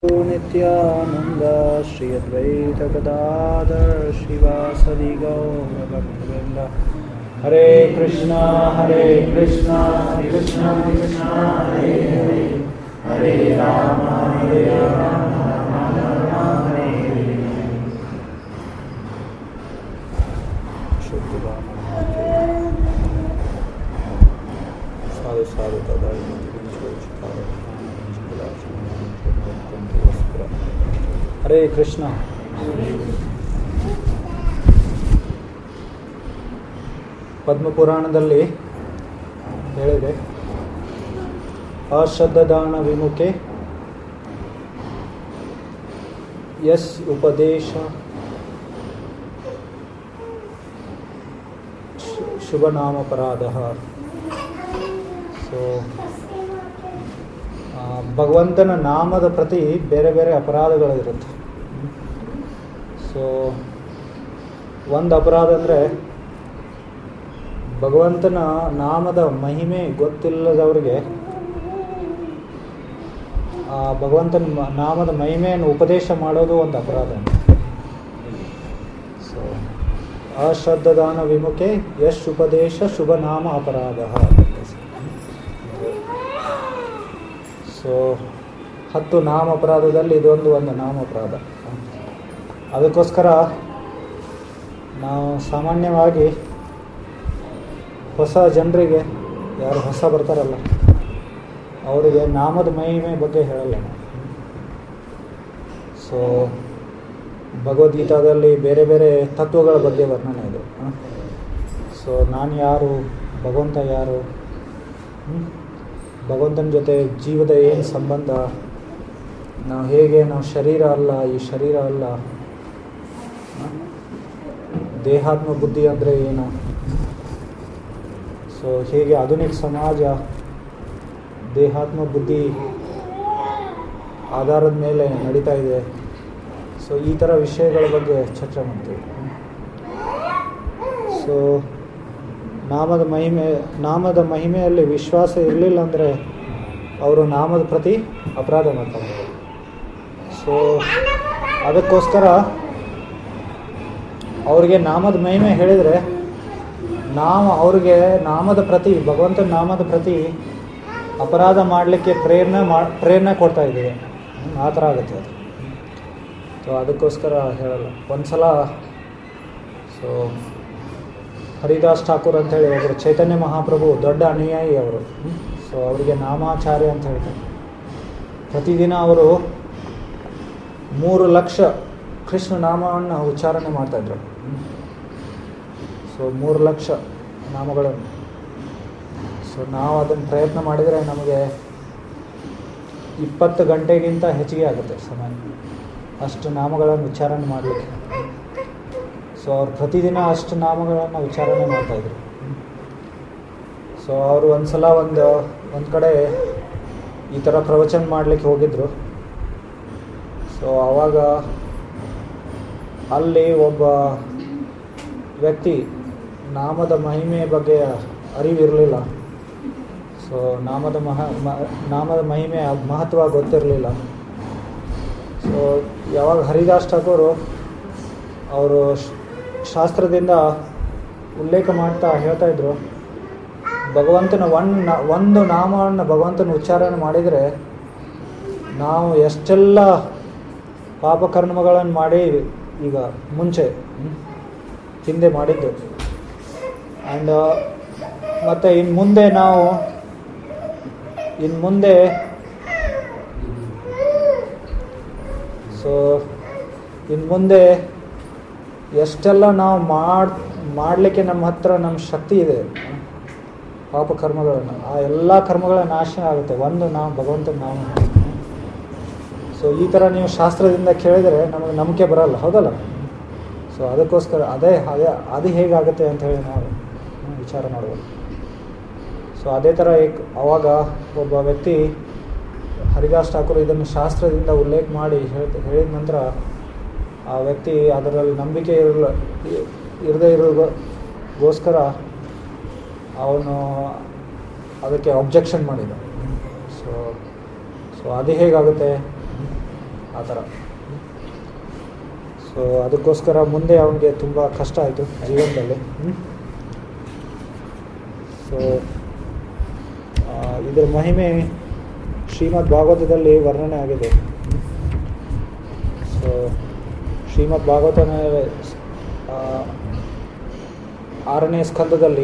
नित्यानन्द श्री अद्वैत गदाधर शिवासदि गौरभक्तवृन्द हरे कृष्णा हरे कृष्णा कृष्णा कृष्णा हरे हरे हरे राम हरे राम राम राम हरे हरे शुद्ध राम साधु साधु तदा ಹರೇ ಕೃಷ್ಣ ಪದ್ಮಪುರಾಣದಲ್ಲಿ ಹೇಳಿದೆ ಅಶ್ರದ್ಧಾನ ವಿಮುಖೆ ಯಸ್ ಉಪದೇಶ ಶುಭನಾಮಪರಾಧ ಸೊ ಭಗವಂತನ ನಾಮದ ಪ್ರತಿ ಬೇರೆ ಬೇರೆ ಅಪರಾಧಗಳಿರುತ್ತೆ ಸೊ ಒಂದು ಅಪರಾಧ ಅಂದರೆ ಭಗವಂತನ ನಾಮದ ಮಹಿಮೆ ಗೊತ್ತಿಲ್ಲದವರಿಗೆ ಆ ಭಗವಂತನ ಮ- ನಾಮದ ಮಹಿಮೆಯನ್ನು ಉಪದೇಶ ಮಾಡೋದು ಒಂದು ಅಪರಾಧ ಸೊ ಅಶ್ರದ್ಧಾನ ವಿಮುಖೆ ಯಶ್ ಉಪದೇಶ ಶುಭ ನಾಮ ಅಪರಾಧ ಸೊ ಹತ್ತು ನಾಮ ಅಪರಾಧದಲ್ಲಿ ಇದೊಂದು ಒಂದು ನಾಮ ಅಪರಾಧ ಅದಕ್ಕೋಸ್ಕರ ನಾವು ಸಾಮಾನ್ಯವಾಗಿ ಹೊಸ ಜನರಿಗೆ ಯಾರು ಹೊಸ ಬರ್ತಾರಲ್ಲ ಅವರಿಗೆ ನಾಮದ ಮಹಿಮೆ ಬಗ್ಗೆ ಹೇಳಲ್ಲ ನಾವು ಸೊ ಭಗವದ್ಗೀತಾದಲ್ಲಿ ಬೇರೆ ಬೇರೆ ತತ್ವಗಳ ಬಗ್ಗೆ ವರ್ಣನೆ ಇದೆ ಸೊ ನಾನು ಯಾರು ಭಗವಂತ ಯಾರು ಹ್ಮ್? ಭಗವಂತನ ಜೊತೆ ಜೀವದ ಏನು ಸಂಬಂಧ ನಾವು ಹೇಗೆ ನಾವು ಶರೀರ ಅಲ್ಲ ಈ ಶರೀರ ಅಲ್ಲ ಹ? ದೇಹಾತ್ಮ ಬುದ್ಧಿ ಅಂದರೆ ಏನು ಸೊ ಹೇಗೆ ಆಧುನಿಕ ಸಮಾಜ ದೇಹಾತ್ಮ ಬುದ್ಧಿ ಆಧಾರದ ಮೇಲೆ ನಡೀತಾ ಇದೆ ಸೊ ಈ ಥರ ವಿಷಯಗಳ ಬಗ್ಗೆ ಚರ್ಚೆ ಮಾಡ್ತೀವಿ ಸೊ ನಾಮದ ಮಹಿಮೆ ನಾಮದ ಮಹಿಮೆಯಲ್ಲಿ ವಿಶ್ವಾಸ ಇರಲಿಲ್ಲ ಅಂದರೆ ಅವರು ನಾಮದ ಪ್ರತಿ ಅಪರಾಧ ಮಾಡ್ತಾರೆ ಸೊ ಅದಕ್ಕೋಸ್ಕರ ಅವ್ರಿಗೆ ನಾಮದ ಮಹಿಮೆ ಹೇಳಿದರೆ ನಾಮ ಅವ್ರಿಗೆ ನಾಮದ ಪ್ರತಿ ಭಗವಂತನ ನಾಮದ ಪ್ರತಿ ಅಪರಾಧ ಮಾಡಲಿಕ್ಕೆ ಪ್ರೇರಣೆ ಮಾ ಪ್ರೇರಣೆ ಕೊಡ್ತಾ ಇದ್ದೀವಿ ಹ್ಮ್, ಆ ಥರ ಆಗುತ್ತೆ ಅದು ಸೊ ಅದಕ್ಕೋಸ್ಕರ ಹೇಳಲ್ಲ ಒಂದು ಸಲ ಸೊ ಹರಿದಾಸ್ ಠಾಕೂರ್ ಅಂತೇಳಿ ಒಬ್ಬರು ಚೈತನ್ಯ ಮಹಾಪ್ರಭು ದೊಡ್ಡ ಅನುಯಾಯಿ ಅವರು ಸೊ ಅವರಿಗೆ ನಾಮಾಚಾರ್ಯ ಅಂತ ಹೇಳ್ತಾರೆ ಪ್ರತಿದಿನ ಅವರು ಮೂರು ಲಕ್ಷ ಕೃಷ್ಣ ನಾಮವನ್ನು ಉಚ್ಚಾರಣೆ ಮಾಡ್ತಾಯಿದ್ರು ಸೊ ಮೂರು ಲಕ್ಷ ನಾಮಗಳನ್ನು ಸೊ ನಾವು ಅದನ್ನು ಪ್ರಯತ್ನ ಮಾಡಿದರೆ ನಮಗೆ ಇಪ್ಪತ್ತು ಗಂಟೆಗಿಂತ ಹೆಚ್ಚಿಗೆ ಆಗುತ್ತೆ ಸಮಯ ಅಷ್ಟು ನಾಮಗಳನ್ನು ಉಚ್ಚಾರಣೆ ಮಾಡಲಿಕ್ಕೆ ಸೊ ಅವ್ರು ಪ್ರತಿದಿನ ಅಷ್ಟು ನಾಮಗಳನ್ನು ಉಚ್ಚಾರಣೆ ಮಾಡ್ತಾಯಿದ್ರು ಸೊ ಅವರು ಒಂದು ಸಲ ಒಂದು ಒಂದು ಕಡೆ ಈ ಥರ ಪ್ರವಚನ ಮಾಡಲಿಕ್ಕೆ ಹೋಗಿದ್ದರು ಸೊ ಆವಾಗ ಅಲ್ಲಿ ಒಬ್ಬ ವ್ಯಕ್ತಿ ನಾಮದ ಮಹಿಮೆ ಬಗ್ಗೆ ಅರಿವಿರಲಿಲ್ಲ ಸೊ ನಾಮದ ಮಹ ಮ- ನಾಮದ ಮಹಿಮೆ ಮಹತ್ವ ಗೊತ್ತಿರಲಿಲ್ಲ ಸೊ ಯಾವಾಗ ಹರಿದಾಸ್ ಠಾಕೂರು ಅವರು ಶ- ಶಾಸ್ತ್ರದಿಂದ ಉಲ್ಲೇಖ ಮಾಡ್ತಾ ಹೇಳ್ತಾ ಇದ್ರು ಭಗವಂತನ ಒನ್ ಒಂದು ನಾಮವನ್ನು ಭಗವಂತನ ಉಚ್ಚಾರಣೆ ಮಾಡಿದರೆ ನಾವು ಎಷ್ಟೆಲ್ಲ ಪಾಪಕರ್ಮಗಳನ್ನು ಮಾಡಿ ಈಗ ಮುಂಚೆ ಹ್ಮ್, ಹಿಂದೆ ಮಾಡಿದ್ದು ಆ್ಯಂಡ್ ಮತ್ತು ಇನ್ನು ಮುಂದೆ ನಾವು ಇನ್ನು ಮುಂದೆ ಸೊ ಇನ್ನು ಮುಂದೆ ಎಷ್ಟೆಲ್ಲ ನಾವು ಮಾಡ್ ಮಾಡಲಿಕ್ಕೆ ನಮ್ಮ ಹತ್ರ ನಮ್ಮ ಶಕ್ತಿ ಇದೆ ಪಾಪ ಕರ್ಮಗಳನ್ನು ಆ ಎಲ್ಲ ಕರ್ಮಗಳ ನಾಶ ಆಗುತ್ತೆ ಒಂದು ನಾವು ಭಗವಂತನ ನಾವು ಸೊ ಈ ಥರ ನೀವು ಶಾಸ್ತ್ರದಿಂದ ಕೇಳಿದರೆ ನಮಗೆ ನಂಬಿಕೆ ಬರಲ್ಲ ಹೌದಲ್ಲ ಸೊ ಅದಕ್ಕೋಸ್ಕರ ಅದೇ ಅದೇ ಅದು ಹೇಗಾಗುತ್ತೆ ಅಂತ ಹೇಳಿ ನಾವು ಹ್ಮ್, ವಿಚಾರ ಮಾಡ್ಬೋದು ಸೊ ಅದೇ ಥರ ಏಕ್ ಅವಾಗ ಒಬ್ಬ ವ್ಯಕ್ತಿ ಹರಿದಾಸ್ ಠಾಕೂರ್ ಇದನ್ನು ಶಾಸ್ತ್ರದಿಂದ ಉಲ್ಲೇಖ ಮಾಡಿ ಹೇಳ್ತ ಹೇಳಿದ ನಂತರ ಆ ವ್ಯಕ್ತಿ ಅದರಲ್ಲಿ ನಂಬಿಕೆ ಇರಲ್ಲ ಇರದೇ ಇರೋಗೋಸ್ಕರ ಅವನು ಅದಕ್ಕೆ ಅಬ್ಜೆಕ್ಷನ್ ಮಾಡಿದ ಸೊ ಸೊ ಅದು ಹೇಗಾಗುತ್ತೆ ಆ ಥರ ಸೊ ಅದಕ್ಕೋಸ್ಕರ ಮುಂದೆ ಅವನಿಗೆ ತುಂಬ ಕಷ್ಟ ಆಯಿತು ಜೀವನದಲ್ಲಿ ಸೊ ಇದರ ಮಹಿಮೆ ಶ್ರೀಮದ್ ಭಾಗವತದಲ್ಲಿ ವರ್ಣನೆ ಆಗಿದೆ ಸೊ ಶ್ರೀಮದ್ ಭಾಗವತನ ಆ, ಆರನೇ ಸ್ಕಂದದಲ್ಲಿ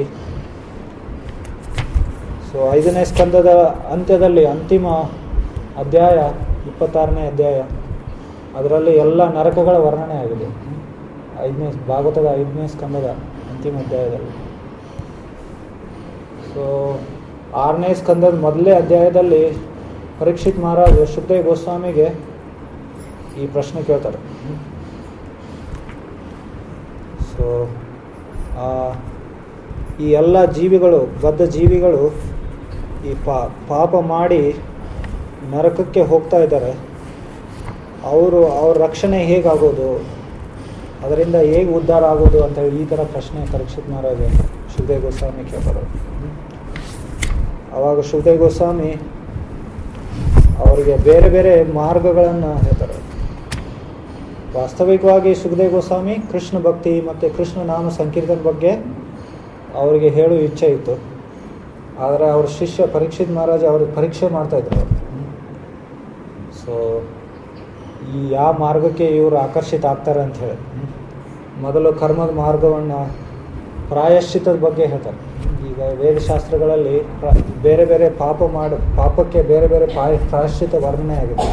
ಸೊ ಐದನೇ ಸ್ಕಂದದ ಅಂತ್ಯದಲ್ಲಿ ಅಂತಿಮ ಅಧ್ಯಾಯ ಇಪ್ಪತ್ತಾರನೇ ಅಧ್ಯಾಯ ಅದರಲ್ಲಿ ಎಲ್ಲ ನರಕಗಳ ವರ್ಣನೆ ಆಗಿದೆ ಐದನೇ ಭಾಗವತದ ಐದನೇ ಸ್ಕಂದದ ಅಂತಿಮ ಅಧ್ಯಾಯದಲ್ಲಿ ಸೊ ಆರನೇ ಸ್ಕಂದದ ಮೊದಲನೇ ಅಧ್ಯಾಯದಲ್ಲಿ ಪರೀಕ್ಷಿತ್ ಮಹಾರಾಜ್ ಶುದ್ಧೇವ್ ಗೋಸ್ವಾಮಿಗೆ ಈ ಪ್ರಶ್ನೆ ಕೇಳ್ತಾರೆ ಸೊ ಈ ಎಲ್ಲ ಜೀವಿಗಳು ಬದ್ಧ ಜೀವಿಗಳು ಈ ಪಾ ಪಾಪ ಮಾಡಿ ನರಕಕ್ಕೆ ಹೋಗ್ತಾ ಇದ್ದಾರೆ ಅವರು ಅವ್ರ ರಕ್ಷಣೆ ಹೇಗಾಗೋದು ಅದರಿಂದ ಹೇಗೆ ಉದ್ಧಾರ ಆಗೋದು ಅಂತ ಹೇಳಿ ಈ ಥರ ಪ್ರಶ್ನೆ ಪರೀಕ್ಷಿತ್ ಮಹಾರಾಜ ಶುದ್ಧೇವ್ ಗೋಸ್ವಾಮಿ ಕೇಳ್ತಾರೆ ಆವಾಗ ಶುದ್ಧೇವ್ ಗೋಸ್ವಾಮಿ ಅವರಿಗೆ ಬೇರೆ ಬೇರೆ ಮಾರ್ಗಗಳನ್ನು ಹೇಳ್ತಾರೆ ವಾಸ್ತವಿಕವಾಗಿ ಸುಖದೇವ್ ಗೋಸ್ವಾಮಿ ಕೃಷ್ಣ ಭಕ್ತಿ ಮತ್ತು ಕೃಷ್ಣ ನಾಮ ಸಂಕೀರ್ತನ ಬಗ್ಗೆ ಅವರಿಗೆ ಹೇಳು ಇಚ್ಛೆ ಇತ್ತು ಆದರೆ ಅವ್ರ ಶಿಷ್ಯ ಪರೀಕ್ಷಿತ್ ಮಹಾರಾಜ ಅವ್ರಿಗೆ ಪರೀಕ್ಷೆ ಮಾಡ್ತಾಯಿದ್ರು ಸೊ ಈ ಯಾವ ಮಾರ್ಗಕ್ಕೆ ಇವರು ಆಕರ್ಷಿತ ಆಗ್ತಾರೆ ಅಂತ ಹೇಳಿ ಮೊದಲು ಕರ್ಮದ ಮಾರ್ಗವನ್ನು ಪ್ರಾಯಶ್ಚಿತದ ಬಗ್ಗೆ ಹೇಳ್ತಾರೆ ಈಗ ವೇದಶಾಸ್ತ್ರಗಳಲ್ಲಿ ಪ್ರ- ಬೇರೆ ಬೇರೆ ಪಾಪ ಮಾಡ ಪಾಪಕ್ಕೆ ಬೇರೆ ಬೇರೆ ಪ್ರಾಯ ಪ್ರಾಯಶ್ಚಿತ ವರ್ಣನೆ ಆಗಿದೆ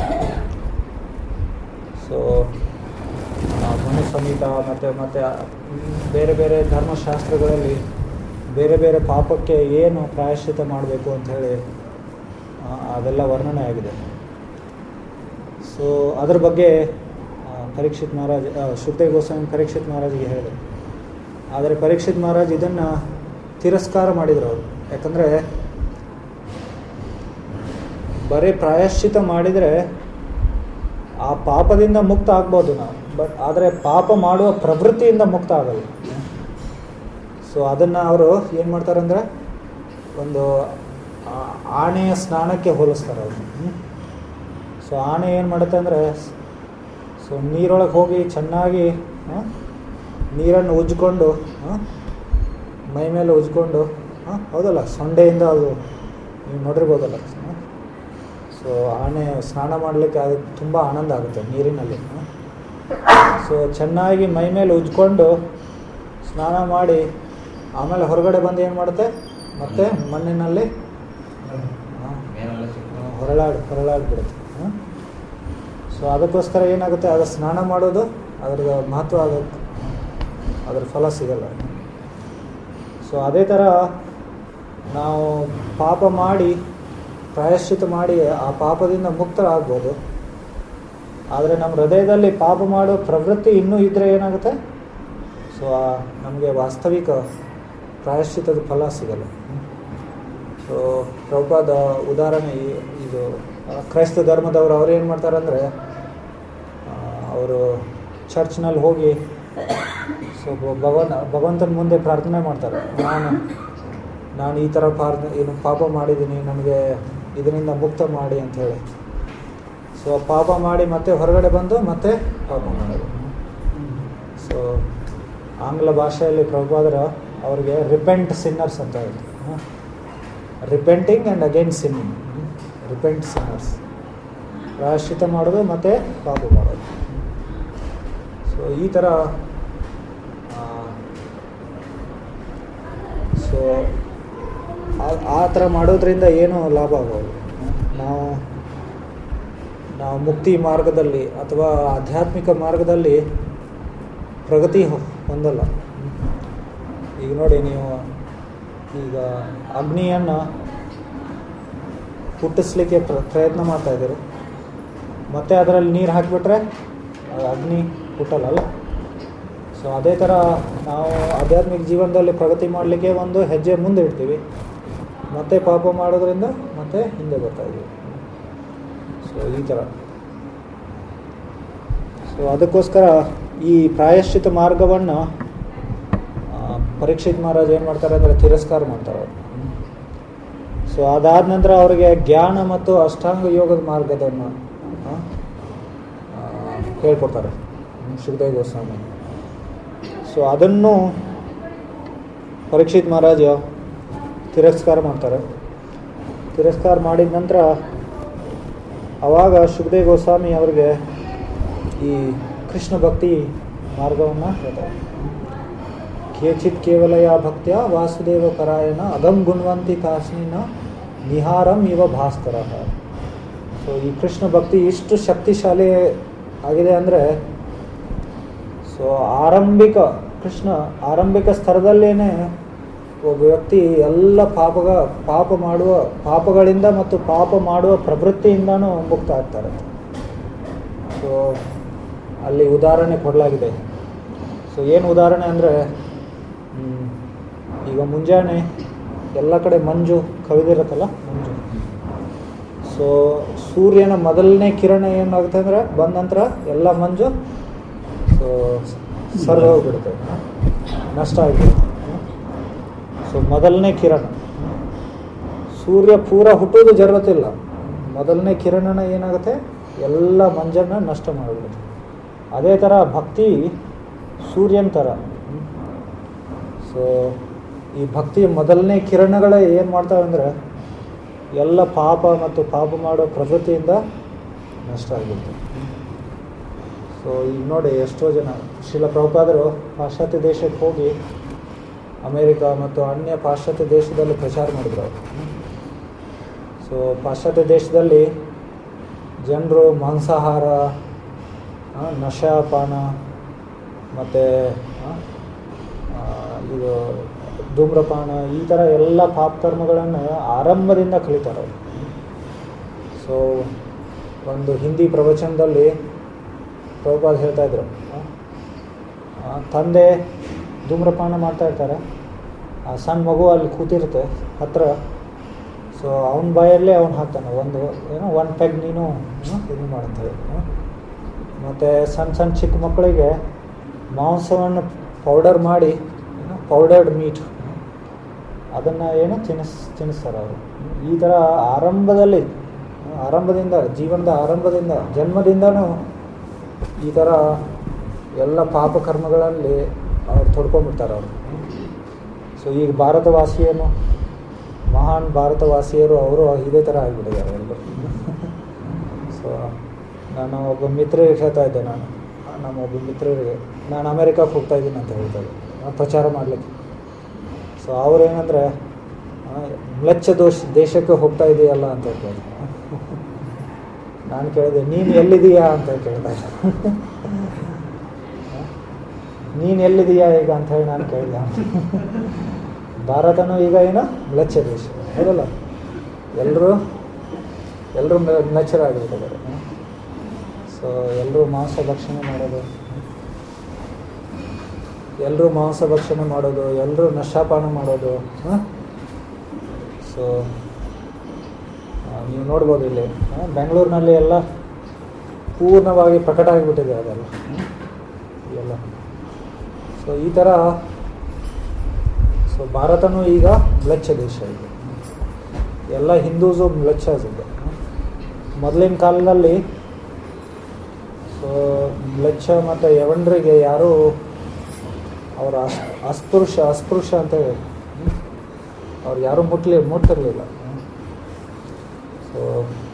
ಸೊ ಮನು ಸಂಹಿತ ಮತ್ತು ಮತ್ತು ಬೇರೆ ಬೇರೆ ಧರ್ಮಶಾಸ್ತ್ರಗಳಲ್ಲಿ ಬೇರೆ ಬೇರೆ ಪಾಪಕ್ಕೆ ಏನು ಪ್ರಾಯಶ್ಚಿತ ಮಾಡಬೇಕು ಅಂತ ಹೇಳಿ ಆ, ಅದೆಲ್ಲ ವರ್ಣನೆ ಆಗಿದೆ ಸೊ ಅದ್ರ ಬಗ್ಗೆ ಆ, ಪರೀಕ್ಷಿತ್ ಮಹಾರಾಜ್ ಆ, ಶುದ್ಧೇವ್ ಗೋಸ್ವಾಮಿ ಪರೀಕ್ಷಿತ್ ಮಹಾರಾಜಿಗೆ ಹೇಳಿದರು ಆದರೆ ಪರೀಕ್ಷಿತ್ ಮಹಾರಾಜ್ ಇದನ್ನು ತಿರಸ್ಕಾರ ಮಾಡಿದರು ಅವರು ಯಾಕಂದರೆ ಬರೀ ಪ್ರಾಯಶ್ಚಿತ ಮಾಡಿದರೆ ಆ ಪಾಪದಿಂದ ಮುಕ್ತ ಆಗ್ಬೋದು ನಾವು ಬಟ್ ಆದರೆ ಪಾಪ ಮಾಡುವ ಪ್ರವೃತ್ತಿಯಿಂದ ಮುಕ್ತ ಆಗಲ್ಲ ಸೊ ಅದನ್ನು ಅವರು ಏನು ಮಾಡ್ತಾರಂದ್ರೆ ಒಂದು ಆ- ಆನೆಯ ಸ್ನಾನಕ್ಕೆ ಹೋಲಿಸ್ತಾರೆ ಅವರು ಸೊ ಆನೆ ಏನು ಮಾಡುತ್ತೆ ಅಂದರೆ ಸೊ ನೀರೊಳಗೆ ಹೋಗಿ ಚೆನ್ನಾಗಿ ಆ, ನೀರನ್ನು ಉಜ್ಜಿಕೊಂಡು ಆ, ಮೈ ಮೇಲೆ ಉಜ್ಕೊಂಡು ಆ, ಹೌದಲ್ಲ ಸೊಂಡೆಯಿಂದ ಅದು ನೀವು ನೋಡಿರ್ಬೋದಲ್ಲ ಆ? ಸೊ ಆನೆ ಸ್ನಾನ ಮಾಡಲಿಕ್ಕೆ ಅದು ತುಂಬ ಆನಂದ ಆಗುತ್ತೆ ನೀರಿನಲ್ಲಿ ಸೊ ಚೆನ್ನಾಗಿ ಮೈ ಮೇಲೆ ಉಜ್ಕೊಂಡು ಸ್ನಾನ ಮಾಡಿ ಆಮೇಲೆ ಹೊರಗಡೆ ಬಂದು ಏನು ಮಾಡುತ್ತೆ ಮತ್ತೆ ಮಣ್ಣಿನಲ್ಲಿ ಆ, ಹೊರಳಾಡಿ ಹೊರಳಾಡ್ಬಿಡುತ್ತೆ ಸೊ ಅದಕ್ಕೋಸ್ಕರ ಏನಾಗುತ್ತೆ ಅದು ಸ್ನಾನ ಮಾಡೋದು ಅದ್ರ ಮಹತ್ವ ಆಗುತ್ತೆ ಅದ್ರ ಫಲ ಸಿಗಲ್ಲ ಸೊ ಅದೇ ಥರ ನಾವು ಪಾಪ ಮಾಡಿ ಪ್ರಾಯಶ್ಚಿತ ಮಾಡಿ ಆ ಪಾಪದಿಂದ ಮುಕ್ತರಾಗ್ಬೋದು ಆದರೆ ನಮ್ಮ ಹೃದಯದಲ್ಲಿ ಪಾಪ ಮಾಡೋ ಪ್ರವೃತ್ತಿ ಇನ್ನೂ ಇದ್ದರೆ ಏನಾಗುತ್ತೆ ಸೊ ನಮಗೆ ವಾಸ್ತವಿಕ ಪ್ರಾಯಶ್ಚಿತದ ಫಲ ಸಿಗಲ್ಲ ಸೊ ಪ್ರಭುಪಾದ ಉದಾಹರಣೆ ಈ- ಇದು ಆ, ಕ್ರೈಸ್ತ ಧರ್ಮದವರು ಅವ್ರು ಏನು ಮಾಡ್ತಾರೆ ಅಂದರೆ ಅವರು ಚರ್ಚ್ನಲ್ಲಿ ಹೋಗಿ ಸೊ ಭಗವನ್ ಭಗವಂತನ ಮುಂದೆ ಪ್ರಾರ್ಥನೆ ಮಾಡ್ತಾರೆ ನಾನು ನಾನು ಈ ಥರ ಪ್ರಾರ್ಥ ಏನು ಪಾಪ ಮಾಡಿದ್ದೀನಿ ನನಗೆ ಇದರಿಂದ ಮುಕ್ತ ಮಾಡಿ ಅಂತ ಹೇಳಿ ಸೊ ಪಾಪ ಮಾಡಿ ಮತ್ತೆ ಹೊರಗಡೆ ಬಂದು ಮತ್ತೆ ಪಾಪ ಮಾಡೋದು ಸೊ ಆಂಗ್ಲ ಭಾಷೆಯಲ್ಲಿ ಪ್ರಭುಪಾದರ ಅವ್ರಿಗೆ ರಿಪೆಂಟ್ ಸಿನ್ನರ್ಸ್ ಅಂತ ಹೇಳ್ತಾರೆ repenting and again sinning repent sinners ಪ್ರಾಯಶ್ಚಿತ ಮಾಡೋದು ಮತ್ತು ಪಾಪ ಮಾಡೋದು ಸೊ ಈ ಥರ ಸೊ ಆ ಥರ ಮಾಡೋದ್ರಿಂದ ಏನು ಲಾಭ ಆಗೋದು ನಾವು ನಾವು ಮುಕ್ತಿ ಮಾರ್ಗದಲ್ಲಿ ಅಥವಾ ಆಧ್ಯಾತ್ಮಿಕ ಮಾರ್ಗದಲ್ಲಿ ಪ್ರಗತಿ ಹೊ- ಹೊಂದಲ್ಲ ಈಗ ನೋಡಿ ನೀವು ಈಗ ಅಗ್ನಿಯನ್ನು ಹುಟ್ಟಿಸ್ಲಿಕ್ಕೆ ಪ್ರ ಪ್ರಯತ್ನ ಮಾಡ್ತಾ ಇದ್ದೀರಿ ಮತ್ತೆ ಅದರಲ್ಲಿ ನೀರು ಹಾಕಿಬಿಟ್ರೆ ಅದು ಅಗ್ನಿ ಹುಟ್ಟಲ್ಲ ಅಲ್ಲ ಸೊ ಅದೇ ಥರ ನಾವು ಆಧ್ಯಾತ್ಮಿಕ ಜೀವನದಲ್ಲಿ ಪ್ರಗತಿ ಮಾಡಲಿಕ್ಕೆ ಒಂದು ಹೆಜ್ಜೆ ಮುಂದೆ ಇಡ್ತೀವಿ ಮತ್ತೆ ಪಾಪ ಮಾಡೋದ್ರಿಂದ ಮತ್ತೆ ಹಿಂದೆ ಬರ್ತಾ ಇದೀವಿ ಸೊ ಈ ಥರ ಸೊ ಅದಕ್ಕೋಸ್ಕರ ಈ ಪ್ರಾಯಶ್ಚಿತ ಮಾರ್ಗವನ್ನು ಪರೀಕ್ಷಿತ್ ಮಹಾರಾಜ್ ಏನು ಮಾಡ್ತಾರೆ ಅಂದರೆ ತಿರಸ್ಕಾರ ಮಾಡ್ತಾರೆ ಅವರು ಸೊ ಅದಾದ ನಂತರ ಅವರಿಗೆ ಜ್ಞಾನ ಮತ್ತು ಅಷ್ಟಾಂಗ ಯೋಗದ ಮಾರ್ಗದನ್ನು ಆ, ಆ, ಹೇಳ್ಕೊಡ್ತಾರೆ ಸುಖದೇವ್ ಗೋಸ್ವಾಮಿ ಸೊ ಅದನ್ನು ಪರೀಕ್ಷಿತ್ ಮಹಾರಾಜ ತಿರಸ್ಕಾರ ಮಾಡ್ತಾರೆ ತಿರಸ್ಕಾರ ಮಾಡಿದ ನಂತರ ಆವಾಗ ಸುಖದೇವ್ ಗೋಸ್ವಾಮಿ ಅವರಿಗೆ ಈ ಕೃಷ್ಣ ಭಕ್ತಿ ಮಾರ್ಗವನ್ನು ಹೇಳ್ತಾರೆ ಕೇಚಿತ್ ಕೇವಲ ಯಾ ಭಕ್ತಿಯ ವಾಸುದೇವ ಪರಾಯಣ ಅಗಮ್ ಗುಣವಂತಿ ಕಾಸ್ನಿನ ನಿಹಾರಂ ಇವ ಭಾಸ್ಕರ ಸೊ ಈ ಕೃಷ್ಣ ಭಕ್ತಿ ಇಷ್ಟು ಶಕ್ತಿಶಾಲಿ ಆಗಿದೆ ಅಂದರೆ ಸೊ ಆರಂಭಿಕ ಕೃಷ್ಣ ಆರಂಭಿಕ ಸ್ತರದಲ್ಲೇನೆ ಒಬ್ಬ ವ್ಯಕ್ತಿ ಎಲ್ಲ ಪಾಪಗ ಪಾಪ ಮಾಡುವ ಪಾಪಗಳಿಂದ ಮತ್ತು ಪಾಪ ಮಾಡುವ ಪ್ರವೃತ್ತಿಯಿಂದನೂ ಮುಕ್ತ ಆಗ್ತಾರೆ ಸೊ ಅಲ್ಲಿ ಉದಾಹರಣೆ ಕೊಡಲಾಗಿದೆ ಸೊ ಏನು ಉದಾಹರಣೆ ಅಂದರೆ ಈಗ ಮುಂಜಾನೆ ಎಲ್ಲ ಕಡೆ ಮಂಜು ಕವಿದಿರುತ್ತಲ್ಲ ಮಂಜು ಸೊ ಸೂರ್ಯನ ಮೊದಲನೇ ಕಿರಣ ಏನಾಗುತ್ತೆ ಅಂದರೆ ಬಂದ ನಂತರ ಎಲ್ಲ ಮಂಜು ಸೊ ಸರ್ವ್ ಹೋಗ್ಬಿಡುತ್ತೆ ನಷ್ಟ ಆಗಿಬಿಡುತ್ತೆ ಸೊ ಮೊದಲನೇ ಕಿರಣ ಸೂರ್ಯ ಪೂರ ಹುಟ್ಟೋದು ಜರುರತ್ತಿಲ್ಲ ಮೊದಲನೇ ಕಿರಣನ ಏನಾಗುತ್ತೆ ಎಲ್ಲ ಮಂಜನ್ನು ನಷ್ಟ ಮಾಡಿಬಿಡುತ್ತೆ ಅದೇ ಥರ ಭಕ್ತಿ ಸೂರ್ಯನ ಥರ ಸೊ ಈ ಭಕ್ತಿಯ ಮೊದಲನೇ ಕಿರಣಗಳೇ ಏನು ಮಾಡ್ತಾವೆ ಅಂದರೆ ಎಲ್ಲ ಪಾಪ ಮತ್ತು ಪಾಪ ಮಾಡೋ ಪ್ರವೃತ್ತಿಯಿಂದ ನಷ್ಟ ಆಗಿರುತ್ತೆ ಸೊ ಈಗ ನೋಡಿ ಎಷ್ಟೋ ಜನ ಶಿಲ ಪ್ರಭುಪಾದರು ಪಾಶ್ಚಾತ್ಯ ದೇಶಕ್ಕೆ ಹೋಗಿ ಅಮೇರಿಕಾ ಮತ್ತು ಅನ್ಯ ಪಾಶ್ಚಾತ್ಯ ದೇಶದಲ್ಲಿ ಪ್ರಚಾರ ಮಾಡಿದ್ರು ಅವರು ಸೊ ಪಾಶ್ಚಾತ್ಯ ದೇಶದಲ್ಲಿ ಜನರು ಮಾಂಸಾಹಾರ ಆ, ನಶಾಪಾನ ಮತ್ತು ಇದು ಧೂಮ್ರಪಾನ ಈ ಥರ ಎಲ್ಲ ಪಾಪ ಕರ್ಮಗಳನ್ನು ಆರಂಭದಿಂದ ಕಲಿತಾರೆ ಅವರು ಸೊ ಒಂದು ಹಿಂದಿ ಪ್ರವಚನದಲ್ಲಿ ಪ್ರಭುಪಾದ್ ಹೇಳ್ತಾ ಇದ್ರು ಆ, ತಂದೆ ಧೂಮ್ರಪಾನ ಮಾಡ್ತಾ ಇರ್ತಾರೆ ಆ ಸಣ್ಣ ಮಗು ಅಲ್ಲಿ ಕೂತಿರುತ್ತೆ ಹತ್ರ ಸೊ ಅವನ ಬಾಯಲ್ಲೇ ಅವ್ನು ಹಾಕ್ತಾನೆ ಒಂದು ಏನೋ ಒನ್ ಪೆಗ್ ನೀನು ಆ, ಇದು ಮಾಡುತ್ತೇವೆ ಮತ್ತು ಸಣ್ಣ ಸಣ್ಣ ಚಿಕ್ಕ ಮಕ್ಕಳಿಗೆ ಮಾಂಸವನ್ನು ಪೌಡರ್ ಮಾಡಿ ಪೌಡರ್ಡ್ ಮೀಟ್ ಅದನ್ನು ಏನು ತಿನ್ನಿಸ್ ತಿನ್ನಿಸ್ತಾರೆ ಅವರು ಈ ಥರ ಆರಂಭದಲ್ಲಿ ಆರಂಭದಿಂದ ಜೀವನದ ಆರಂಭದಿಂದ ಜನ್ಮದಿಂದನೂ ಈ ಥರ ಎಲ್ಲ ಪಾಪ ಕರ್ಮಗಳಲ್ಲಿ ಅವ್ರು ತೊಡ್ಕೊಂಡ್ಬಿಡ್ತಾರೆ ಅವರು ಸೊ ಈಗ ಭಾರತವಾಸಿಯೇನು ಮಹಾನ್ ಭಾರತವಾಸಿಯರು ಅವರು ಇದೇ ಥರ ಆಗಿಬಿಟ್ಟಿದ್ದಾರೆ ಎಲ್ಲರೂ ಸೊ ನಾನು ಒಬ್ಬ ಮಿತ್ರರಿಗೆ ಹೇಳ್ತಾ ಇದ್ದೆ ನಾನು ನಮ್ಮ ಒಬ್ಬ ಮಿತ್ರರಿಗೆ ನಾನು ಅಮೇರಿಕಕ್ಕೆ ಹೋಗ್ತಾ ಇದ್ದೀನಿ ಅಂತ ಹೇಳ್ತಾ ಇದ್ದೆ ಆ, ಪ್ರಚಾರ ಮಾಡಲಿಕ್ಕೆ ಸೊ ಅವ್ರೇನಂದರೆ ಮ್ಲೆಚ್ಛ ದೋಷ ದೇಶಕ್ಕೆ ಹೋಗ್ತಾ ಇದೆಯಲ್ಲ ಅಂತ ಕೇಳಿದೆ ನಾನು ಕೇಳಿದೆ ನೀನು ಎಲ್ಲಿದೀಯಾ ಅಂತ ಕೇಳ್ತಾ ಇದ್ದೆ ನೀನು ಎಲ್ಲಿದೀಯಾ ಈಗ ಅಂತ ಹೇಳಿ ನಾನು ಕೇಳಿದೆ ಭಾರತನೂ ಈಗ ಏನು ಮ್ಲೆಚ್ಛ ದೇಶ ಹೌದಲ್ಲ ಎಲ್ಲರೂ ಎಲ್ಲರೂ ಮ್ಲೆಚ್ಚರಾಗಿರ್ತಾರೆ ಸೊ ಎಲ್ಲರೂ ಮಾಂಸ ಭಕ್ಷಣೆ ಮಾಡೋದು ಎಲ್ಲರೂ ಮಾಂಸ ಭಕ್ಷಣೆ ಮಾಡೋದು ಎಲ್ಲರೂ ನಶಾಪಾನ ಮಾಡೋದು ಸೊ ನೀವು ನೋಡ್ಬೋದು ಇಲ್ಲಿ ಆ, ಬೆಂಗಳೂರಿನಲ್ಲಿ ಎಲ್ಲ ಪೂರ್ಣವಾಗಿ ಪ್ರಕಟ ಆಗಿಬಿಟ್ಟಿದೆ ಅದೆಲ್ಲ ಹ್ಮ್? ಎಲ್ಲ ಸೊ ಈ ಥರ ಸೊ ಭಾರತನೂ ಈಗ ಮ್ಲೆಚ್ಛ ದೇಶ ಇದೆ ಎಲ್ಲ ಹಿಂದೂಸು ಮ್ಲೆಚ್ಛಸ್ ಇದೆ ಮೊದಲಿನ ಕಾಲದಲ್ಲಿ ಸೊ ಮ್ಲೆಚ್ಛ ಮತ್ತು ಯವನರಿಗೆ ಯಾರೂ ಅವರ ಅಸ್ ಅಸ್ಪೃಶ್ಯ ಅಸ್ಪೃಶ್ಯ ಅಂತ ಹೇಳಿ ಹ್ಮ್? ಅವ್ರು ಯಾರೂ ಮುಟ್ಲಿ ಮುಟ್ಟಿರಲಿಲ್ಲ ಸೊ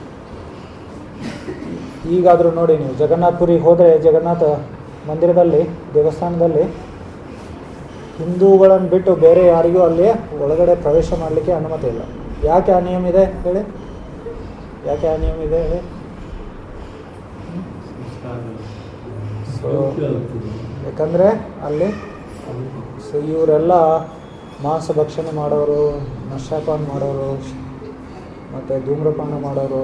ಈಗಾದರೂ ನೋಡಿ ನೀವು ಜಗನ್ನಾಥಪುರಿಗೆ ಹೋದರೆ ಜಗನ್ನಾಥ ಮಂದಿರದಲ್ಲಿ ದೇವಸ್ಥಾನದಲ್ಲಿ ಹಿಂದೂಗಳನ್ನು ಬಿಟ್ಟು ಬೇರೆ ಯಾರಿಗೂ ಅಲ್ಲಿ ಒಳಗಡೆ ಪ್ರವೇಶ ಮಾಡಲಿಕ್ಕೆ ಅನುಮತಿ ಇಲ್ಲ ಯಾಕೆ ಆ ನಿಯಮ ಇದೆ ಹೇಳಿ ಯಾಕೆ ಆ ನಿಯಮ ಇದೆ ಹೇಳಿ ಸೊ ಯಾಕಂದರೆ ಅಲ್ಲಿ ಸೊ ಇವರೆಲ್ಲ ಮಾಂಸ ಭಕ್ಷಣೆ ಮಾಡೋರು ನಶಾಪಾನ ಮಾಡೋರು ಮತ್ತು ಧೂಮ್ರಪಾನ ಮಾಡೋರು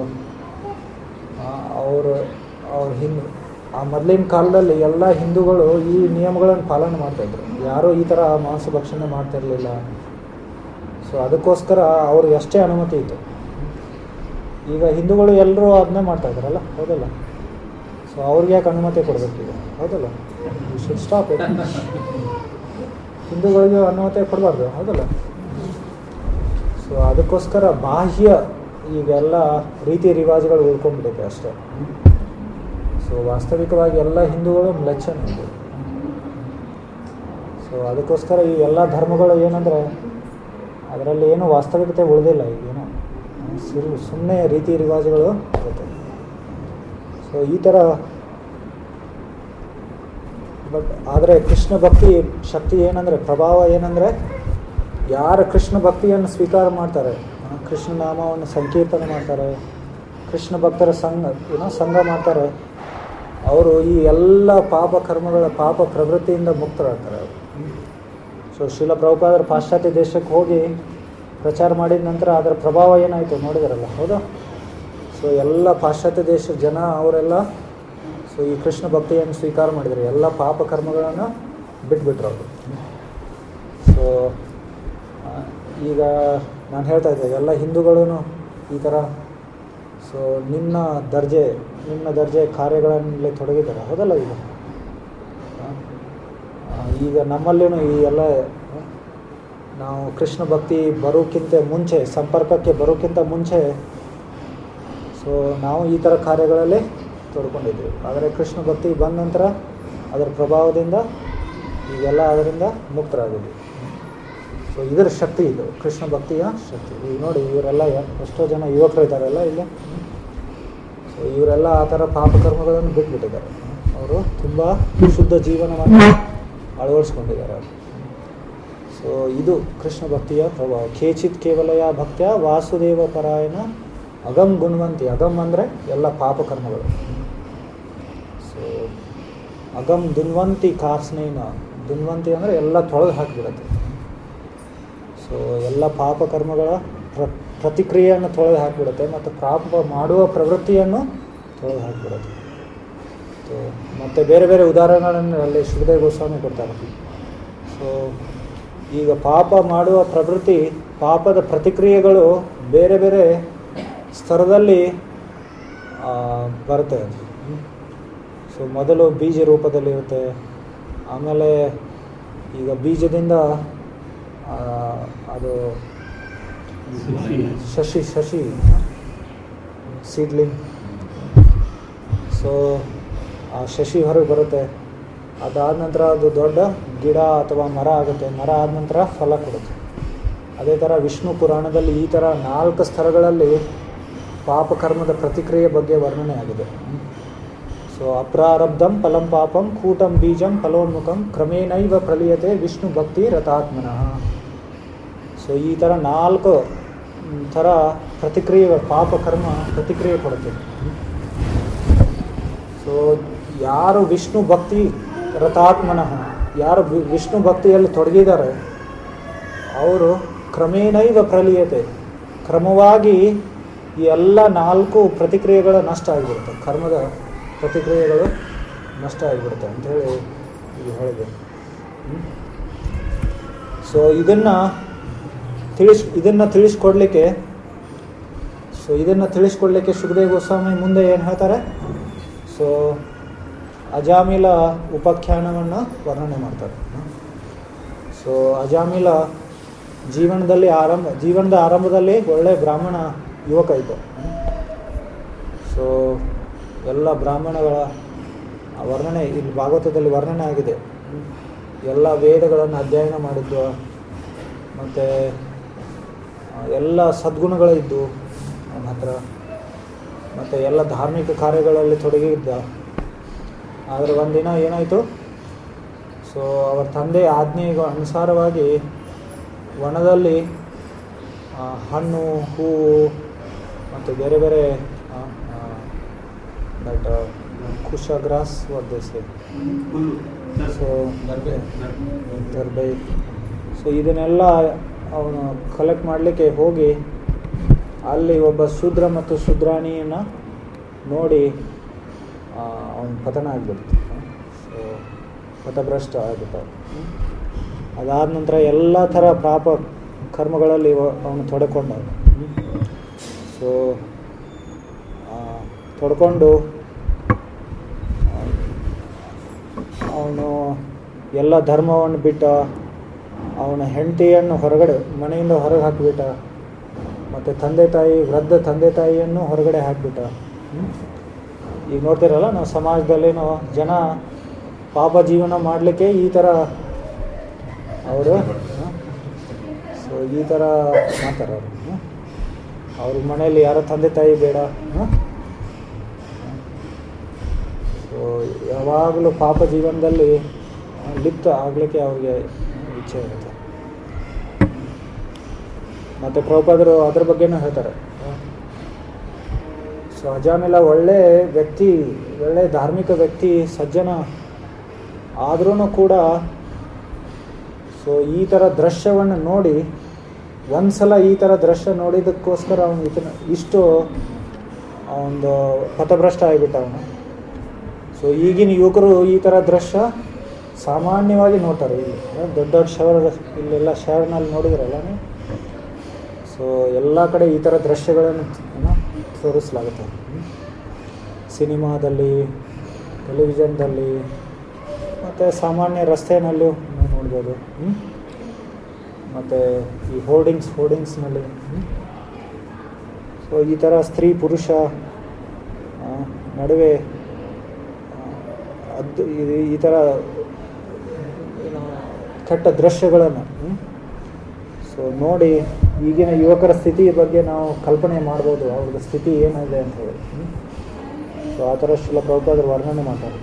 ಅವರು ಅವ್ರ ಹಿಂದ್ ಆ ಮೊದಲಿನ ಕಾಲದಲ್ಲಿ ಎಲ್ಲ ಹಿಂದೂಗಳು ಈ ನಿಯಮಗಳನ್ನು ಪಾಲನೆ ಮಾಡ್ತಾಯಿದ್ರು ಯಾರೂ ಈ ಥರ ಮಾಂಸ ಭಕ್ಷಣೆ ಮಾಡ್ತಿರಲಿಲ್ಲ ಸೊ ಅದಕ್ಕೋಸ್ಕರ ಅವ್ರಿಗೆ ಅಷ್ಟೇ ಅನುಮತಿ ಇತ್ತು ಈಗ ಹಿಂದೂಗಳು ಎಲ್ಲರೂ ಅದನ್ನೇ ಮಾಡ್ತಾ ಇದ್ದಾರಲ್ಲ ಹೌದಲ್ಲ ಸೊ ಅವ್ರಿಗೆ ಯಾಕೆ ಅನುಮತಿ ಕೊಡಬೇಕು ಈಗ ಹೌದಲ್ಲ ಶುಡ್ ಸ್ಟಾಪ್ ಇಟ್ ಹಿಂದೂಗಳಿಗೆ ಅನುಮತಿ ಕೊಡಬಾರ್ದು ಹೌದಲ್ಲ ಸೊ ಅದಕ್ಕೋಸ್ಕರ ಬಾಹ್ಯ ಈಗೆಲ್ಲ ರೀತಿ ರಿವಾಜುಗಳು ಉಳ್ಕೊಂಡ್ಬಿಟ್ಟೈತೆ ಅಷ್ಟೇ ಸೊ ವಾಸ್ತವಿಕವಾಗಿ ಎಲ್ಲ ಹಿಂದೂಗಳು ಮ್ಲೆಚ್ಛನಿಂದು ಸೊ ಅದಕ್ಕೋಸ್ಕರ ಈ ಎಲ್ಲ ಧರ್ಮಗಳು ಏನಂದರೆ ಅದರಲ್ಲಿ ಏನು ವಾಸ್ತವಿಕತೆ ಉಳಿದಿಲ್ಲ ಈಗೇನು ಸುಳ್ಳು ಸುಮ್ಮನೆ ರೀತಿ ರಿವಾಜುಗಳು ಇರುತ್ತೆ ಸೊ ಈ ಥರ ಬಟ್ ಆದರೆ ಕೃಷ್ಣ ಭಕ್ತಿ ಶಕ್ತಿ ಏನಂದರೆ ಪ್ರಭಾವ ಏನಂದರೆ ಯಾರು ಕೃಷ್ಣ ಭಕ್ತಿಯನ್ನು ಸ್ವೀಕಾರ ಮಾಡ್ತಾರೆ ಆ, ಕೃಷ್ಣ ನಾಮವನ್ನು ಸಂಕೀರ್ತನೆ ಮಾಡ್ತಾರೆ ಕೃಷ್ಣ ಭಕ್ತರ ಸಂಘ ಏನೋ ಸಂಘ ಮಾಡ್ತಾರೆ ಅವರು ಈ ಎಲ್ಲ ಪಾಪ ಕರ್ಮಗಳ ಪಾಪ ಪ್ರವೃತ್ತಿಯಿಂದ ಮುಕ್ತರಾಗ್ತಾರೆ ಅವರು ಸೊ ಶಿಲ ಪ್ರಭುಪಾದರ ಪಾಶ್ಚಾತ್ಯ ದೇಶಕ್ಕೆ ಹೋಗಿ ಪ್ರಚಾರ ಮಾಡಿದ ನಂತರ ಅದರ ಪ್ರಭಾವ ಏನಾಯಿತು ನೋಡಿದಾರಲ್ಲ ಹೌದಾ ಸೊ ಎಲ್ಲ ಪಾಶ್ಚಾತ್ಯ ದೇಶದ ಜನ ಅವರೆಲ್ಲ ಸೊ ಈ ಕೃಷ್ಣ ಭಕ್ತಿಯನ್ನು ಸ್ವೀಕಾರ ಮಾಡಿದರು ಎಲ್ಲ ಪಾಪ ಕರ್ಮಗಳನ್ನು ಬಿಟ್ಬಿಟ್ರು ಅವರು ಸೊ ಈಗ ನಾನು ಹೇಳ್ತಾ ಇದ್ದೆ ಎಲ್ಲ ಹಿಂದೂಗಳೂ ಈ ಥರ ಸೊ ನಿನ್ನ ದರ್ಜೆ ನಿನ್ನ ದರ್ಜೆ ಕಾರ್ಯಗಳಲ್ಲಿ ತೊಡಗಿದ್ದಾರೆ ಹೌದಲ್ಲ ಈಗ ಆ, ಆ, ಈಗ ನಮ್ಮಲ್ಲಿನೂ ಈ ಎಲ್ಲ ಆ, ನಾವು ಕೃಷ್ಣ ಭಕ್ತಿ ಬರೋಕ್ಕಿಂತ ಮುಂಚೆ ಸಂಪರ್ಕಕ್ಕೆ ಬರೋಕ್ಕಿಂತ ಮುಂಚೆ ಸೊ ನಾವು ಈ ಥರ ಕಾರ್ಯಗಳಲ್ಲಿ ತೊಡ್ಕೊಂಡಿದ್ವಿ ಆದರೆ ಕೃಷ್ಣ ಭಕ್ತಿ ಬಂದ ನಂತರ ಅದರ ಪ್ರಭಾವದಿಂದ ಈಗೆಲ್ಲ ಅದರಿಂದ ಮುಕ್ತರಾಗಿದ್ವಿ ಸೊ ಇದರ ಶಕ್ತಿ ಇದು ಕೃಷ್ಣ ಭಕ್ತಿಯ ಶಕ್ತಿ ಈಗ ನೋಡಿ ಇವರೆಲ್ಲ ಯ- ಎಷ್ಟೋ ಜನ ಯುವಕರು ಇದ್ದಾರಲ್ಲ ಇಲ್ಲಿ ಸೊ ಇವರೆಲ್ಲ ಆ ಥರ ಪಾಪಕರ್ಮಗಳನ್ನು ಬಿಟ್ಬಿಟ್ಟಿದ್ದಾರೆ ಅವರು ತುಂಬ ಶುದ್ಧ ಜೀವನವನ್ನು ಅಳವಡಿಸ್ಕೊಂಡಿದ್ದಾರೆ ಅವರು ಸೊ ಇದು ಕೃಷ್ಣ ಭಕ್ತಿಯ ಪ್ರಭಾವ ಕೇಚಿತ್ ಕೇವಲಯ ಭಕ್ತ್ಯ ವಾಸುದೇವ ಪರಾಯಣ ಅಗಮ್ ಗುಣವಂತಿ ಅಗಮ್ ಅಂದರೆ ಎಲ್ಲ ಪಾಪಕರ್ಮಗಳು ಸೊ ಅಗಮ್ ದುನ್ವಂತಿ ಕಾರ್ಸ್ನೇನ ದುನ್ವಂತಿ ಅಂದರೆ ಎಲ್ಲ ತೊಳೆದು ಹಾಕಿಬಿಡುತ್ತೆ ಸೊ ಎಲ್ಲ ಪಾಪಕರ್ಮಗಳ ಪ್ರ ಪ್ರತಿಕ್ರಿಯೆಯನ್ನು ತೊಳೆದು ಹಾಕಿಬಿಡುತ್ತೆ ಮತ್ತು ಪಾಪ ಮಾಡುವ ಪ್ರವೃತ್ತಿಯನ್ನು ತೊಳೆದು ಹಾಕಿಬಿಡುತ್ತೆ ಸೊ ಮತ್ತು ಬೇರೆ ಬೇರೆ ಉದಾಹರಣೆಗಳನ್ನು ಅಲ್ಲಿ ಸುಖದೇವ್ ಗೋಸ್ವಾಮಿ ಕೊಡ್ತಾರೆ ಸೊ ಈಗ ಪಾಪ ಮಾಡುವ ಪ್ರವೃತ್ತಿ ಪಾಪದ ಪ್ರತಿಕ್ರಿಯೆಗಳು ಬೇರೆ ಬೇರೆ ಸ್ತರದಲ್ಲಿ ಆ, ಬರುತ್ತೆ ಸೊ ಮೊದಲು ಬೀಜ ರೂಪದಲ್ಲಿರುತ್ತೆ ಆಮೇಲೆ ಈಗ ಬೀಜದಿಂದ ಆ, ಅದು ಶಶಿ ಶಶಿ ಸೀಡ್ಲಿಂಗ್ ಸೊ ಆ ಶಶಿ ಹೊರಗೆ ಬರುತ್ತೆ ಅದಾದ ನಂತರ ಅದು ದೊಡ್ಡ ಗಿಡ ಅಥವಾ ಮರ ಆಗುತ್ತೆ ಮರ ಆದ ನಂತರ ಫಲ ಕೊಡುತ್ತೆ ಅದೇ ಥರ ವಿಷ್ಣು ಪುರಾಣದಲ್ಲಿ ಈ ಥರ ನಾಲ್ಕು ಸ್ತರಗಳಲ್ಲಿ ಪಾಪಕರ್ಮದ ಪ್ರತಿಕ್ರಿಯೆ ಬಗ್ಗೆ ವರ್ಣನೆ ಆಗಿದೆ ಸೊ ಅಪ್ರಾರಬ್ಧಂ ಫಲಂ ಪಾಪಂ ಕೂಟಂ ಬೀಜಂ ಫಲೋನ್ಮುಖಂ ಕ್ರಮೇಣೈವ ಪ್ರಲೀಯತೆ ವಿಷ್ಣು ಭಕ್ತಿ ರಥಾತ್ಮನಃ ಸೊ ಈ ಥರ ನಾಲ್ಕು ಮ್, ಥರ ಪ್ರತಿಕ್ರಿಯೆ ಪಾಪ ಕರ್ಮ ಪ್ರತಿಕ್ರಿಯೆ ಕೊಡುತ್ತೆ ಸೊ ಯಾರು ವಿಷ್ಣು ಭಕ್ತಿ ರಥಾತ್ಮನಃ ಯಾರು ವಿ- ವಿಷ್ಣು ಭಕ್ತಿಯಲ್ಲಿ ತೊಡಗಿದ್ದಾರೆ ಅವರು ಕ್ರಮೇಣೈವ ಪ್ರಲೀಯತೆ ಕ್ರಮವಾಗಿ ಈ ಎಲ್ಲ ನಾಲ್ಕು ಪ್ರತಿಕ್ರಿಯೆಗಳು ನಷ್ಟ ಆಗಿಬಿಡುತ್ತೆ ಕರ್ಮದ ಪ್ರತಿಕ್ರಿಯೆಗಳು ನಷ್ಟ ಆಗಿಬಿಡುತ್ತೆ ಅಂಥೇಳಿ ಈಗ ಹೇಳಿದೆ ಸೊ ಇದನ್ನು ತಿಳಿಸ್ ಇದನ್ನು ತಿಳಿಸ್ಕೊಡ್ಲಿಕ್ಕೆ ಸೊ ಇದನ್ನು ತಿಳಿಸ್ಕೊಡ್ಲಿಕ್ಕೆ ಸುಖದೇವ್ ಗೋಸ್ವಾಮಿ ಮುಂದೆ ಏನು ಹೇಳ್ತಾರೆ ಸೊ ಅಜಾಮಿಲ ಉಪಾಖ್ಯಾನವನ್ನು ವರ್ಣನೆ ಮಾಡ್ತಾರೆ ಸೊ ಅಜಾಮಿಲ ಜೀವನದಲ್ಲಿ ಆರಂಭ ಜೀವನದ ಆರಂಭದಲ್ಲಿ ಒಳ್ಳೆ ಬ್ರಾಹ್ಮಣ ಯುವಕ ಇದ್ದ ಸೊ ಎಲ್ಲ ಬ್ರಾಹ್ಮಣಗಳ ಆ ವರ್ಣನೆ ಇಲ್ಲಿ ಭಾಗವತದಲ್ಲಿ ವರ್ಣನೆ ಆಗಿದೆ ಎಲ್ಲ ವೇದಗಳನ್ನು ಅಧ್ಯಯನ ಮಾಡಿದ್ದು ಮತ್ತು ಎಲ್ಲ ಸದ್ಗುಣಗಳಿದ್ದು ಅವನ ಹತ್ರ ಮತ್ತು ಎಲ್ಲ ಧಾರ್ಮಿಕ ಕಾರ್ಯಗಳಲ್ಲಿ ತೊಡಗಿದ್ದ ಆದರೆ ಒಂದಿನ ಏನಾಯಿತು ಸೊ ಅವರ ತಂದೆ ಆಜ್ಞೆಗೆ ಅನುಸಾರವಾಗಿ ವನದಲ್ಲಿ ಆ, ಹಣ್ಣು ಹೂವು ಮತ್ತು ಬೇರೆ ಬೇರೆ ದಟ್ ಕುಶ ಗ್ರಾಸ್ ವರ್ಧಿಸಿ ಸೊ ದರ್ಬೆ ಸೊ ಇದನ್ನೆಲ್ಲ ಅವನು ಕಲೆಕ್ಟ್ ಮಾಡಲಿಕ್ಕೆ ಹೋಗಿ ಅಲ್ಲಿ ಒಬ್ಬ ಶೂದ್ರ ಮತ್ತು ಶೂದ್ರಾಣಿಯನ್ನು ನೋಡಿ ಅವನ ಪತನ ಆಗಿಬಿಡ್ತು ಸೊ ಪಥಭ್ರಷ್ಟ ಆಗಿಬಿಟ್ಟ ಅದಾದ ನಂತರ ಎಲ್ಲ ಥರ ಪಾಪ ಕರ್ಮಗಳಲ್ಲಿ ಅವನು ತೊಡಕೊಂಡ ಸೊ ತೊಡ್ಕೊಂಡು ಅವನು ಎಲ್ಲ ಧರ್ಮವನ್ನು ಬಿಟ್ಟ ಅವನ ಹೆಂಡತಿಯನ್ನು ಹೊರಗಡೆ ಮನೆಯಿಂದ ಹೊರಗೆ ಹಾಕಿಬಿಟ್ಟ ಮತ್ತು ತಂದೆ ತಾಯಿ ವೃದ್ಧ ತಂದೆ ತಾಯಿಯನ್ನು ಹೊರಗಡೆ ಹಾಕಿಬಿಟ್ಟ ಈಗ ನೋಡ್ತಿರಲ್ಲ ನಾವು ಸಮಾಜದಲ್ಲೇನೋ ಜನ ಪಾಪ ಜೀವನ ಮಾಡಲಿಕ್ಕೆ ಈ ಥರ ಅವರು ಸೊ ಈ ಥರ ಮಾಡ್ತಾರೆ ಅವರು ಅವ್ರ ಮನೇಲಿ ಯಾರೋ ತಂದೆ ತಾಯಿ ಬೇಡ ಸೊ ಯಾವಾಗಲೂ ಪಾಪ ಜೀವನದಲ್ಲಿ ಆ, ಲಿಪ್ತ ಆಗಲಿಕ್ಕೆ ಅವ್ರಿಗೆ ಇಚ್ಛೆ ಇರುತ್ತೆ ಮತ್ತು ಪ್ರಭುಪಾದರು ಅದ್ರ ಬಗ್ಗೆನೂ ಹೇಳ್ತಾರೆ ಸೊ ಅಜಾಮಿಲ ಒಳ್ಳೆ ವ್ಯಕ್ತಿ ಒಳ್ಳೆ ಧಾರ್ಮಿಕ ವ್ಯಕ್ತಿ ಸಜ್ಜನ ಆದ್ರೂ ಕೂಡ ಸೊ ಈ ಥರ ದೃಶ್ಯವನ್ನು ನೋಡಿ ಒಂದ್ಸಲ ಈ ಥರ ದೃಶ್ಯ ನೋಡಿದ್ದಕ್ಕೋಸ್ಕರ ಅವನು ಇದನ್ನ ಇಷ್ಟು ಒಂದು ಪಥಭ್ರಷ್ಟ ಆಗಿಬಿಟ್ಟ ಅವನು ಸೊ ಈಗಿನ ಯುವಕರು ಈ ಥರ ದೃಶ್ಯ ಸಾಮಾನ್ಯವಾಗಿ ನೋಡ್ತಾರೆ ಇಲ್ಲಿ ದೊಡ್ಡ ದೊಡ್ಡ ಶಹರ ಇಲ್ಲೆಲ್ಲ ಶಹರ್ನಲ್ಲಿ ನೋಡಿದ್ರಲ್ಲ ನೀವು ಸೊ ಎಲ್ಲ ಕಡೆ ಈ ಥರ ದೃಶ್ಯಗಳನ್ನು ಏನು ತೋರಿಸಲಾಗುತ್ತೆ ಸಿನಿಮಾದಲ್ಲಿ ಟೆಲಿವಿಷನ್ದಲ್ಲಿ ಮತ್ತು ಸಾಮಾನ್ಯ ರಸ್ತೆಯಲ್ಲೂ ನೀವು ನೋಡ್ಬೋದು ಹ್ಮ್? ಮತ್ತು ಈ ಹೋರ್ಡಿಂಗ್ಸ್ ಹೋರ್ಡಿಂಗ್ಸ್ನಲ್ಲಿ ಸೊ ಈ ಥರ ಸ್ತ್ರೀ ಪುರುಷ ಆ, ನಡುವೆ ಆ, ಅದು ಈ- ಈ ಥರ ಏನು ಕೆಟ್ಟ ದೃಶ್ಯಗಳನ್ನು ಸೊ ನೋಡಿ ಈಗಿನ ಯುವಕರ ಸ್ಥಿತಿ ಬಗ್ಗೆ ನಾವು ಕಲ್ಪನೆ ಮಾಡ್ಬೋದು ಅವ್ರದ್ದು ಸ್ಥಿತಿ ಏನಿದೆ ಅಂತ ಹೇಳಿ ಸೊ ಆ ಥರ ಶಿಲ ಪ್ರಭುಪಾದರು ವರ್ಣನೆ ಮಾಡ್ತಾರೆ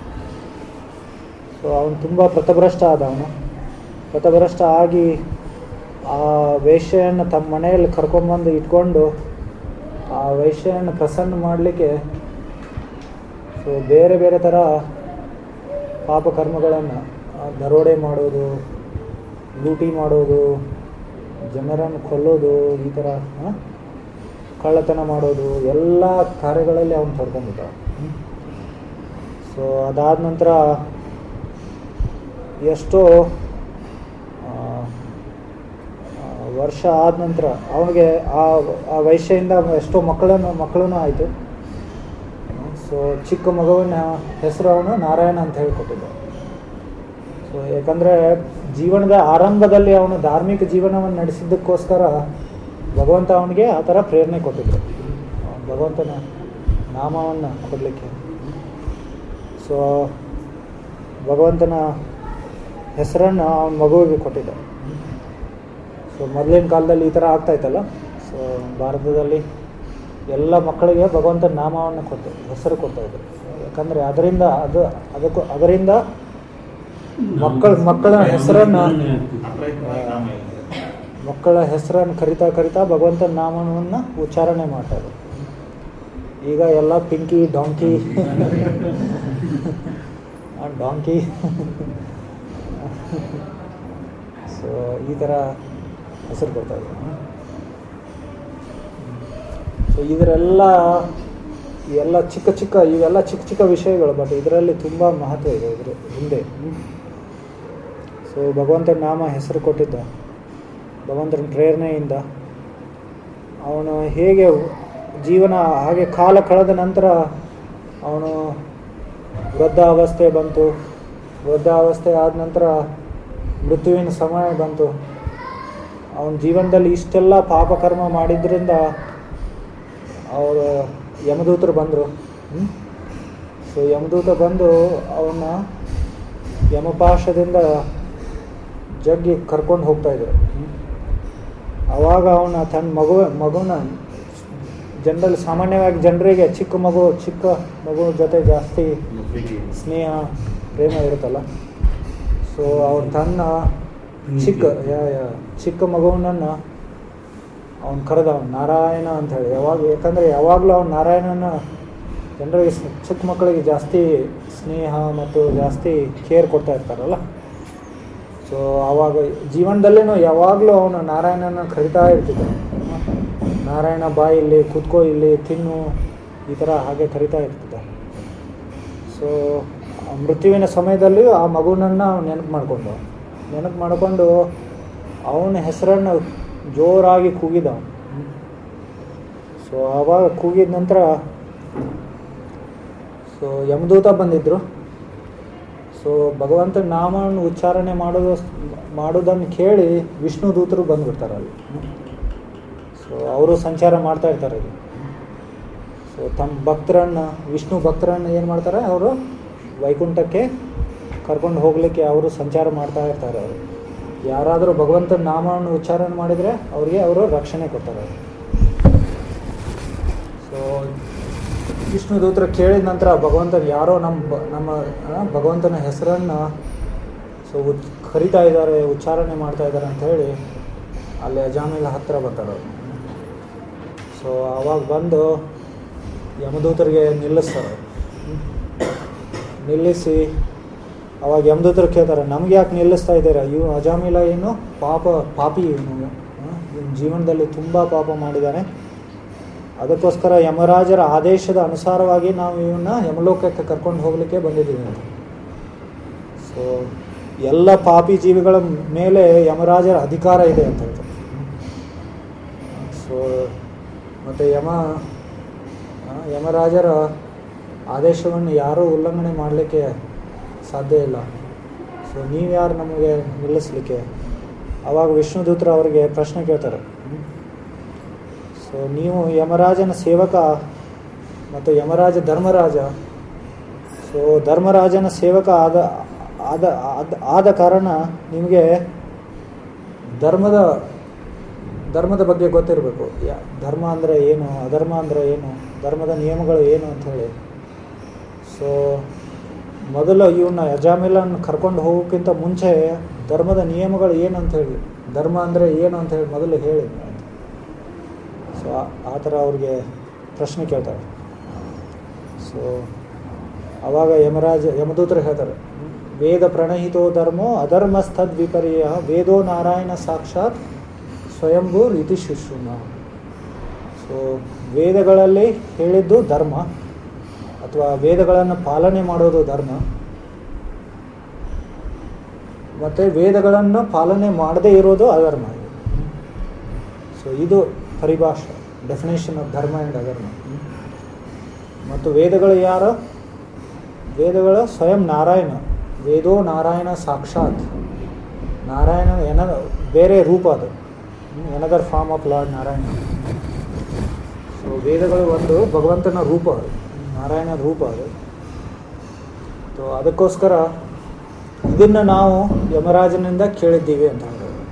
ಸೊ ಅವನು ತುಂಬ ಪ್ರತಭ್ರಷ್ಟ ಆದ ಅವನು ಪ್ರತಭ್ರಷ್ಟ ಆಗಿ ಆ ವೇಶ್ಯೆಯನ್ನು ತಮ್ಮ ಮನೆಯಲ್ಲಿ ಕರ್ಕೊಂಬಂದು ಇಟ್ಕೊಂಡು ಆ ವೇಶ್ಯೆಯನ್ನು ಪ್ರಸನ್ನ ಮಾಡಲಿಕ್ಕೆ ಸೊ ಬೇರೆ ಬೇರೆ ಥರ ಪಾಪ ಕರ್ಮಗಳನ್ನು ದರೋಡೆ ಮಾಡೋದು ಲೂಟಿ ಮಾಡೋದು ಜನರನ್ನು ಕೊಲ್ಲೋದು ಈ ಥರ ಆ, ಕಳ್ಳತನ ಮಾಡೋದು ಎಲ್ಲ ಕಾರ್ಯಗಳಲ್ಲಿ ಅವನು ತೊಡ್ಕೊಂಡಿದ್ದ ಸೊ ಅದಾದ ನಂತರ ಎಷ್ಟೋ ಆ, ಆ, ವರ್ಷ ಆದ ನಂತರ ಅವನಿಗೆ ಆ ಆ ವಯಸ್ಸಿಂದ ಎಷ್ಟೋ ಮಕ್ಕಳನ್ನು ಮಕ್ಕಳೂ ಆಯಿತು ಸೊ ಚಿಕ್ಕ ಮಗುವಿನ ಹೆಸರು ಅವನು ನಾರಾಯಣ ಅಂತ ಹೇಳಿಕೊಟ್ಟಿದ್ದ ಸೊ ಯಾಕಂದರೆ ಜೀವನದ ಆರಂಭದಲ್ಲಿ ಅವನು ಧಾರ್ಮಿಕ ಜೀವನವನ್ನು ನಡೆಸಿದ್ದಕ್ಕೋಸ್ಕರ ಭಗವಂತ ಅವನಿಗೆ ಆ ಥರ ಪ್ರೇರಣೆ ಕೊಟ್ಟಿದ್ರು ಅವ್ನು ಭಗವಂತನ ನಾಮವನ್ನು ಕೊಡಲಿಕ್ಕೆ ಸೊ ಭಗವಂತನ ಹೆಸರನ್ನು ಅವನ ಮಗುವಿಗೆ ಕೊಟ್ಟಿದ್ದ ಸೊ ಮೊದಲಿನ ಕಾಲದಲ್ಲಿ ಈ ಥರ ಆಗ್ತಾ ಇತ್ತಲ್ಲ ಸೊ ಭಾರತದಲ್ಲಿ ಎಲ್ಲ ಮಕ್ಕಳಿಗೆ ಭಗವಂತನ ನಾಮವನ್ನು ಕೊಟ್ಟು ಹೆಸರು ಕೊಡ್ತಾ ಇದ್ರು ಯಾಕಂದರೆ ಅದರಿಂದ ಅದು ಅದಕ್ಕೂ ಅದರಿಂದ ಮಕ್ಕಳ ಮಕ್ಕಳ ಹೆಸರನ್ನು ಮಕ್ಕಳ ಹೆಸರನ್ನು ಕರಿತಾ ಕರಿತಾ ಭಗವಂತನ ನಾಮವನ್ನು ಉಚ್ಚಾರಣೆ ಮಾಡ್ತಾ ಇದ್ರು ಈಗ ಎಲ್ಲ ಪಿಂಕಿ ಡಾಂಕಿ ಡಾಂಕಿ ಸೊ ಈ ಥರ ಹೆಸರು ಕೊಡ್ತಾ ಇದ್ರು ಸೊ ಇದರೆಲ್ಲ ಎಲ್ಲ ಚಿಕ್ಕ ಚಿಕ್ಕ ಇವೆಲ್ಲ ಚಿಕ್ಕ ಚಿಕ್ಕ ವಿಷಯಗಳು ಬಟ್ ಇದರಲ್ಲಿ ತುಂಬ ಮಹತ್ವ ಇದೆ ಇದ್ರ ಹಿಂದೆ ಸೊ ಭಗವಂತನ ನಾಮ ಹೆಸರು ಕೊಟ್ಟಿದ್ದ ಭಗವಂತನ ಪ್ರೇರಣೆಯಿಂದ ಅವನು ಹೇಗೆ ಜೀವನ ಹಾಗೆ ಕಾಲ ಕಳೆದ ನಂತರ ಅವನು ವೃದ್ಧಾವಸ್ಥೆ ಬಂತು ವೃದ್ಧಾವಸ್ಥೆ ಆದ ನಂತರ ಮೃತ್ಯುವಿನ ಸಮಯ ಬಂತು ಅವನ ಜೀವನದಲ್ಲಿ ಇಷ್ಟೆಲ್ಲ ಪಾಪಕರ್ಮ ಮಾಡಿದ್ರಿಂದ ಅವರು ಯಮದೂತರು ಬಂದರು ಸೊ ಯಮದೂತ ಬಂದು ಅವನ್ನ ಯಮಪಾಶದಿಂದ ಜಗ್ಗಿ ಕರ್ಕೊಂಡು ಹೋಗ್ತಾ ಇದ್ರು ಆವಾಗ ಅವನ ತನ್ನ ಮಗು ಮಗುನ ಜನರಲ್ಲಿ ಸಾಮಾನ್ಯವಾಗಿ ಜನರಿಗೆ ಚಿಕ್ಕ ಮಗು ಚಿಕ್ಕ ಮಗು ಜೊತೆ ಜಾಸ್ತಿ ಸ್ನೇಹ ಪ್ರೇಮ ಇರುತ್ತಲ್ಲ ಸೊ ಅವ್ರು ತನ್ನ ಚಿಕ್ಕ ಯಾ ಯಾ ಚಿಕ್ಕ ಮಗುವನನ್ನು ಅವ್ನು ಕರೆದ ಅವ್ನು ನಾರಾಯಣ ಅಂತ ಹೇಳಿ ಯಾವಾಗ ಯಾಕಂದರೆ ಯಾವಾಗಲೂ ಅವ್ನು ನಾರಾಯಣನ ಜನರಿಗೆ ಸ್- ಚಿಕ್ಕ ಮಕ್ಕಳಿಗೆ ಜಾಸ್ತಿ ಸ್ನೇಹ ಮತ್ತು ಜಾಸ್ತಿ ಕೇರ್ ಕೊಡ್ತಾ ಇರ್ತಾರಲ್ಲ ಸೊ ಆವಾಗ ಜೀವನದಲ್ಲೇನು ಯಾವಾಗಲೂ ಅವನು ನಾರಾಯಣನ ಕರಿತಾ ಇರ್ತಿದ್ದ ನಾರಾಯಣ ಬಾ ಇಲ್ಲಿ ಕೂತ್ಕೋ ಇಲ್ಲಿ ತಿನ್ನು ಈ ಥರ ಹಾಗೆ ಕರಿತಾ ಇರ್ತಿದ್ದ ಸೊ ಆ ಮೃತ್ಯುವಿನ ಸಮಯದಲ್ಲಿ ಆ ಮಗುನನ್ನು ಅವ್ನು ನೆನಪು ಮಾಡಿಕೊಂಡು ನೆನಪು ಮಾಡಿಕೊಂಡು ಅವನ ಹೆಸರನ್ನು ಜೋರಾಗಿ ಕೂಗಿದ ಅವ್ನು. ಸೊ ಆವಾಗ ಕೂಗಿದ ನಂತರ ಸೊ ಯಮದೂತ ಬಂದಿದ್ದರು ಸೊ ಭಗವಂತನ ನಾಮವನ್ನು ಉಚ್ಚಾರಣೆ ಮಾಡೋದು ಮಾಡೋದನ್ನು ಕೇಳಿ ವಿಷ್ಣು ದೂತರು ಬಂದ್ಬಿಡ್ತಾರೆ ಅಲ್ಲಿ ಸೊ ಅವರು ಸಂಚಾರ ಮಾಡ್ತಾ ಇರ್ತಾರೆ ಇಲ್ಲಿ ಸೊ ಸೊ ತಮ್ಮ ಭಕ್ತರನ್ನು ವಿಷ್ಣು ಭಕ್ತರನ್ನು ಏನು ಮಾಡ್ತಾರೆ ಅವರು ವೈಕುಂಠಕ್ಕೆ ಕರ್ಕೊಂಡು ಹೋಗಲಿಕ್ಕೆ ಅವರು ಸಂಚಾರ ಮಾಡ್ತಾ ಇರ್ತಾರೆ ಅವರು ಯಾರಾದರೂ ಭಗವಂತನ ನಾಮವನ್ನು ಉಚ್ಚಾರಣೆ ಮಾಡಿದರೆ ಅವರಿಗೆ ಅವರು ರಕ್ಷಣೆ ಕೊಡ್ತಾರೆ ಸೊ ವಿಷ್ಣು ದೂತರ ಕೇಳಿದ ನಂತರ ಭಗವಂತನ ಯಾರೋ ನಮ್ಮ ಬ- ನಮ್ಮ ಆ, ಭಗವಂತನ ಹೆಸರನ್ನು ಸೊ ಉಚ್ ಕರಿತಾ ಇದ್ದಾರೆ ಉಚ್ಚಾರಣೆ ಮಾಡ್ತಾ ಇದ್ದಾರೆ ಅಂತ ಹೇಳಿ ಅಲ್ಲಿ ಅಜಾಮಿಲ ಹತ್ತಿರ ಬರ್ತಾರೆ ಅವ್ರು. ಸೊ ಅವಾಗ ಬಂದು ಯಮದೂತರಿಗೆ ನಿಲ್ಲಿಸ್ತಾರೆ ಹ್ಮ್. ನಿಲ್ಲಿಸಿ ಅವಾಗ ಯಮದೂತರು ಕೇಳ್ತಾರೆ ನಮ್ಗೆ ಯಾಕೆ ನಿಲ್ಲಿಸ್ತಾ ಇದ್ದೀರಾ ಇವು ಅಜಾಮಿಲ ಏನು ಪಾಪ ಪಾಪಿ ಇವನು ಇವನ ಜೀವನದಲ್ಲಿ ತುಂಬ ಪಾಪ ಮಾಡಿದ್ದಾನೆ ಅದಕ್ಕೋಸ್ಕರ ಯಮರಾಜರ ಆದೇಶದ ಅನುಸಾರವಾಗಿ ನಾವು ಇವನ್ನ ಯಮಲೋಕಕ್ಕೆ ಕರ್ಕೊಂಡು ಹೋಗಲಿಕ್ಕೆ ಬಂದಿದ್ದೀವಿ ಅಂತ ಸೊ ಎಲ್ಲ ಪಾಪಿ ಜೀವಿಗಳ ಮೇಲೆ ಯಮರಾಜರ ಅಧಿಕಾರ ಇದೆ ಅಂತ ಹೇಳ್ತಾರೆ ಸೊ ಮತ್ತು ಯಮ ಆ, ಯಮರಾಜರ ಆದೇಶವನ್ನು ಯಾರೂ ಉಲ್ಲಂಘನೆ ಮಾಡಲಿಕ್ಕೆ ಸಾಧ್ಯ ಇಲ್ಲ ಸೊ ನೀವು ಯಾರು ನಮಗೆ ನಿಲ್ಲಿಸಲಿಕ್ಕೆ ಆವಾಗ ವಿಷ್ಣುದೂತರು ಅವರಿಗೆ ಪ್ರಶ್ನೆ ಕೇಳ್ತಾರೆ ಹ್ಮ್. ಸೊ ನೀವು ಯಮರಾಜನ ಸೇವಕ ಮತ್ತು ಯಮರಾಜ ಧರ್ಮರಾಜ ಸೊ ಧರ್ಮರಾಜನ ಸೇವಕ ಆದ ಆದ ಆದ ಆದ ಕಾರಣ ನಿಮಗೆ ಧರ್ಮದ ಧರ್ಮದ ಬಗ್ಗೆ ಗೊತ್ತಿರಬೇಕು ಯಾ ಧರ್ಮ ಅಂದರೆ ಏನು ಅಧರ್ಮ ಅಂದರೆ ಏನು ಧರ್ಮದ ನಿಯಮಗಳು ಏನು ಅಂತ ಹೇಳಿ ಸೊ ಮೊದಲು ಇವನ್ನ ಯಜಾಮಿಲನ್ನು ಕರ್ಕೊಂಡು ಹೋಗೋಕ್ಕಿಂತ ಮುಂಚೆ ಧರ್ಮದ ನಿಯಮಗಳು ಏನು ಅಂತ ಹೇಳಿ ಧರ್ಮ ಅಂದರೆ ಏನು ಅಂತ ಹೇಳಿ ಮೊದಲು ಹೇಳಿ ಸೊ ಆ ಥರ ಅವ್ರಿಗೆ ಪ್ರಶ್ನೆ ಕೇಳ್ತಾರೆ ಸೊ ಆವಾಗ ಯಮರಾಜ ಯಮದೂತರು ಹೇಳ್ತಾರೆ ವೇದ ಪ್ರಣಹಿತೋ ಧರ್ಮೋ ಅಧರ್ಮಸ್ಥದ್ ವಿಪರ್ಯ ವೇದೋ ನಾರಾಯಣ ಸಾಕ್ಷಾತ್ ಸ್ವಯಂಭೂ ರೀತಿ ಶುಶ್ರೂಮ ಸೊ ವೇದಗಳಲ್ಲಿ ಹೇಳಿದ್ದು ಧರ್ಮ ಅಥವಾ ವೇದಗಳನ್ನು ಪಾಲನೆ ಮಾಡೋದು ಧರ್ಮ ಮತ್ತು ವೇದಗಳನ್ನು ಪಾಲನೆ ಮಾಡದೇ ಇರೋದು ಅಧರ್ಮ ಸೊ ಇದು ಪರಿಭಾಷೆ ಡೆಫಿನೇಷನ್ ಆಫ್ ಧರ್ಮ ಆ್ಯಂಡ್ ಅಧರ್ಮ ಮತ್ತು ವೇದಗಳು ಯಾರು ವೇದಗಳು ಸ್ವಯಂ ನಾರಾಯಣ ವೇದೋ ನಾರಾಯಣ ಸಾಕ್ಷಾತ್ ನಾರಾಯಣ ಎನ ಬೇರೆ ರೂಪ ಅದು another form of lord Narayana so ವೇದಗಳು ಒಂದು ಭಗವಂತನ ರೂಪ ಅದು ನಾರಾಯಣ ರೂಪ ಅದು ಸೊ ಅದಕ್ಕೋಸ್ಕರ ಇದನ್ನು ನಾವು ಯಮರಾಜನಿಂದ ಕೇಳಿದ್ದೀವಿ ಅಂತ ಹೇಳಿದ್ರು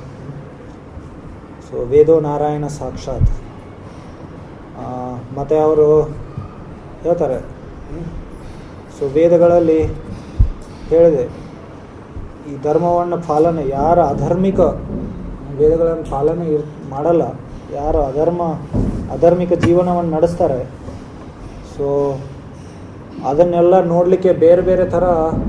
ಸೊ ವೇದೋ ನಾರಾಯಣ ಸಾಕ್ಷಾತ್ ಆ, ಮತ್ತೆ ಅವರು ಹೇಳ್ತಾರೆ ಸೊ ವೇದಗಳಲ್ಲಿ ಹೇಳಿದೆ ಈ ಧರ್ಮವನ್ನು ಪಾಲನೆ ಯಾರ ಅಧರ್ಮಿಕ ವೇದಗಳನ್ನು ಪಾಲನೆ ಇರ್ ಮಾಡಲ್ಲ ಯಾರು ಅಧರ್ಮ ಅಧರ್ಮಿಕ ಜೀವನವನ್ನು ನಡೆಸ್ತಾರೆ ಸೊ ಅದನ್ನೆಲ್ಲ ನೋಡಲಿಕ್ಕೆ ಬೇರೆ ಬೇರೆ ಥರ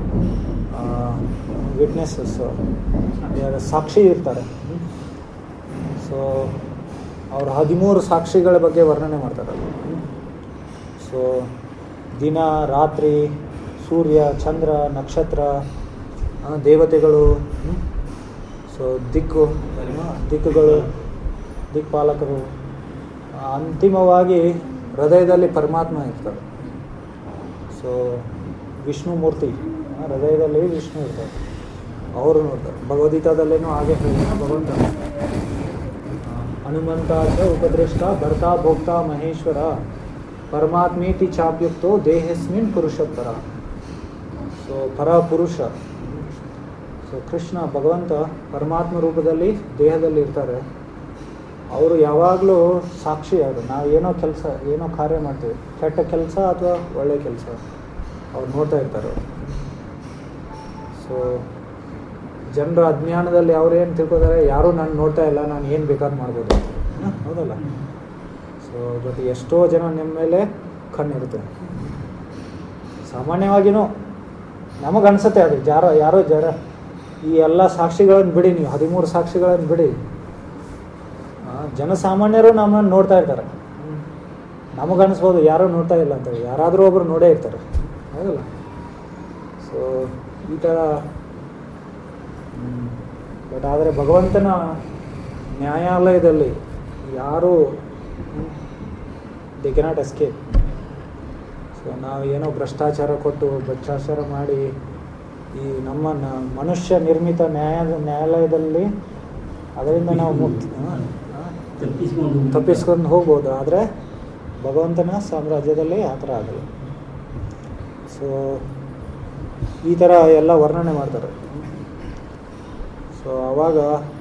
ವಿಟ್ನೆಸಸ್ ಸಾಕ್ಷಿ ಇರ್ತಾರೆ ಸೊ ಅವರು ಹದಿಮೂರು ಸಾಕ್ಷಿಗಳ ಬಗ್ಗೆ ವರ್ಣನೆ ಮಾಡ್ತಾರೆ ಸೊ ದಿನ ರಾತ್ರಿ ಸೂರ್ಯ ಚಂದ್ರ ನಕ್ಷತ್ರ ಆ, ದೇವತೆಗಳು ಸೊ ದಿಕ್ಕು ಆ, ದಿಕ್ಕುಗಳು ದಿಕ್ಪಾಲಕರು ಆ, ಅಂತಿಮವಾಗಿ ಹೃದಯದಲ್ಲಿ ಪರಮಾತ್ಮ ಇರ್ತಾರೆ ಸೊ ವಿಷ್ಣು ಮೂರ್ತಿ ಆ, ಹೃದಯದಲ್ಲಿ ವಿಷ್ಣು ಇರ್ತಾರೆ ಅವರು ನೋಡ್ತಾರೆ ಭಗವದ್ಗೀತಾದಲ್ಲೇನೂ ಹಾಗೆ ಹೇಳಿ ಭಗವಂತ ಆ, ಹನುಮಂತ ಚ ಉಪದೃಷ್ಟ ಭರ್ತಾ ಭೋಕ್ತ ಮಹೇಶ್ವರ ಪರಮಾತ್ಮೇತಿ ಚಾಪ್ಯುಕ್ತೋ ದೇಹಸ್ಮಿನ್ ಪುರುಷ ಪರ ಸೊ ಪರ ಪುರುಷ ಸೊ ಕೃಷ್ಣ ಭಗವಂತ ಪರಮಾತ್ಮ ರೂಪದಲ್ಲಿ ದೇಹದಲ್ಲಿ ಇರ್ತಾರೆ ಅವರು ಯಾವಾಗಲೂ ಸಾಕ್ಷಿ ಅವರು ನಾವು ಏನೋ ಕೆಲಸ ಏನೋ ಕಾರ್ಯ ಮಾಡ್ತೀವಿ ಕೆಟ್ಟ ಕೆಲಸ ಅಥವಾ ಒಳ್ಳೆ ಕೆಲಸ ಅವ್ರು ನೋಡ್ತಾ ಇರ್ತಾರೆ ಸೊ ಜನರ ಅಜ್ಞಾನದಲ್ಲಿ ಅವ್ರು ಏನು ತಿಳ್ಕೊತಾರೆ ಯಾರೂ ನಾನು ನೋಡ್ತಾ ಇಲ್ಲ ನಾನು ಏನು ಬೇಕಾದ್ರೂ ಮಾಡ್ಬೋದು ಹ? ಹೌದಲ್ಲ ಸೊ ಬಟ್ ಎಷ್ಟೋ ಜನ ನಿಮ್ಮ ಮೇಲೆ ಕಣ್ಣಿರುತ್ತೆ ಸಾಮಾನ್ಯವಾಗಿನೂ ನಮಗನ್ಸುತ್ತೆ ಅದು ಯಾರೋ ಯಾರೋ ಜರ ಈ ಎಲ್ಲ ಸಾಕ್ಷಿಗಳನ್ನು ಬಿಡಿ ನೀವು ಹದಿಮೂರು ಸಾಕ್ಷಿಗಳನ್ನು ಬಿಡಿ ಆ, ಜನಸಾಮಾನ್ಯರು ನಮ್ಮನ್ನು ನೋಡ್ತಾ ಇರ್ತಾರೆ ನಮಗನ್ಸ್ಬೋದು ಯಾರೂ ನೋಡ್ತಾ ಇಲ್ಲ ಅಂತ ಯಾರಾದರೂ ಒಬ್ರು ನೋಡೇ ಇರ್ತಾರೆ ಹೌದಲ್ಲ ಸೊ ಈ ಥರ ಬಟ್ ಆದರೆ ಭಗವಂತನ ನ್ಯಾಯಾಲಯದಲ್ಲಿ ಯಾರೂ ದಿ ಕೆನಾಟ್ ಎಸ್ಕೇಪ್ ಸೊ ನಾವು ಏನೋ ಭ್ರಷ್ಟಾಚಾರ ಕೊಟ್ಟು ಭ್ರಷ್ಟಾಚಾರ ಮಾಡಿ ಈ ನಮ್ಮ ನ- ಮನುಷ್ಯ ನಿರ್ಮಿತ ನ್ಯಾಯ ನ್ಯಾಯಾಲಯದಲ್ಲಿ ಅದರಿಂದ ನಾವು ಮುಕ್ತಿ ಆ, ಆ, ತಪ್ಪಿಸ್ಕೊಂಡು ತಪ್ಪಿಸ್ಕೊಂಡು ಹೋಗ್ಬೋದು ಆದರೆ ಭಗವಂತನ ಸಾಮ್ರಾಜ್ಯದಲ್ಲಿ ಆ ಥರ ಆಗಲ್ಲ ಸೊ ಈ ಥರ ಎಲ್ಲ ವರ್ಣನೆ ಮಾಡ್ತಾರೆ ಸೊ ಆವಾಗ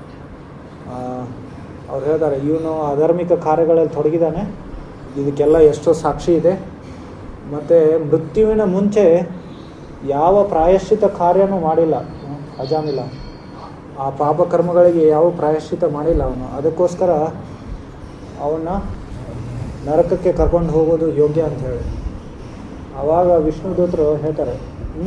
ಅವ್ರು ಹೇಳ್ತಾರೆ ಇವನು ಅಧಾರ್ಮಿಕ ಕಾರ್ಯಗಳಲ್ಲಿ ತೊಡಗಿದ್ದಾನೆ ಇದಕ್ಕೆಲ್ಲ ಎಷ್ಟೋ ಸಾಕ್ಷಿ ಇದೆ ಮತ್ತು ಮೃತ್ಯುವಿನ ಮುಂಚೆ ಯಾವ ಪ್ರಾಯಶ್ಚಿತ ಕಾರ್ಯನೂ ಮಾಡಿಲ್ಲ ಹ್ಮ್, ಅಜಾಮಿಲ ಆ ಪಾಪ ಕರ್ಮಗಳಿಗೆ ಯಾವ ಪ್ರಾಯಶ್ಚಿತ ಮಾಡಿಲ್ಲ ಅವನು ಅದಕ್ಕೋಸ್ಕರ ಅವನ್ನ ನರಕಕ್ಕೆ ಕರ್ಕೊಂಡು ಹೋಗೋದು ಯೋಗ್ಯ ಅಂತ ಹೇಳಿ ಆವಾಗ ವಿಷ್ಣು ದೂತರು ಹೇಳ್ತಾರೆ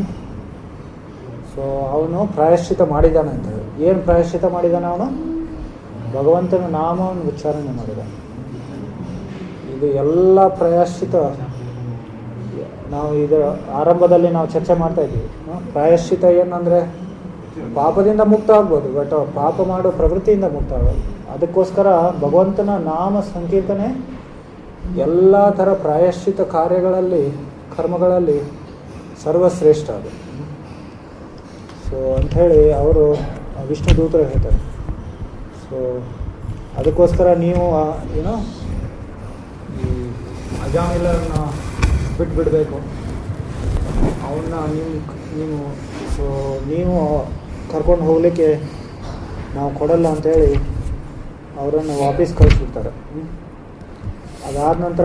ಸೊ ಅವನು ಪ್ರಾಯಶ್ಚಿತ ಮಾಡಿದ್ದಾನೆ ಅಂತ ಹೇಳಿ ಏನು ಪ್ರಾಯಶ್ಚಿತ ಮಾಡಿದ್ದಾನೆ ಅವನು ಭಗವಂತನ ನಾಮವನ್ನು ಉಚ್ಚಾರಣೆ ಮಾಡಿದ ಇದು ಎಲ್ಲ ಪ್ರಾಯಶ್ಚಿತ ನಾವು ಇದು ಆರಂಭದಲ್ಲಿ ನಾವು ಚರ್ಚೆ ಮಾಡ್ತಾ ಇದ್ದೀವಿ ಹ್ಮ್? ಪ್ರಾಯಶ್ಚಿತ ಏನಂದರೆ ಪಾಪದಿಂದ ಮುಕ್ತ ಆಗ್ಬೋದು ಬಟ್ ಪಾಪ ಮಾಡೋ ಪ್ರವೃತ್ತಿಯಿಂದ ಮುಕ್ತ ಆಗೋದು ಅದಕ್ಕೋಸ್ಕರ ಭಗವಂತನ ನಾಮ ಸಂಕೀರ್ತನೆ ಎಲ್ಲ ಥರ ಪ್ರಾಯಶ್ಚಿತ ಕಾರ್ಯಗಳಲ್ಲಿ ಕರ್ಮಗಳಲ್ಲಿ ಸರ್ವಶ್ರೇಷ್ಠ ಅದು ಸೊ ಅಂಥೇಳಿ ಅವರು ವಿಷ್ಣು ದೂತರು ಹೇಳ್ತಾರೆ ಸೊ ಅದಕ್ಕೋಸ್ಕರ ನೀವು ಏನೋ ಈ ಅಜಾಮಿಲರನ್ನ ಬಿಟ್ಬಿಡಬೇಕು ಅವನ್ನ ನೀವು ನೀವು ಸೊ ನೀವು ಕರ್ಕೊಂಡು ಹೋಗಲಿಕ್ಕೆ ನಾವು ಕೊಡಲ್ಲ ಅಂತೇಳಿ ಅವರನ್ನು ವಾಪಸ್ ಕಳಿಸ್ಬಿಡ್ತಾರೆ ಹ್ಮ್. ಅದಾದ ನಂತರ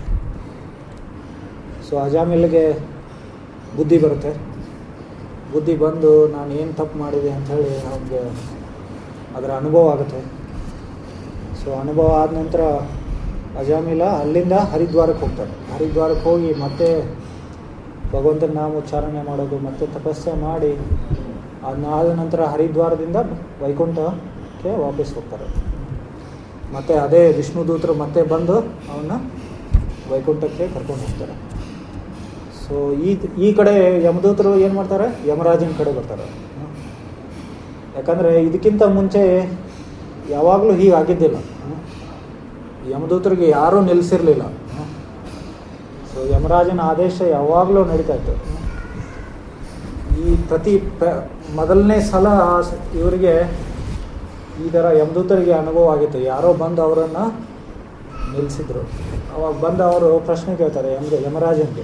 ಸೊ ಅಜಾಮಿಲ್ಗೆ ಬುದ್ಧಿ ಬರುತ್ತೆ ಬುದ್ಧಿ ಬಂದು ನಾನು ಏನು ತಪ್ಪು ಮಾಡಿದೆ ಅಂಥೇಳಿ ಅವ್ನಿಗೆ ಅದರ ಅನುಭವ ಆಗುತ್ತೆ ಸೊ ಅನುಭವ ಆದ ನಂತರ ಅಜಾಮಿಲ ಅಲ್ಲಿಂದ ಹರಿದ್ವಾರಕ್ಕೆ ಹೋಗ್ತಾರೆ ಹರಿದ್ವಾರಕ್ಕೆ ಹೋಗಿ ಮತ್ತೆ ಭಗವಂತನ ನಾಮ ಉಚ್ಚಾರಣೆ ಮಾಡೋದು ಮತ್ತೆ ತಪಸ್ಸೆ ಮಾಡಿ ಅದಾದ ನಂತರ ಹರಿದ್ವಾರದಿಂದ ವೈಕುಂಠಕ್ಕೆ ವಾಪಸ್ ಹೋಗ್ತಾರೆ ಮತ್ತೆ ಅದೇ ವಿಷ್ಣು ದೂತರು ಮತ್ತೆ ಬಂದು ಅವನ್ನ ವೈಕುಂಠಕ್ಕೆ ಕರ್ಕೊಂಡು ಹೋಗ್ತಾರೆ ಸೊ ಈ ಈ ಕಡೆ ಯಮದೂತರು ಏನು ಮಾಡ್ತಾರೆ ಯಮರಾಜನ ಕಡೆ ಬರ್ತಾರೆ ಹ್ಮ್. ಯಾಕಂದರೆ ಇದಕ್ಕಿಂತ ಮುಂಚೆ ಯಾವಾಗಲೂ ಹೀಗಾಗಿದ್ದಿಲ್ಲ ಹ್ಮ್. ಯಮದೂತರಿಗೆ ಯಾರೂ ನಿಲ್ಲಿಸಿರಲಿಲ್ಲ ಸೊ ಯಮರಾಜನ ಆದೇಶ ಯಾವಾಗಲೂ ನಡೀತಾ ಇತ್ತು ಹ್ಮ್. ಈ ಪ್ರತಿ ಪ- ಮೊದಲನೇ ಸಲ ಇವರಿಗೆ ಈ ಥರ ಯಮದೂತರಿಗೆ ಅನುಭವ ಆಗಿತ್ತು ಯಾರೋ ಬಂದು ಅವರನ್ನು ನಿಲ್ಲಿಸಿದ್ರು ಅವಾಗ ಬಂದು ಅವರು ಪ್ರಶ್ನೆ ಕೇಳ್ತಾರೆ ಯಮ ಯಮರಾಜನಿಗೆ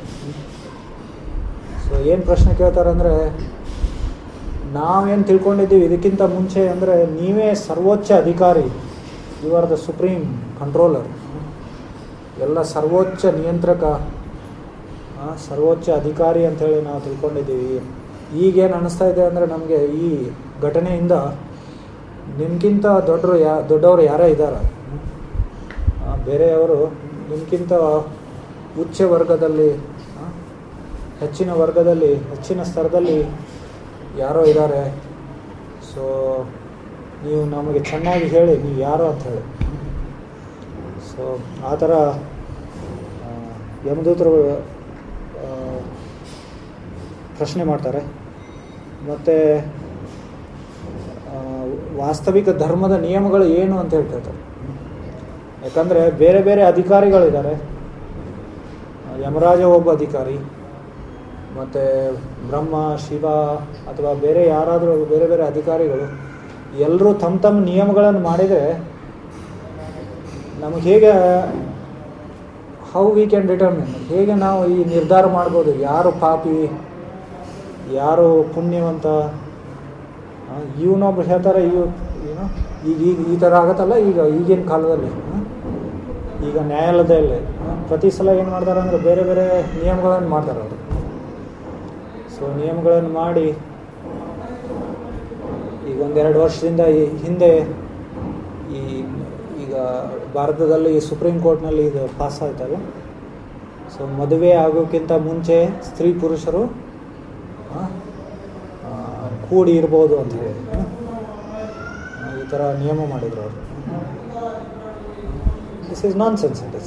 ಸೊ ಏನು ಪ್ರಶ್ನೆ ಕೇಳ್ತಾರೆ ಅಂದರೆ ನಾವೇನು ತಿಳ್ಕೊಂಡಿದ್ದೀವಿ ಇದಕ್ಕಿಂತ ಮುಂಚೆ ಅಂದರೆ ನೀವೇ ಸರ್ವೋಚ್ಚ ಅಧಿಕಾರಿ you are the supreme controller ಎಲ್ಲ ಸರ್ವೋಚ್ಚ ನಿಯಂತ್ರಕ ಆ, ಸರ್ವೋಚ್ಚ ಅಧಿಕಾರಿ ಅಂತೇಳಿ ನಾವು ತಿಳ್ಕೊಂಡಿದ್ದೀವಿ ಈಗೇನು ಅನ್ನಿಸ್ತಾ ಇದೆ ಅಂದರೆ ನಮಗೆ ಈ ಘಟನೆಯಿಂದ ನಿಮ್ಗಿಂತ ದೊಡ್ಡರು ಯಾ ದೊಡ್ಡವರು ಯಾರೇ ಇದ್ದಾರೆ ಬೇರೆಯವರು ನಿಮ್ಗಿಂತ ಉಚ್ಚ ವರ್ಗದಲ್ಲಿ ಆ, ಹೆಚ್ಚಿನ ವರ್ಗದಲ್ಲಿ ಹೆಚ್ಚಿನ ಸ್ತರದಲ್ಲಿ ಯಾರೋ ಇದ್ದಾರೆ ಸೊ ನೀವು ನಮಗೆ ಚೆನ್ನಾಗಿ ಹೇಳಿ ನೀವು ಯಾರು ಅಂತ ಹೇಳಿ ಸೊ ಆ ಥರ ಆ, ಯಮದೂತರು ಆ, ಪ್ರಶ್ನೆ ಮಾಡ್ತಾರೆ ಮತ್ತು ವಾಸ್ತವಿಕ ಧರ್ಮದ ನಿಯಮಗಳು ಏನು ಅಂತ ಹೇಳ್ತಾರೆ ಯಾಕಂದರೆ ಬೇರೆ ಬೇರೆ ಅಧಿಕಾರಿಗಳಿದ್ದಾರೆ ಯಮರಾಜ ಒಬ್ಬ ಅಧಿಕಾರಿ ಮತ್ತು ಬ್ರಹ್ಮ ಶಿವ ಅಥವಾ ಬೇರೆ ಯಾರಾದರೂ ಬೇರೆ ಬೇರೆ ಅಧಿಕಾರಿಗಳು ಎಲ್ಲರೂ ತಮ್ಮ ತಮ್ಮ ನಿಯಮಗಳನ್ನು ಮಾಡಿದರೆ ನಮಗೆ ಹೇಗೆ ಹೌ ವಿ ಕ್ಯಾನ್ ಡಿಟರ್ಮಿನ್ ಹೇಗೆ ನಾವು ಈ ನಿರ್ಧಾರ ಮಾಡ್ಬೋದು ಯಾರು ಪಾಪಿ ಯಾರು ಪುಣ್ಯವಂತ ಆ, ಇವನೊಬ್ಬ ಹೇಳ್ತಾರೆ ಇವ್ ಏನು ಈಗ ಈಗ ಈ ಥರ ಆಗತ್ತಲ್ಲ ಈಗ ಈಗಿನ ಕಾಲದಲ್ಲಿ ಆ, ಈಗ ನ್ಯಾಯಾಲಯದಲ್ಲಿ ಆ, ಪ್ರತಿ ಸಲ ಏನು ಮಾಡ್ತಾರೆ ಅಂದರೆ ಬೇರೆ ಬೇರೆ ನಿಯಮಗಳನ್ನು ಮಾಡ್ತಾರೆ ಅವರು ಸೊ ನಿಯಮಗಳನ್ನು ಮಾಡಿ ಈಗ ಒಂದೆರಡು ವರ್ಷದಿಂದ ಈ ಹಿಂದೆ ಈ ಈಗ ಭಾರತದಲ್ಲಿ ಈ ಸುಪ್ರೀಂ ಕೋರ್ಟ್ನಲ್ಲಿ ಇದು ಪಾಸ್ ಆಯ್ತಲ್ಲ ಸೊ ಮದುವೆ ಆಗೋಕ್ಕಿಂತ ಮುಂಚೆ ಸ್ತ್ರೀ ಪುರುಷರು ಆ, ಆ, ಕೂಡಿ ಇರ್ಬೋದು ಅಂತ ಹೇಳಿ ಆ, ಈ ಥರ ನಿಯಮ ಮಾಡಿದ್ರು ಅವರು this is nonsense it is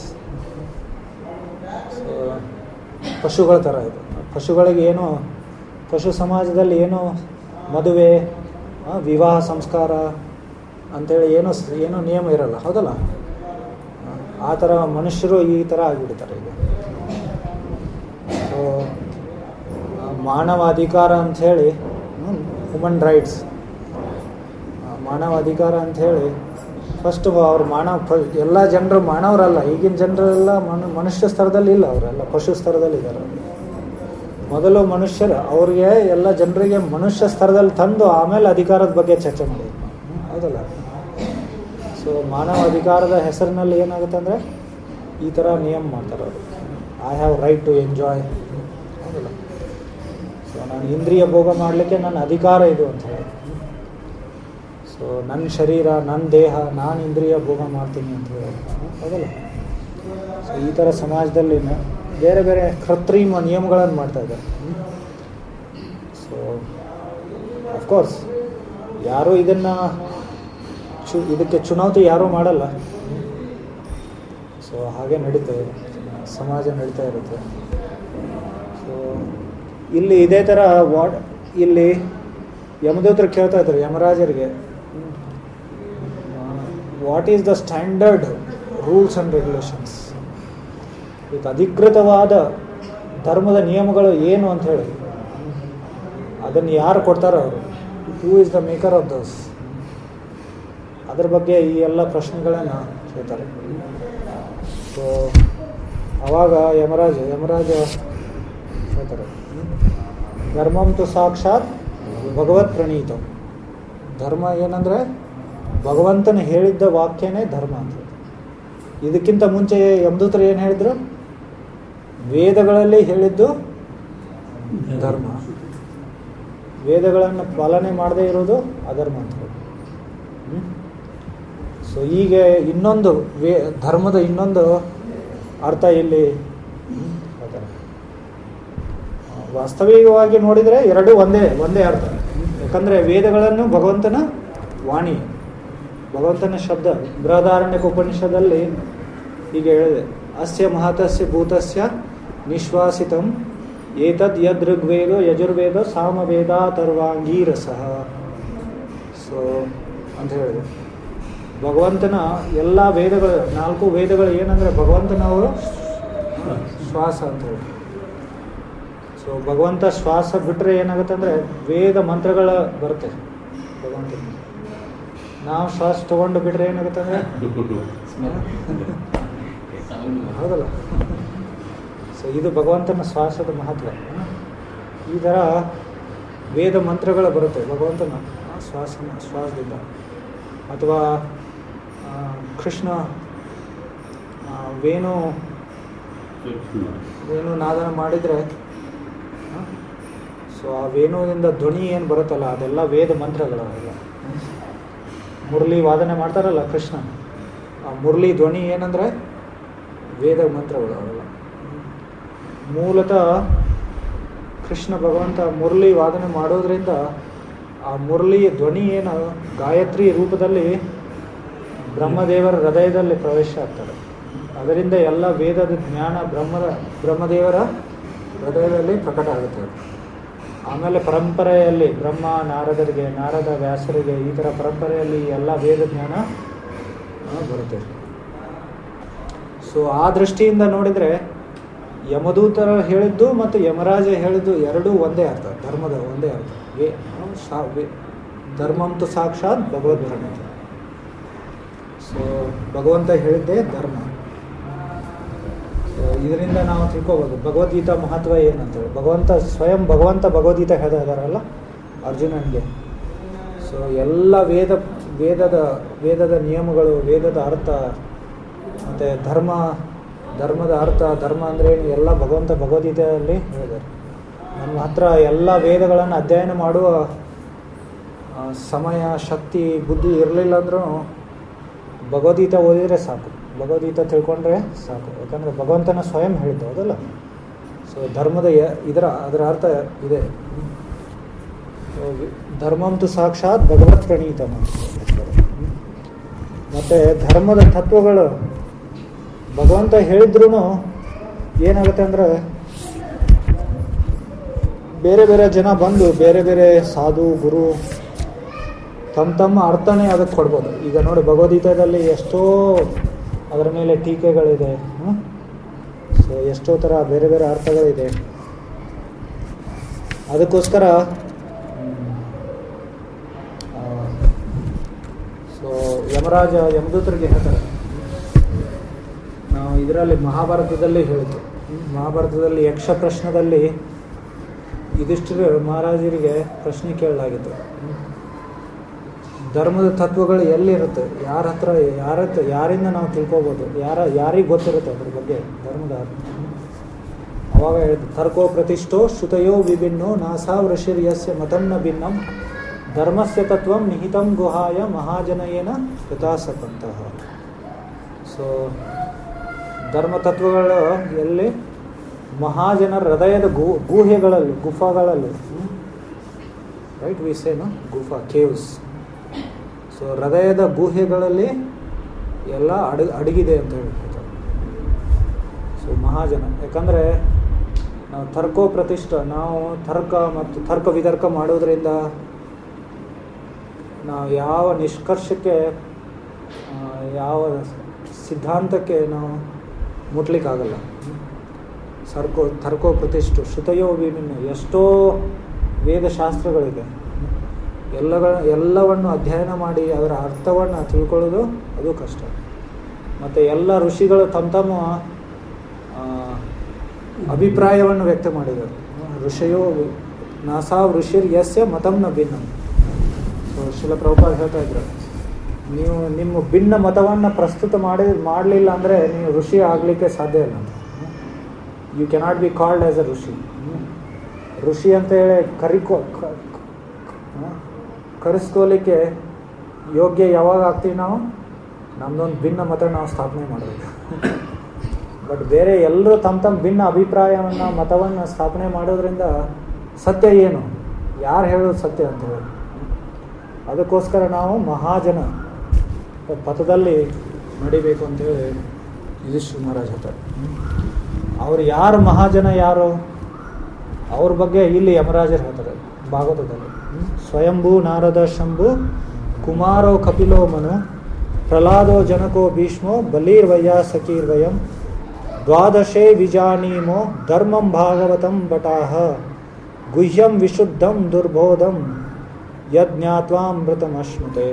so ಪಶುಗಳ ಥರ ಇದು ಪಶುಗಳಿಗೆ ಏನು ಪಶು ಸಮಾಜದಲ್ಲಿ ಏನು ಮದುವೆ ಆ, ವಿವಾಹ ಸಂಸ್ಕಾರ ಅಂಥೇಳಿ ಏನೋ ಸ್- ಏನೋ ನಿಯಮ ಇರಲ್ಲ ಹೌದಲ್ಲ ಆ, ಆ ಥರ ಮನುಷ್ಯರು ಈ ಥರ ಆಗಿಬಿಡ್ತಾರೆ ಈಗ ಸೊ ಮಾನವ ಅಧಿಕಾರ ಅಂಥೇಳಿ ಹ್ಯುಮನ್ ರೈಟ್ಸ್ ಮಾನವ ಅಧಿಕಾರ ಅಂಥೇಳಿ ಫಸ್ಟ್ ಅವ್ರು ಮಾನವ ಪ- ಎಲ್ಲ ಜನರು ಮಾನವರಲ್ಲ ಈಗಿನ ಜನರೆಲ್ಲ ಮನು ಮನುಷ್ಯ ಸ್ತರದಲ್ಲಿ ಇಲ್ಲ ಅವರೆಲ್ಲ ಪಶು ಸ್ತರದಲ್ಲಿ ಇದ್ದಾರೆ ಮೊದಲು ಮನುಷ್ಯರು ಅವ್ರಿಗೆ ಎಲ್ಲ ಜನರಿಗೆ ಮನುಷ್ಯ ಸ್ತರದಲ್ಲಿ ತಂದು ಆಮೇಲೆ ಅಧಿಕಾರದ ಬಗ್ಗೆ ಚರ್ಚೆ ಮಾಡಿದ್ರು ಹ್ಮ್, ಹೌದಲ್ಲ ಸೊ ಮಾನವ ಅಧಿಕಾರದ ಹೆಸರಿನಲ್ಲಿ ಏನಾಗುತ್ತೆ ಅಂದರೆ ಈ ಥರ ನಿಯಮ ಮಾಡ್ತಾರೆ ಅವರು I have right to enjoy ಹೌದಲ್ಲ ಸೊ ನಾನು ಇಂದ್ರಿಯ ಭೋಗ ಮಾಡಲಿಕ್ಕೆ ನನ್ನ ಅಧಿಕಾರ ಇದು ಅಂತ ಹೇಳಿ ಸೊ ನನ್ನ ಶರೀರ ನನ್ನ ದೇಹ ನಾನು ಇಂದ್ರಿಯ ಭೋಗ ಮಾಡ್ತೀನಿ ಅಂತ ಹೇಳಿ ಹೌದಲ್ಲ ಸೊ ಈ ಥರ ಸಮಾಜದಲ್ಲಿ ನ- ಬೇರೆ ಬೇರೆ ಕೃತ್ರಿಮ ನಿಯಮಗಳನ್ನು ಮಾಡ್ತಾ ಇದ್ದಾರೆ ಸೊ ಅಫ್ಕೋರ್ಸ್ ಯಾರೂ ಇದನ್ನು ಚು ಇದಕ್ಕೆ ಚುನೌತಿ ಯಾರೂ ಮಾಡಲ್ಲ ಸೊ ಹಾಗೆ ನಡೀತದೆ ಸಮಾಜ ನಡೀತಾ ಇರುತ್ತೆ ಸೊ ಇಲ್ಲಿ ಇದೇ ಥರ ವಾಟ್ ಇಲ್ಲಿ ಯಮದೂತರು ಕೇಳ್ತಾ ಇದ್ದಾರೆ ಯಮರಾಜರಿಗೆ what is the standard rules and regulations ಇದಕ್ಕೆ ಅಧಿಕೃತವಾದ ಧರ್ಮದ ನಿಯಮಗಳು ಏನು ಅಂತ ಹೇಳಿ ಅದನ್ನು ಯಾರು ಕೊಡ್ತಾರೋ ಅವರು who is the maker of those ಅದ್ರ ಬಗ್ಗೆ ಈ ಎಲ್ಲ ಪ್ರಶ್ನೆಗಳನ್ನು ಕೇಳ್ತಾರೆ ಸೊ ಅವಾಗ ಯಮರಾಜ ಯಮರಾಜ ಹೇಳ್ತಾರೆ ಧರ್ಮಂ ತು ಸಾಕ್ಷಾತ್ ಭಗವತ್ ಪ್ರಣೀತ ಧರ್ಮ ಏನಂದರೆ ಭಗವಂತನ ಹೇಳಿದ್ದ ವಾಕ್ಯನೇ ಧರ್ಮ ಅಂತ ಇದಕ್ಕಿಂತ ಮುಂಚೆ ಯಮದೂತರು ಏನು ಹೇಳಿದ್ರು ವೇದಗಳಲ್ಲಿ ಹೇಳಿದ್ದು ಧರ್ಮ ವೇದಗಳನ್ನು ಪಾಲನೆ ಮಾಡದೇ ಇರೋದು ಅಧರ್ಮ ಅಂತ ಹೇಳಿ ಸೊ ಈಗ ಇನ್ನೊಂದು ವೇ ಧರ್ಮದ ಇನ್ನೊಂದು ಅರ್ಥ ಇಲ್ಲಿ ಹ್ಮ್, ಹೇಳ್ತಾರೆ. ಆ, ವಾಸ್ತವಿಕವಾಗಿ ನೋಡಿದರೆ ಎರಡೂ ಒಂದೇ ಒಂದೇ ಅರ್ಥ ಯಾಕಂದರೆ ವೇದಗಳನ್ನು ಭಗವಂತನ ವಾಣಿ ಭಗವಂತನ ಶಬ್ದ ಬೃಹದಾರಣ್ಯಕ ಉಪನಿಷದಲ್ಲಿ ಹೀಗೆ ಹೇಳಿದೆ ಅಸ್ಯ ಮಹತಸ್ಯ ಭೂತಸ್ಯ ನಿಶ್ವಾಸಿತಂ ಏತದ್ ಯದ್ ಋಗ್ವೇದೋ ಯಜುರ್ವೇದೋ ಸಾಮವೇದ ತರ್ವಾಂಗೀರಸಃ ಸೊ ಅಂತ ಹೇಳಿದೆ ಭಗವಂತನ ಎಲ್ಲ ವೇದಗಳು ನಾಲ್ಕು ವೇದಗಳು ಏನಂದರೆ ಭಗವಂತನ ಅವರು ಶ್ವಾಸ ಅಂತ ಹೇಳಿ ಸೊ ಭಗವಂತ ಶ್ವಾಸ ಬಿಟ್ಟರೆ ಏನಾಗುತ್ತೆ ಅಂದರೆ ವೇದ ಮಂತ್ರಗಳ ಬರುತ್ತೆ ಭಗವಂತನ ನಾವು ಶ್ವಾಸ ತಗೊಂಡು ಬಿಟ್ಟರೆ ಏನಾಗುತ್ತೆ ಅಂದರೆ ಹೌದಲ್ಲ ಸೊ ಇದು ಭಗವಂತನ ಶ್ವಾಸದ ಮಹತ್ವ ಈ ಥರ ವೇದ ಮಂತ್ರಗಳು ಬರುತ್ತೆ ಭಗವಂತನ ಶ್ವಾಸನ ಶ್ವಾಸದಿಂದ ಅಥವಾ ಆ, ಕೃಷ್ಣ ಆ, ವೇಣು ವೇಣು ನಾದನ ಮಾಡಿದರೆ ಸೊ ಆ ವೇಣುವಿನಿಂದ ಧ್ವನಿ ಏನು ಬರುತ್ತಲ್ಲ ಅದೆಲ್ಲ ವೇದ ಮಂತ್ರಗಳು ಅವೆಲ್ಲ ಮುರಳಿ ವಾದನೆ ಮಾಡ್ತಾರಲ್ಲ ಕೃಷ್ಣ ಆ ಮುರಳಿ ಧ್ವನಿ ಏನಂದರೆ ವೇದ ಮಂತ್ರಗಳು ಅವೆಲ್ಲ ಮೂಲತಃ ಕೃಷ್ಣ ಭಗವಂತ ಮುರಳಿ ವಾದನೆ ಮಾಡೋದ್ರಿಂದ ಆ ಮುರಳಿ ಧ್ವನಿ ಏನು ಗಾಯತ್ರಿ ರೂಪದಲ್ಲಿ ಬ್ರಹ್ಮದೇವರ ಹೃದಯದಲ್ಲಿ ಪ್ರವೇಶ ಆಗ್ತದೆ ಅದರಿಂದ ಎಲ್ಲ ವೇದದ ಜ್ಞಾನ ಬ್ರಹ್ಮದ ಬ್ರಹ್ಮದೇವರ ಹೃದಯದಲ್ಲಿ ಪ್ರಕಟ ಆಗುತ್ತೆ ಆಮೇಲೆ ಪರಂಪರೆಯಲ್ಲಿ ಬ್ರಹ್ಮ ನಾರದರಿಗೆ ನಾರದ ವ್ಯಾಸರಿಗೆ ಈ ಥರ ಪರಂಪರೆಯಲ್ಲಿ ಎಲ್ಲ ವೇದ ಜ್ಞಾನ ಆ, ಬರುತ್ತೆ ಸೊ ಆ ದೃಷ್ಟಿಯಿಂದ ನೋಡಿದರೆ ಯಮದೂತರ ಹೇಳಿದ್ದು ಮತ್ತು ಯಮರಾಜ ಹೇಳಿದ್ದು ಎರಡೂ ಒಂದೇ ಅರ್ಥ ಧರ್ಮದ ಒಂದೇ ಅರ್ಥ ವೇ ಸಾ ವೇ ಧರ್ಮಂತು ಸಾಕ್ಷಾತ್ ಭಗವದ್ ಪ್ರಣೀತ ಸೊ ಭಗವಂತ ಹೇಳಿದ್ದೇ ಧರ್ಮ ಸೊ ಇದರಿಂದ ನಾವು ತಿಳ್ಕೊಬೋದು ಭಗವದ್ಗೀತಾ ಮಹತ್ವ ಏನಂತೇಳಿ ಭಗವಂತ ಸ್ವಯಂ ಭಗವಂತ ಭಗವದ್ಗೀತಾ ಹೇಳ್ತಾ ಇದ್ದಾರಲ್ಲ ಅರ್ಜುನನಿಗೆ ಸೊ ಎಲ್ಲ ವೇದ ವೇದದ ವೇದದ ನಿಯಮಗಳು ವೇದದ ಅರ್ಥ ಮತ್ತು ಧರ್ಮ ಧರ್ಮದ ಅರ್ಥ ಧರ್ಮ ಅಂದರೆ ಏನು ಎಲ್ಲ ಭಗವಂತ ಭಗವದ್ಗೀತೆಯಲ್ಲಿ ಹೇಳಿದ್ದಾರೆ ನಮ್ಮ ಹತ್ರ ಎಲ್ಲ ವೇದಗಳನ್ನು ಅಧ್ಯಯನ ಮಾಡುವ ಆ, ಸಮಯ ಶಕ್ತಿ ಬುದ್ಧಿ ಇರಲಿಲ್ಲ ಅಂದ್ರೂ ಭಗವದ್ಗೀತೆ ಓದಿದರೆ ಸಾಕು ಭಗವದ್ಗೀತೆ ತಿಳ್ಕೊಂಡ್ರೆ ಸಾಕು ಯಾಕಂದರೆ ಭಗವಂತನ ಸ್ವಯಂ ಹೇಳಿದ್ದು ಹೌದಲ್ಲ ಸೊ ಧರ್ಮದ ಯ- ಇದರ ಅದರ ಅರ್ಥ ಇದೆ ಸೊ, ವಿ- ಧರ್ಮಂತು ಸಾಕ್ಷಾತ್ ಭಗವತ್ ಪ್ರಣೀತ ಮತ್ತು ಧರ್ಮದ ತತ್ವಗಳು ಭಗವಂತ ಹೇಳಿದ್ರು ಏನಾಗುತ್ತೆ ಅಂದರೆ ಬೇರೆ ಬೇರೆ ಜನ ಬಂದು ಬೇರೆ ಬೇರೆ ಸಾಧು ಗುರು ತಮ್ಮ ತಮ್ಮ ಅರ್ಥನೇ ಅದಕ್ಕೆ ಕೊಡ್ಬೋದು ಈಗ ನೋಡಿ ಭಗವದ್ಗೀತೆಯಲ್ಲಿ ಎಷ್ಟೋ ಅದರ ಮೇಲೆ ಟೀಕೆಗಳಿದೆ ಸೊ ಎಷ್ಟೋ ಥರ ಬೇರೆ ಬೇರೆ ಅರ್ಥಗಳಿದೆ ಅದಕ್ಕೋಸ್ಕರ ಸೊ ಯಮರಾಜ ಯಮದೂತರಿಗೆ ಹೇಳ್ತಾರೆ ನಾವು ಇದರಲ್ಲಿ ಮಹಾಭಾರತದಲ್ಲಿ ಹೇಳಿದ್ದು ಹ್ಮ್, ಮಹಾಭಾರತದಲ್ಲಿ ಯಕ್ಷ ಪ್ರಶ್ನದಲ್ಲಿ ಯುಧಿಷ್ಠಿರ ಮಹಾರಾಜರಿಗೆ ಪ್ರಶ್ನೆ ಕೇಳಲಾಗಿತ್ತು ಹ್ಮ್. ಧರ್ಮದ ತತ್ವಗಳು ಎಲ್ಲಿರುತ್ತೆ ಯಾರ ಹತ್ರ ಯಾರ ಹತ್ರ ಯಾರಿಂದ ನಾವು ತಿಳ್ಕೊಬೋದು ಯಾರ ಯಾರಿಗೆ ಗೊತ್ತಿರುತ್ತೆ ಅದ್ರ ಬಗ್ಗೆ ಧರ್ಮದ ಹ್ಮ್. ಅವಾಗ ಹೇಳಿದ್ರು ತರ್ಕೋ ಪ್ರತಿಷ್ಠೋ ಶ್ರುತಯೋ ವಿಭಿನ್ನೋ ನಾಸಾ ವೃಷಿರ್ಯಸ್ಯ ಮತಂನ ಭಿನ್ನಂ ಧರ್ಮಸ್ಯ ತತ್ವಂ ನಿಹಿತಂ ಗುಹಾಯ ಮಹಾಜನಯೇನ ಕೃತಾಸಕಂತಹ ಸೊ ಧರ್ಮ ತತ್ವಗಳು ಎಲ್ಲಿ ಮಹಾಜನರ ಹೃದಯದ ಗು ಗುಹೆಗಳಲ್ಲಿ ಗುಫಾಗಳಲ್ಲಿ ರೈಟ್ ವಿಸೇನು ಗುಫಾ ಕೇವ್ಸ್ ಸೊ ಹೃದಯದ ಗುಹೆಗಳಲ್ಲಿ ಎಲ್ಲ ಅಡ ಅಡಗಿದೆ ಅಂತ ಹೇಳ್ತಾರೆ ಸೊ ಮಹಾಜನ ಯಾಕಂದರೆ ನಾವು ತರ್ಕೋ ಪ್ರತಿಷ್ಠ ನಾವು ತರ್ಕ ಮತ್ತು ತರ್ಕ ವಿತರ್ಕ ಮಾಡೋದ್ರಿಂದ ನಾವು ಯಾವ ನಿಷ್ಕರ್ಷಕ್ಕೆ ಆ, ಯಾವ ಸಿದ್ಧಾಂತಕ್ಕೆ ನಾವು ಮುಟ್ಲಿಕ್ಕಾಗಲ್ಲ ಸರ್ಕೋ ತರ್ಕೋ ಪ್ರತಿಷ್ಠು ಶ್ರುತಯೋ ವಿಭಿನ್ನ ಎಷ್ಟೋ ವೇದಶಾಸ್ತ್ರಗಳಿದೆ ಎಲ್ಲಗಳ ಎಲ್ಲವನ್ನು ಅಧ್ಯಯನ ಮಾಡಿ ಅದರ ಅರ್ಥವನ್ನು ತಿಳ್ಕೊಳ್ಳೋದು ಅದು ಕಷ್ಟ ಮತ್ತು ಎಲ್ಲ ಋಷಿಗಳು ತಮ್ಮ ತಮ್ಮ ಆ, ಅಭಿಪ್ರಾಯವನ್ನು ವ್ಯಕ್ತ ಮಾಡಿದರು ಋಷಿಯೋ ನಾಸಾ ಋಷಿರ್ ಯಸ್ಯ ಮತಂ ನ ಭಿನ್ನಂ ಸೊ ಶಿಲ ಪ್ರಭುಪಾದ ಹೇಳ್ತಾ ಇದ್ರು ನೀವು ನಿಮ್ಮ ಭಿನ್ನ ಮತವನ್ನು ಪ್ರಸ್ತುತ ಮಾಡಿ ಮಾಡಲಿಲ್ಲ ಅಂದರೆ ನೀವು ಋಷಿ ಆಗಲಿಕ್ಕೆ ಸಾಧ್ಯ ಇಲ್ಲ ಅಂತ you cannot be called as a rishi ಋಷಿ ಅಂತ ಹೇಳಿ ಕರಿಕೋ ಕ- ಕ- ಕರೆಸ್ಕೋಲಿಕ್ಕೆ ಯೋಗ್ಯ ಯಾವಾಗ ಆಗ್ತೀವಿ ನಾವು ನಮ್ಮದೊಂದು ಭಿನ್ನ ಮತ ನಾವು ಸ್ಥಾಪನೆ ಮಾಡಬೇಕು ಬಟ್ ಬೇರೆ ಎಲ್ಲರೂ ತಮ್ಮ ತಮ್ಮ ಭಿನ್ನ ಅಭಿಪ್ರಾಯವನ್ನು ಮತವನ್ನು ಸ್ಥಾಪನೆ ಮಾಡೋದ್ರಿಂದ ಸತ್ಯ ಏನು ಯಾರು ಹೇಳೋದು ಸತ್ಯ ಅಂತ ಹೇಳಿ ಅದಕ್ಕೋಸ್ಕರ ನಾವು ಮಹಾಜನ ಪಥದಲ್ಲಿ ನಡಿಬೇಕು ಅಂತೇಳಿ ಯುಧಿಷ್ಠಿರ ಮಹಾರಾಜ್ ಹೇಳ್ತಾರೆ ಅವ್ರು ಯಾರು ಮಹಾಜನ ಯಾರು ಅವ್ರ ಬಗ್ಗೆ ಇಲ್ಲಿ ಯಮರಾಜರು ಹೇಳ್ತಾರೆ ಭಾಗವತದಲ್ಲಿ ಸ್ವಯಂಭೂ ನಾರದ ಶಂಭು ಕುಮಾರೋ ಕಪಿಲೋ ಮನು ಪ್ರಹ್ಲಾದೋ ಜನಕೋ ಭೀಷ್ಮೋ ಬಲೀರ್ವಯ್ಯಾಸಕೀರ್ವಯಂ ದ್ವಾದಶೇ ವಿಜಾನೀಮೋ ಧರ್ಮಂ ಭಾಗವತಂ ಬಟಾಹ ಗುಹ್ಯಂ ವಿಶುದ್ಧಂ ದುರ್ಬೋಧಂ ಯಜ್ಞಾತ್ವಾಮೃತಮಶ್ನುತೆ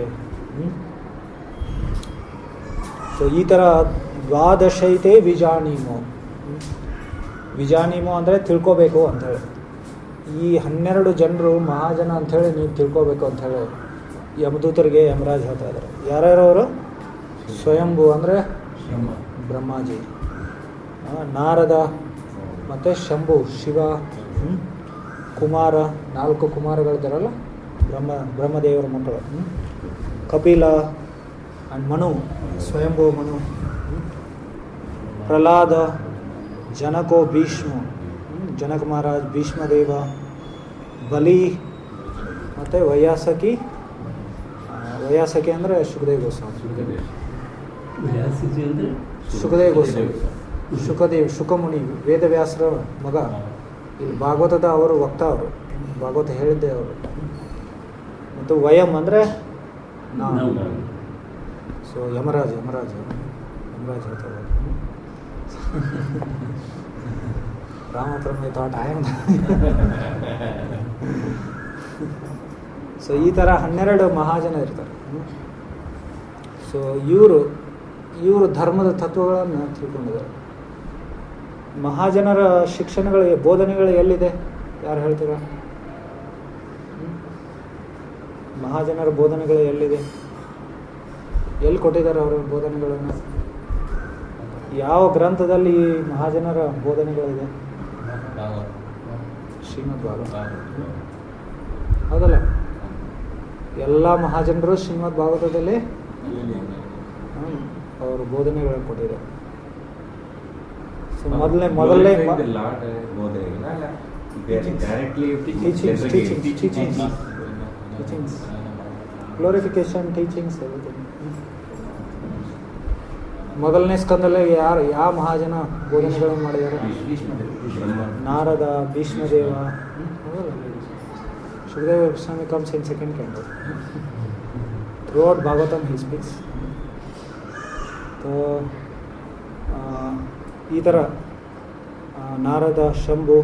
ಸೊ ಈ ಥರ ದ್ವಾದಶೈತೆ ವಿಜಾನೀಮೋ ಹ್ಮ್. ವಿಜಾನೀಮೋ ಅಂದರೆ ತಿಳ್ಕೋಬೇಕು ಅಂಥೇಳಿ ಈ ಹನ್ನೆರಡು ಜನರು ಮಹಾಜನ ಅಂಥೇಳಿ ನೀವು ತಿಳ್ಕೋಬೇಕು ಅಂಥೇಳಿ ಯಮದೂತರಿಗೆ ಯಮರಾಜ್ ಹೇಳ್ತಾ ಇದ್ದಾರೆ ಯಾರ್ಯಾರು ಅವರು ಸ್ವಯಂಭೂ ಅಂದರೆ ಬ್ರಹ್ಮಾಜಿ ಆ, ನಾರದ ಮತ್ತು ಶಂಭು ಶಿವ ಹ್ಮ್? ಕುಮಾರ ನಾಲ್ಕು ಕುಮಾರಗಳಿದ್ದಾರಲ್ಲ ಬ್ರಹ್ಮ ಬ್ರಹ್ಮದೇವರ ಮಕ್ಕಳು ಹ್ಮ್? ಕಪಿಲ ಆ್ಯಂಡ್ ಮನು ಸ್ವಯಂಭೂ ಮನು ಹ್ಮ್? ಪ್ರಹ್ಲಾದ ಜನಕೋ ಭೀಷ್ಮ ಹ್ಮ್? ಜನಕ ಮಹಾರಾಜ್ ಭೀಷ್ಮದೇವ ಬಲಿ ಮತ್ತು ವೈಯಾಸಕಿ ಆ, ವೈಯಾಸಕಿ ಅಂದರೆ ಸುಖದೇವ್ ಗೋಸ್ವಾಮಿ ಸುಖದೇವ್ ಗೋಸ್ವಾಮಿ ಶುಕದೇವ್ ಶುಕಮುನಿ ವೇದವ್ಯಾಸರ ಮಗ ಇಲ್ಲಿ ಭಾಗವತದ ಅವರು ವಕ್ತ ಅವರು ಭಾಗವತ ಹೇಳಿದ್ದೆ ಅವರು ಮತ್ತು ವಯಂ ಅಂದರೆ ನಾವು ಸೊ ಯಮರಾಜ ಯಮರಾಜ ಯಮರಾಜ ಹೇಳ್ತಾರೆ Rama from that I so ಈ ಥರ ಹನ್ನೆರಡು ಮಹಾಜನ ಇರ್ತಾರೆ ಸೊ ಇವರು ಇವರು ಧರ್ಮದ ತತ್ವಗಳನ್ನು ತಿಳ್ಕೊಂಡಿದ್ದಾರೆ ಮಹಾಜನರ ಶಿಕ್ಷಣಗಳು ಬೋಧನೆಗಳು ಎಲ್ಲಿದೆ ಯಾರು ಹೇಳ್ತೀರಾ ಹ್ಮ್? ಮಹಾಜನರ ಬೋಧನೆಗಳು ಎಲ್ಲಿದೆ ಎಲ್ಲಿ ಕೊಟ್ಟಿದ್ದಾರೆ ಅವರ ಬೋಧನೆಗಳನ್ನು ಯಾವ ಗ್ರಂಥದಲ್ಲಿ ಈ ಮಹಾಜನರ ಬೋಧನೆಗಳಿದೆ ಶ್ರೀಮದ್ ಭಾಗವತ ಹೌದಲ್ಲ ಎಲ್ಲ ಮಹಾಜನರು ಶ್ರೀಮದ್ ಭಾಗವತದಲ್ಲಿ ಹ್ಮ್, ಅವ್ರ ಬೋಧನೆಗಳನ್ನು ಕೊಟ್ಟಿದ್ದಾರೆ ಸೊ ಮೊದಲನೇ ಮೊದಲನೇ ಮ- Teachings, teachings, teachings. Teachings. Glorification teachings everything ಮೊದಲನೇ ಸ್ಕಂದಲ್ಲಿ ಯಾರು ಯಾವ ಮಹಾಜನ ಬೋಧನೆಗಳನ್ನು ಮಾಡಿದ್ದಾರೆ ನಾರದ ಭೀಷ್ಮದೇವ ಹ್ಮ್, ಹೌದಲ್ಲ? Sukhadeva Goswami comes in second canto throughout Bhagavatam he speaks ಈ ಥರ ಆ, ನಾರದ ಶಂಭು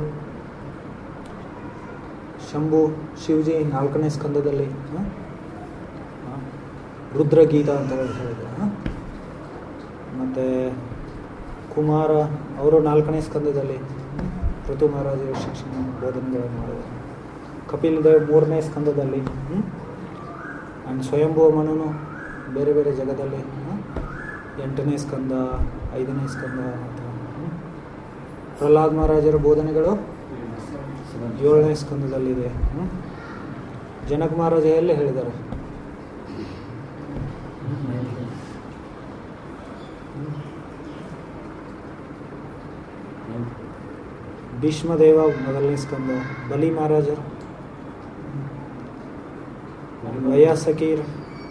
ಶಂಭು ಶಿವಜಿ ನಾಲ್ಕನೇ ಸ್ಕಂದದಲ್ಲಿ ಹ? ಹ? ರುದ್ರಗೀತ ಅಂತ ಹೇಳಿದೆ ಮತ್ತು ಕುಮಾರ ಅವರು ನಾಲ್ಕನೇ ಸ್ಕಂದದಲ್ಲಿ ಋತು ಮಹಾರಾಜರ ಶಿಕ್ಷಣ ಬೋಧನೆಗಳನ್ನು ಮಾಡಿದರು ಕಪಿಲ್ ದೇವ್ ಮೂರನೇ ಸ್ಕಂದದಲ್ಲಿ ಆ್ಯಂಡ್ ಸ್ವಯಂಭುವ ಮನುನು ಬೇರೆ ಬೇರೆ ಜಗದಲ್ಲಿ ಹ್ಮ್? ಎಂಟನೇ ಸ್ಕಂದ ಐದನೇ ಸ್ಕಂದ ಮತ್ತು ಹ್ಮ್? ಪ್ರಹ್ಲಾದ್ ಮಹಾರಾಜರ ಬೋಧನೆಗಳು ಏಳನೇ ಸ್ಕಂದದಲ್ಲಿದೆ ಹ್ಮ್? ಜನಕ್ ಮಹಾರಾಜ ಎಲ್ಲೇ ಹೇಳಿದ್ದಾರೆ ಭೀಷ್ಮದೇವ ಮೊದಲನೇ ಸ್ಕಂದ ಬಲಿ ಮಹಾರಾಜರು ವಯಾಸಕೀರ್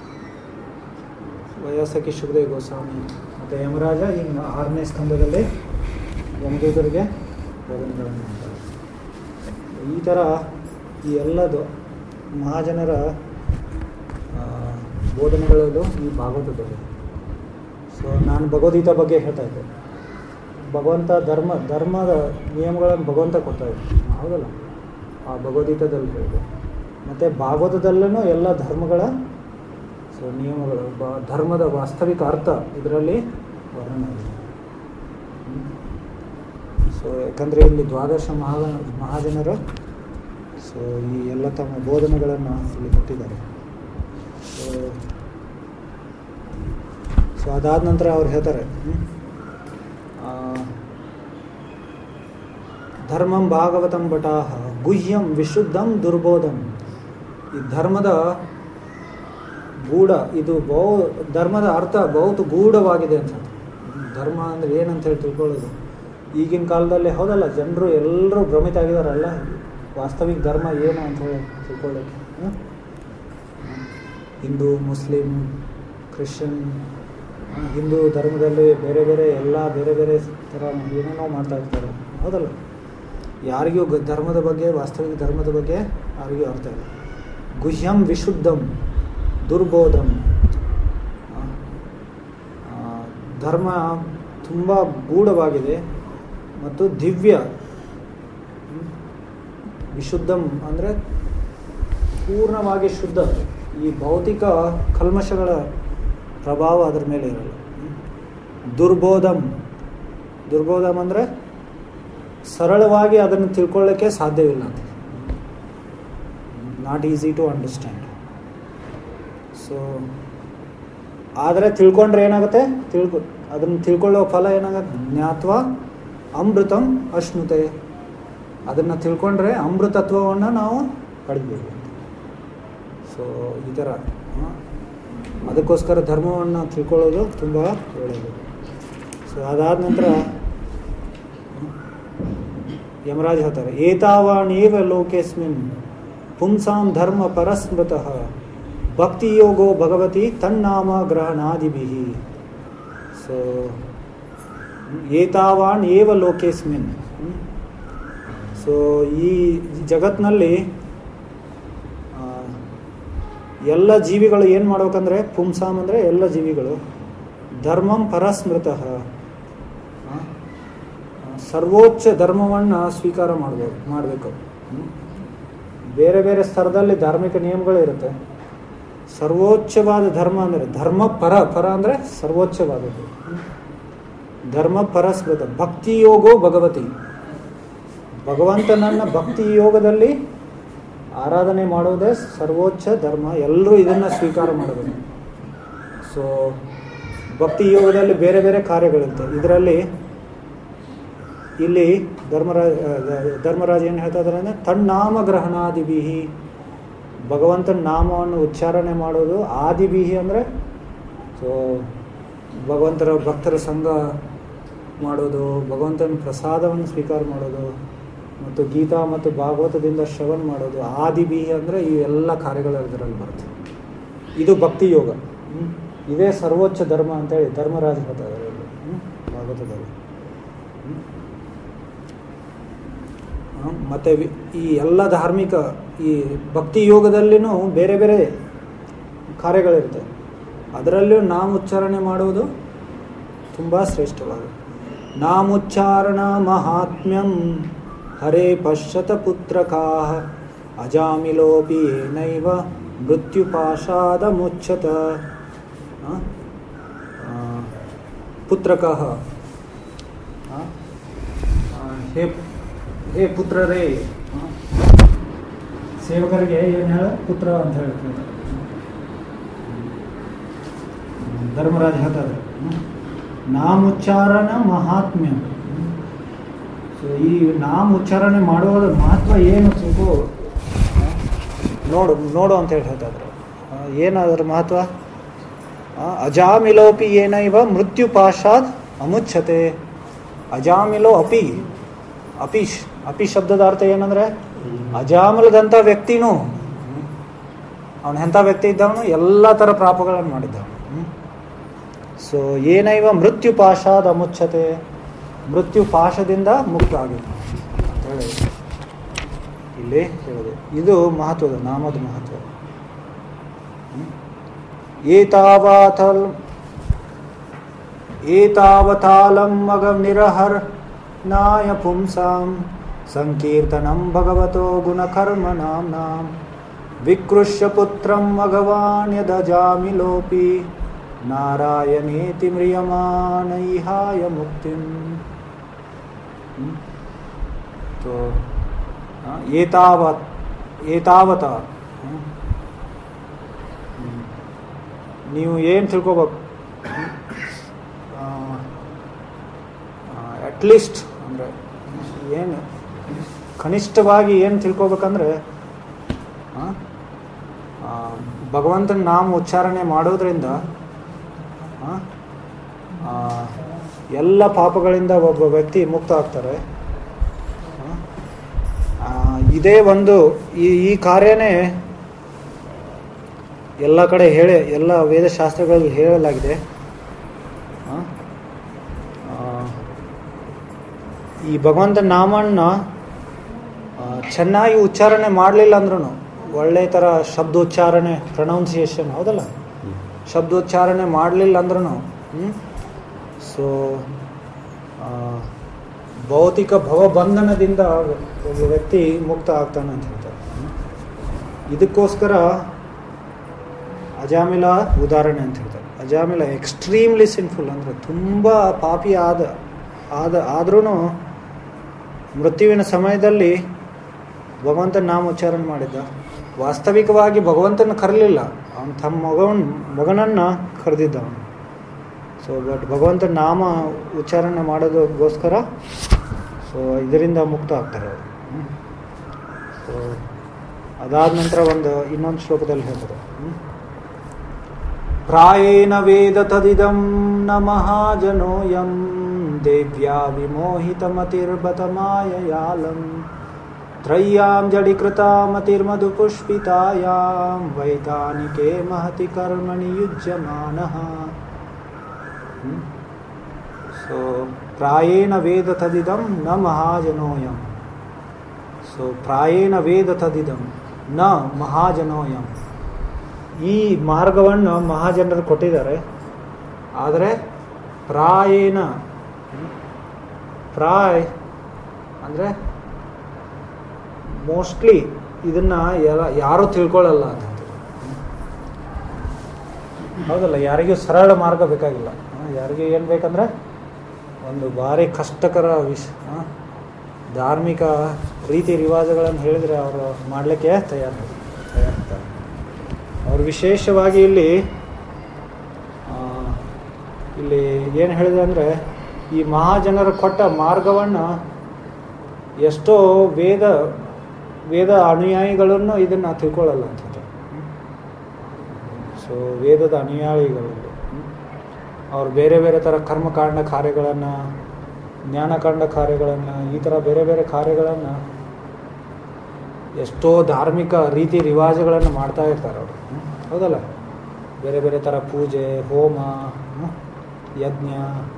ವಯಾಸಕಿ ಸುಖದೇವ್ ಗೋಸ್ವಾಮಿ ಮತ್ತು ಯಮರಾಜ ಇನ್ನು ಆರನೇ ಸ್ಕಂದದಲ್ಲಿ ಯಮದೂತರಿಗೆ ಬೋಧನೆಗಳನ್ನು ಮಾಡ್ತಾರೆ ಈ ಥರ ಈ ಎಲ್ಲದು ಮಹಾಜನರ ಆ, ಬೋಧನೆಗಳಲ್ಲೂ ಈ ಭಾಗವತದಲ್ಲಿ ಸೊ ನಾನು ಭಗವದ್ಗೀತಾ ಬಗ್ಗೆ ಹೇಳ್ತಾ ಇದ್ದೆ ಭಗವಂತ ಧರ್ಮ ಧರ್ಮದ ನಿಯಮಗಳನ್ನು ಭಗವಂತ ಕೊಡ್ತಾ ಇದ್ದ ಹೌದಲ್ಲ ಆ ಭಗವದ್ಗೀತಾದಲ್ಲಿ ಹೇಳಿದೆ ಮತ್ತು ಭಾಗವತದಲ್ಲೂ ಎಲ್ಲ ಧರ್ಮಗಳ ಸೊ ನಿಯಮಗಳು ಬ ಧರ್ಮದ ವಾಸ್ತವಿಕ ಅರ್ಥ ಇದರಲ್ಲಿ ವರ್ಣನೆ ಆಗಿದೆ ಸೊ ಯಾಕಂದರೆ ಇಲ್ಲಿ ದ್ವಾದಶ ಮಹಾ ಮಹಾಜನರು ಸೊ ಈ ಎಲ್ಲ ತಮ್ಮ ಬೋಧನೆಗಳನ್ನು ಇಲ್ಲಿ ಕೊಟ್ಟಿದ್ದಾರೆ ಸೊ ಸೊ ಅದಾದ ನಂತರ ಅವ್ರು ಹೇಳ್ತಾರೆ ಹ್ಮ್? ಆ, ಧರ್ಮಂ ಭಾಗವತಂ ಭಟಾಹ ಗುಹ್ಯಂ ವಿಶುದ್ಧಂ ದುರ್ಬೋಧಂ ಈ ಧರ್ಮದ ಗೂಢ ಇದು ಬಹು ಧರ್ಮದ ಅರ್ಥ ಬಹುತ್ ಗೂಢವಾಗಿದೆ ಅಂತ ಧರ್ಮ ಅಂದರೆ ಏನಂತ ಹೇಳಿ ತಿಳ್ಕೊಳ್ಳೋದು ಈಗಿನ ಕಾಲದಲ್ಲಿ ಹೌದಲ್ಲ ಜನರು ಎಲ್ಲರೂ ಭ್ರಮಿತ ಆಗಿದಾರಲ್ಲ ವಾಸ್ತವಿಕ ಧರ್ಮ ಏನು ಅಂತ ಹೇಳಿ ತಿಳ್ಕೊಳ್ಳೋಕೆ ಹ್ಮ್? ಹಿಂದೂ ಮುಸ್ಲಿಂ ಕ್ರಿಶ್ಚಿಯನ್ ಆ, ಹಿಂದೂ ಧರ್ಮದಲ್ಲಿ ಬೇರೆ ಬೇರೆ ಎಲ್ಲ ಬೇರೆ ಬೇರೆ ಥರ ಏನೇನೋ ಮಾಡ್ತಾ ಇರ್ತಾರೆ ಹೌದಲ್ಲ ಯಾರಿಗೂ ಗ- ಧರ್ಮದ ಬಗ್ಗೆ ವಾಸ್ತವಿಕ ಧರ್ಮದ ಬಗ್ಗೆ ಯಾರಿಗೂ ಅರ್ಥ ಇಲ್ಲ ಗುಹ್ಯಂ ವಿಶುದ್ಧಂ ದುರ್ಬೋಧಂ ಆ, ಆ, ಧರ್ಮ ತುಂಬ ಗೂಢವಾಗಿದೆ ಮತ್ತು ದಿವ್ಯ ಹ್ಮ್? ವಿಶುದ್ಧಂ ಅಂದರೆ ಪೂರ್ಣವಾಗಿ ಶುದ್ಧ ಈ ಭೌತಿಕ ಕಲ್ಮಶಗಳ ಪ್ರಭಾವ ಅದರ ಮೇಲೆ ಇರಲ್ಲ ಹ್ಮ್? ದುರ್ಬೋಧಂ ದುರ್ಬೋಧಂ ಅಂದರೆ ಸರಳವಾಗಿ ಅದನ್ನು ತಿಳ್ಕೊಳ್ಳೋಕ್ಕೆ ಸಾಧ್ಯವಿಲ್ಲ ಅಂತ not easy to understand so ಆದರೆ ತಿಳ್ಕೊಂಡ್ರೆ ಏನಾಗುತ್ತೆ ತಿಳ್ಕೊ ಅದನ್ನು ತಿಳ್ಕೊಳ್ಳೋ ಫಲ ಏನಾಗುತ್ತೆ ಜ್ಞಾತ್ವ ಅಮೃತಂ ಅಶ್ನುತೆ ಅದನ್ನು ತಿಳ್ಕೊಂಡ್ರೆ ಅಮೃತತ್ವವನ್ನು ನಾವು ಪಡಿಬೋದು ಸೊ ಈ ಥರ ಆ, ಅದಕ್ಕೋಸ್ಕರ ಧರ್ಮವನ್ನು ತಿಳ್ಕೊಳ್ಳೋದು ತುಂಬ ಒಳ್ಳೆಯದು ಸೊ ಅದಾದ ನಂತರ ಯಮರಾಜ್ ಹೇಳ್ತಾರೆ ಏತಾವಾಣೇವ ಲೋಕೇಸ್ಮಿನ್ ಪುಂಸಾಂ ಧರ್ಮ ಪರಸ್ಮೃತಃ ಭಕ್ತಿಯೋಗೋ ಭಗವತಿ ತನ್ನಾಮ ಗ್ರಹಣಾದಿಭಿ ಸೊ ಏತಾವಾನ್ ಏವ ಲೋಕೇಸ್ಮಿನ್ ಸೊ ಈ ಜಗತ್ತಿನಲ್ಲಿ ಆ, ಎಲ್ಲ ಜೀವಿಗಳು ಏನು ಮಾಡ್ಬೇಕಂದ್ರೆ ಪುಂಸಾಮ್ ಅಂದರೆ ಎಲ್ಲ ಜೀವಿಗಳು ಧರ್ಮಂ ಪರಸ್ಮೃತಃ ಆ, ಸರ್ವೋಚ್ಚ ಧರ್ಮವನ್ನು ಸ್ವೀಕಾರ ಮಾಡ್ಬೋದು ಮಾಡಬೇಕು ಬೇರೆ ಬೇರೆ ಸ್ತರದಲ್ಲಿ ಧಾರ್ಮಿಕ ನಿಯಮಗಳು ಇರುತ್ತೆ ಸರ್ವೋಚ್ಚವಾದ ಧರ್ಮ ಅಂದರೆ ಧರ್ಮ ಪರ ಪರ ಅಂದರೆ ಸರ್ವೋಚ್ಚವಾದದ್ದು ಧರ್ಮ ಪರಸ್ಮೃತ ಭಕ್ತಿ ಯೋಗೋ ಭಗವತಿ ಭಗವಂತನನ್ನ ಭಕ್ತಿ ಯೋಗದಲ್ಲಿ ಆರಾಧನೆ ಮಾಡುವುದೇ ಸರ್ವೋಚ್ಚ ಧರ್ಮ ಎಲ್ಲರೂ ಇದನ್ನು ಸ್ವೀಕಾರ ಮಾಡಬೇಕು ಸೊ ಭಕ್ತಿ ಯೋಗದಲ್ಲಿ ಬೇರೆ ಬೇರೆ ಕಾರ್ಯಗಳಿರುತ್ತೆ ಇದರಲ್ಲಿ ಇಲ್ಲಿ ಧರ್ಮರಾಜ ಧರ್ಮರಾಜ ಏನು ಹೇಳ್ತಾ ಇದ್ದಾರೆ ಅಂದರೆ ತನ್ನಾಮ ಗ್ರಹಣಾದಿಬಿಹಿ ಭಗವಂತನ ನಾಮವನ್ನು ಉಚ್ಚಾರಣೆ ಮಾಡೋದು ಆದಿಬಿಹಿ ಅಂದರೆ ಸೊ ಭಗವಂತರ ಭಕ್ತರ ಸಂಘ ಮಾಡೋದು ಭಗವಂತನ ಪ್ರಸಾದವನ್ನು ಸ್ವೀಕಾರ ಮಾಡೋದು ಮತ್ತು ಗೀತಾ ಮತ್ತು ಭಾಗವತದಿಂದ ಶ್ರವಣ ಮಾಡೋದು ಆದಿಬಿಹಿ ಅಂದರೆ ಈ ಎಲ್ಲ ಕಾರ್ಯಗಳು ಇದರಲ್ಲಿ ಬರುತ್ತೆ ಇದು ಭಕ್ತಿ ಯೋಗ ಹ್ಮ್? ಇದೇ ಸರ್ವೋಚ್ಚ ಧರ್ಮ ಅಂತೇಳಿ ಧರ್ಮರಾಜ ಹೇಳ್ತಾ ಇದ್ದಾರೆ ಇಲ್ಲಿ ಹ್ಮ್? ಭಾಗವತದಲ್ಲಿ ಹ್ಮ್? ಆ, ಮತ್ತೆ ವಿ- ಈ ಎಲ್ಲ ಧಾರ್ಮಿಕ ಈ ಭಕ್ತಿ ಯೋಗದಲ್ಲಿನೂ ಬೇರೆ ಬೇರೆ ಕಾರ್ಯಗಳಿರುತ್ತೆ ಅದರಲ್ಲಿಯೂ ನಾಮೋಚ್ಚಾರಣೆ ಮಾಡುವುದು ತುಂಬ ಶ್ರೇಷ್ಠವಾದ ನಾಮೋಚ್ಚಾರಣ ಮಹಾತ್ಮ್ಯಂ ಹರೇ ಪಶ್ಯತ ಪುತ್ರಕಾ ಅಜಾಮಿಲೋಪಿ ಏನೈವ ಮೃತ್ಯುಪಾಶಾದ ಮುಚ್ಚತ ಆ, ಆ, ಪುತ್ರಕಃ ಆ, ಆ, ಹೇ ಹೇ ಪುತ್ರರೇ ಆ, ಸೇವಕರಿಗೆ ಏನು ಹೇಳ ಪುತ್ರ ಅಂತ ಹೇಳ್ತಾರೆ ಧರ್ಮರಾಜ ಹೇಳ್ತಾರೆ ನಾಮೋಚ್ಚಾರಣ ಮಹಾತ್ಮ್ಯ ಸೊ ಈ ನಾಮ ಉಚ್ಚಾರಣೆ ಮಾಡುವುದರ ಮಹತ್ವ ಏನು ಸ್ವಲ್ಪ ನೋಡು ನೋಡು ಅಂತ ಹೇಳಿ ಹೇಳ್ತಾ ಇದ್ರು ಆ, ಏನು ಅದರ ಮಹತ್ವ ಆ, ಅಜಾಮಿಲೋಪಿ ಏನೈವ ಮೃತ್ಯು ಪಾಶಾದ್ ಅಮುಚ್ಛತೆ ಅಜಾಮಿಲೋ ಅಪಿ ಅಪಿ ಶ್- ಅಪಿ ಶಬ್ದದ ಅರ್ಥ ಏನಂದ್ರೆ ಅಜಾಮಿಲದಂಥ ವ್ಯಕ್ತಿನೂ ಅವನು ಎಂಥ ವ್ಯಕ್ತಿ ಇದ್ದವನು ಎಲ್ಲ ಥರ ಪಾಪಗಳನ್ನು ಮಾಡಿದ್ದವನು ಸೊ ಏನೈವ ಮೃತ್ಯು ಪಾಶಾದ ಅಮುಚ್ಛತೆ ಮೃತ್ಯು ಪಾಶದಿಂದ ಮುಕ್ತ ಆಗಿದ್ದು ಅಂತ ಹೇಳಿ ಇಲ್ಲಿ ಹೇಳಿದೆ ಇದು ಮಹತ್ವದ ನಾಮದ ಮಹತ್ವ ಹ್ಮ್? ಏತಾವಾತಲ್ ಏತಾವತಾಲಂ ಮಗಂ ನಿರಹರ್ ನಾಯ ಪುಂಸಾಂ ಸಂಕೀರ್ತನಂ ಭಗವತೋ ಗುಣಕರ್ಮ ನಾಂ ವಿಕೃಷ್ಯ ಪುತ್ರಂ ಭಗವಾನ್ ಯದಜಾಮಿಲೋಪಿ ನಾರಾಯಣೇತಿ ಮ್ರಿಯಮಾನೈಹಾಯ ಮುಕ್ತಿಂ ಹ್ಮ್? तो ಆ, ಏತಾವತ್ ಏತಾವತ ಹ್ಮ್? ಹ್ಮ್. ನೀವು ಏನು ತಿಳ್ಕೊಬೇಕು ಅಟ್ಲೀಸ್ಟ್ ಅಂದರೆ ಏನು ಕನಿಷ್ಠವಾಗಿ ಏನು ತಿಳ್ಕೊಬೇಕಂದ್ರೆ ಆ, ಆ, ಭಗವಂತನ ನಾಮ ಉಚ್ಚಾರಣೆ ಮಾಡೋದ್ರಿಂದ ಆ, ಆ, ಎಲ್ಲ ಪಾಪಗಳಿಂದ ಒಬ್ಬ ವ್ಯಕ್ತಿ ಮುಕ್ತ ಆಗ್ತಾರೆ ಆ, ಆ, ಇದೇ ಒಂದು ಈ ಈ ಕಾರ್ಯನೇ ಎಲ್ಲ ಕಡೆ ಹೇಳಿ ಎಲ್ಲ ವೇದಶಾಸ್ತ್ರಗಳಲ್ಲಿ ಹೇಳಲಾಗಿದೆ ಆ, ಆ, ಈ ಭಗವಂತನ ನಾಮನ್ನ ಆ, ಚೆನ್ನಾಗಿ ಉಚ್ಚಾರಣೆ ಮಾಡಲಿಲ್ಲ ಅಂದ್ರೂ ಒಳ್ಳೆ ಥರ ಶಬ್ದೋಚ್ಚಾರಣೆ ಪ್ರೊನೌನ್ಸಿಯೇಷನ್ ಹೌದಲ್ಲ ಶಬ್ದೋಚ್ಚಾರಣೆ ಮಾಡಲಿಲ್ಲ ಅಂದ್ರೂ ಸೊ ಭೌತಿಕ ಭವಬಂಧನದಿಂದ ಒಬ್ಬ ವ್ಯಕ್ತಿ ಮುಕ್ತ ಆಗ್ತಾನೆ ಅಂತ ಹೇಳ್ತಾರೆ ಹ್ಮ್? ಇದಕ್ಕೋಸ್ಕರ ಅಜಾಮಿಲ ಉದಾಹರಣೆ ಅಂತ ಹೇಳ್ತಾರೆ ಅಜಾಮಿಲ ಎಕ್ಸ್ಟ್ರೀಮ್ಲಿ ಸಿನ್ಫುಲ್ ಅಂದರೆ ತುಂಬ ಪಾಪಿ ಆದ ಆದ ಆದ್ರೂ ಮೃತ್ಯುವಿನ ಸಮಯದಲ್ಲಿ ಭಗವಂತನ ನಾಮ ಉಚ್ಚಾರಣೆ ಮಾಡಿದ್ದ ವಾಸ್ತವಿಕವಾಗಿ ಭಗವಂತನ ಕರಲಿಲ್ಲ ಅವನು ತಮ್ಮ ಮಗವನ್ ಮಗನನ್ನು ಕರೆದಿದ್ದ ಅವನು ಸೊ ಬಟ್ ಭಗವಂತನ ನಾಮ ಉಚ್ಚಾರಣೆ ಮಾಡೋದಕ್ಕೋಸ್ಕರ ಸೊ ಇದರಿಂದ ಮುಕ್ತ ಆಗ್ತಾರೆ ಅವರು ಸೊ ಅದಾದ ನಂತರ ಒಂದು ಇನ್ನೊಂದು ಶ್ಲೋಕದಲ್ಲಿ ಹೇಳ್ತಾರೆ ಹ್ಮ್? ಪ್ರಾಯೇಣ ವೇದ ತದಿದಂ ನ ಮಹಾಜನೋಯಂ ದೇವ್ಯಾ ವಿಮೋಹಿತಮತಿರ್ಬತ ಮಾಯಯಾಲಂ ತ್ರಯ್ಯಾಂ ಜಡೀಕೃತಾ ಮತಿರ್ಮಧುಪುಷ್ಪಿತಾಯಾಂ ವೈತಾನಿಕೆ ಮಹತಿ ಕರ್ಮಣಿ ಯುಜ್ಯಮಾನಃ ಸೊ ಪ್ರಾಯೇಣ ವೇದ ತದಿದಂ ನ ಮಹಾಜನೋಯಂ ಸೊ ಪ್ರಾಯೇಣ ವೇದ ತದಿದಂ ನ ಮಹಾಜನೋಯಂ ಈ ಮಾರ್ಗವನ್ನು ಮಹಾಜನರು ಕೊಟ್ಟಿದ್ದಾರೆ ಆದರೆ ಪ್ರಾಯೇಣ ಹ್ಮ್, ಪ್ರಾಯ್ ಅಂದರೆ ಮೋಸ್ಟ್ಲಿ ಇದನ್ನ ಯಾರ ಯಾರೂ ತಿಳ್ಕೊಳ್ಳಲ್ಲ ಅಂತ ಹೌದಲ್ಲ ಯಾರಿಗೂ ಸರಳ ಮಾರ್ಗ ಬೇಕಾಗಿಲ್ಲ ಆ, ಯಾರಿಗೆ ಏನು ಬೇಕಂದ್ರೆ ಒಂದು ಭಾರಿ ಕಷ್ಟಕರ ವಿಷ ಆ, ಧಾರ್ಮಿಕ ರೀತಿ ರಿವಾಜಗಳನ್ನು ಹೇಳಿದರೆ ಅವರು ಮಾಡಲಿಕ್ಕೆ ತಯಾರು ತಯಾರಿರ್ತಾರೆ ಅವ್ರು ವಿಶೇಷವಾಗಿ ಇಲ್ಲಿ ಆ, ಇಲ್ಲಿ ಏನು ಹೇಳಿದೆ ಅಂದರೆ ಈ ಮಹಾಜನರು ಕೊಟ್ಟ ಮಾರ್ಗವನ್ನು ಎಷ್ಟೋ ವೇದ ವೇದ ಅನುಯಾಯಿಗಳನ್ನು ಇದನ್ನು ತಿಳ್ಕೊಳ್ಳಲ್ಲ ಅಂತ ಸೊ ವೇದದ ಅನುಯಾಯಿಗಳು ಅವ್ರು ಬೇರೆ ಬೇರೆ ಥರ ಕರ್ಮಕಾಂಡ ಕಾರ್ಯಗಳನ್ನು ಜ್ಞಾನಕಾಂಡ ಕಾರ್ಯಗಳನ್ನು ಈ ಥರ ಬೇರೆ ಬೇರೆ ಕಾರ್ಯಗಳನ್ನು ಎಷ್ಟೋ ಧಾರ್ಮಿಕ ರೀತಿ ರಿವಾಜುಗಳನ್ನು ಮಾಡ್ತಾ ಇರ್ತಾರೆ ಅವರು ಹ್ಮ್? ಹೌದಲ್ಲ ಬೇರೆ ಬೇರೆ ಥರ ಪೂಜೆ ಹೋಮ ಹ್ಮ್? ಯಜ್ಞ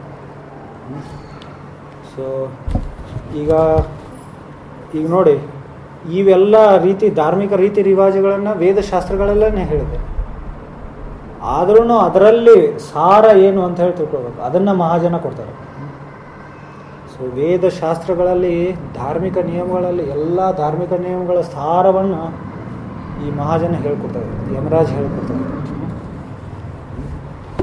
ಸೊ ಈಗ ಈಗ ನೋಡಿ ಇವೆಲ್ಲ ರೀತಿ ಧಾರ್ಮಿಕ ರೀತಿ ರಿವಾಜುಗಳನ್ನು ವೇದಶಾಸ್ತ್ರಗಳಲ್ಲೇ ಹೇಳಿದೆ ಆದ್ರೂ ಅದರಲ್ಲಿ ಸಾರ ಏನು ಅಂತ ಹೇಳಿ ತಿಳ್ಕೊಳ್ಬೇಕು ಅದನ್ನು ಮಹಾಜನ ಕೊಡ್ತಾರೆ ಸೊ ವೇದಶಾಸ್ತ್ರಗಳಲ್ಲಿ ಧಾರ್ಮಿಕ ನಿಯಮಗಳಲ್ಲಿ ಎಲ್ಲ ಧಾರ್ಮಿಕ ನಿಯಮಗಳ ಸಾರವನ್ನು ಈ ಮಹಾಜನ ಹೇಳ್ಕೊಡ್ತಾರೆ ಯಮರಾಜ್ ಹೇಳ್ಕೊಡ್ತಾರೆ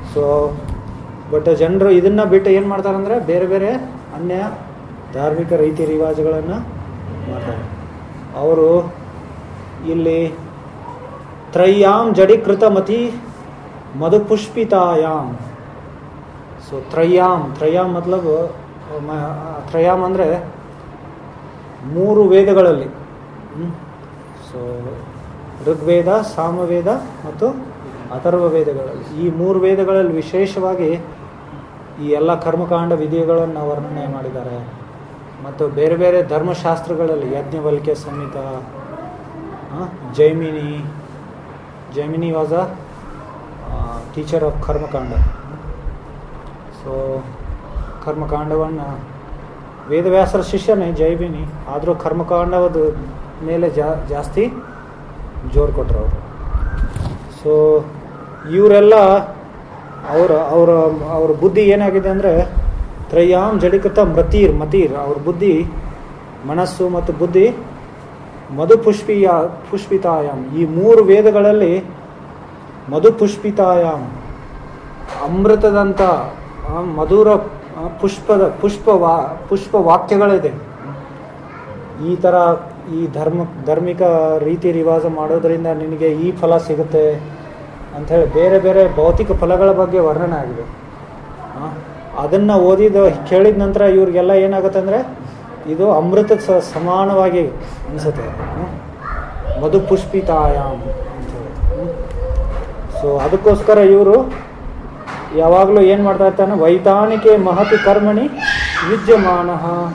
ಸೊ ಬಟ್ ಜನರು ಇದನ್ನು ಬಿಟ್ಟು ಏನು ಮಾಡ್ತಾರಂದರೆ ಬೇರೆ ಬೇರೆ ಅನ್ಯ ಧಾರ್ಮಿಕ ರೀತಿ ರಿವಾಜುಗಳನ್ನು ಮಾಡ್ತಾರೆ ಅವರು ಇಲ್ಲಿ ತ್ರಯ್ಯಾಮ್ ಜಡೀಕೃತ ಮತಿ ಮಧುಪುಷ್ಪಿತಾಯಾಮ್ ಸೊ ತ್ರಯ್ಯಾಮ್ ತ್ರಯ್ಯಾಮ್ ಮತ್ಲಬ್ ಮ- ತ್ರಯ್ಯಾಮ್ ಅಂದರೆ ಮೂರು ವೇದಗಳಲ್ಲಿ ಸೊ ಋಗ್ವೇದ ಸಾಮವೇದ ಮತ್ತು ಅಥರ್ವ ವೇದಗಳಲ್ಲಿ ಈ ಮೂರು ವೇದಗಳಲ್ಲಿ ವಿಶೇಷವಾಗಿ ಈ ಎಲ್ಲ ಕರ್ಮಕಾಂಡ ವಿಧಿಗಳನ್ನು ವರ್ಣನೆ ಮಾಡಿದ್ದಾರೆ ಮತ್ತು ಬೇರೆ ಬೇರೆ ಧರ್ಮಶಾಸ್ತ್ರಗಳಲ್ಲಿ ಯಜ್ಞವಲ್ಕ್ಯ ಸಂಹಿತ ಆ, Jaimini Jaimini was a teacher of karmakanda so ಕರ್ಮಕಾಂಡವನ್ನು ವೇದವ್ಯಾಸರ ಶಿಷ್ಯನೇ ಜೈಮಿನಿ ಆದರೂ ಕರ್ಮಕಾಂಡದ ಮೇಲೆ ಜಾ ಜಾಸ್ತಿ ಜೋರು ಕೊಟ್ಟರು ಅವರು ಸೊ ಇವರೆಲ್ಲ ಅವರ ಅವರ ಅವ್ರ ಬುದ್ಧಿ ಏನಾಗಿದೆ ಅಂದರೆ ತ್ರಯ್ಯಾಮ್ ಜಡಿಕೃತ ಮತೀರ್ ಮತೀರ್ ಅವ್ರ ಬುದ್ಧಿ ಮನಸ್ಸು ಮತ್ತು ಬುದ್ಧಿ ಮಧುಪುಷ್ಪಿಯ ಪುಷ್ಪಿತಾಯಾಮ್ ಈ ಮೂರು ವೇದಗಳಲ್ಲಿ ಮಧುಪುಷ್ಪಿತಾಯಾಮ್ ಅಮೃತದಂಥ ಆ, ಮಧುರ ಆ, ಪುಷ್ಪದ ಪುಷ್ಪ ವಾ ಪುಷ್ಪ ವಾಕ್ಯಗಳಿದೆ ಈ ಥರ ಈ ಧರ್ಮ ಧಾರ್ಮಿಕ ರೀತಿ ರಿವಾಜ ಮಾಡೋದ್ರಿಂದ ನಿನಗೆ ಈ ಫಲ ಸಿಗುತ್ತೆ ಅಂಥೇಳಿ ಬೇರೆ ಬೇರೆ ಭೌತಿಕ ಫಲಗಳ ಬಗ್ಗೆ ವರ್ಣನೆ ಆಗಿದೆ ಆ, ಅದನ್ನು ಓದಿದ ಕೇಳಿದ ನಂತರ ಇವ್ರಿಗೆಲ್ಲ ಏನಾಗುತ್ತೆ ಅಂದರೆ ಇದು ಅಮೃತ ಸ ಸಮಾನವಾಗಿ ಅನಿಸುತ್ತೆ ಹ್ಮ್. ಮಧುಪುಷ್ಪಿತಾಯಾಮ್ ಅಂಥೇಳಿ ಸೊ ಅದಕ್ಕೋಸ್ಕರ ಇವರು ಯಾವಾಗಲೂ ಏನು ಮಾಡ್ತಾ ಇರ್ತಾನೆ ವೈತಾನಿಕೆ ಮಹತಿ ಕರ್ಮಣಿ ಯುಜ್ಯಮಾನ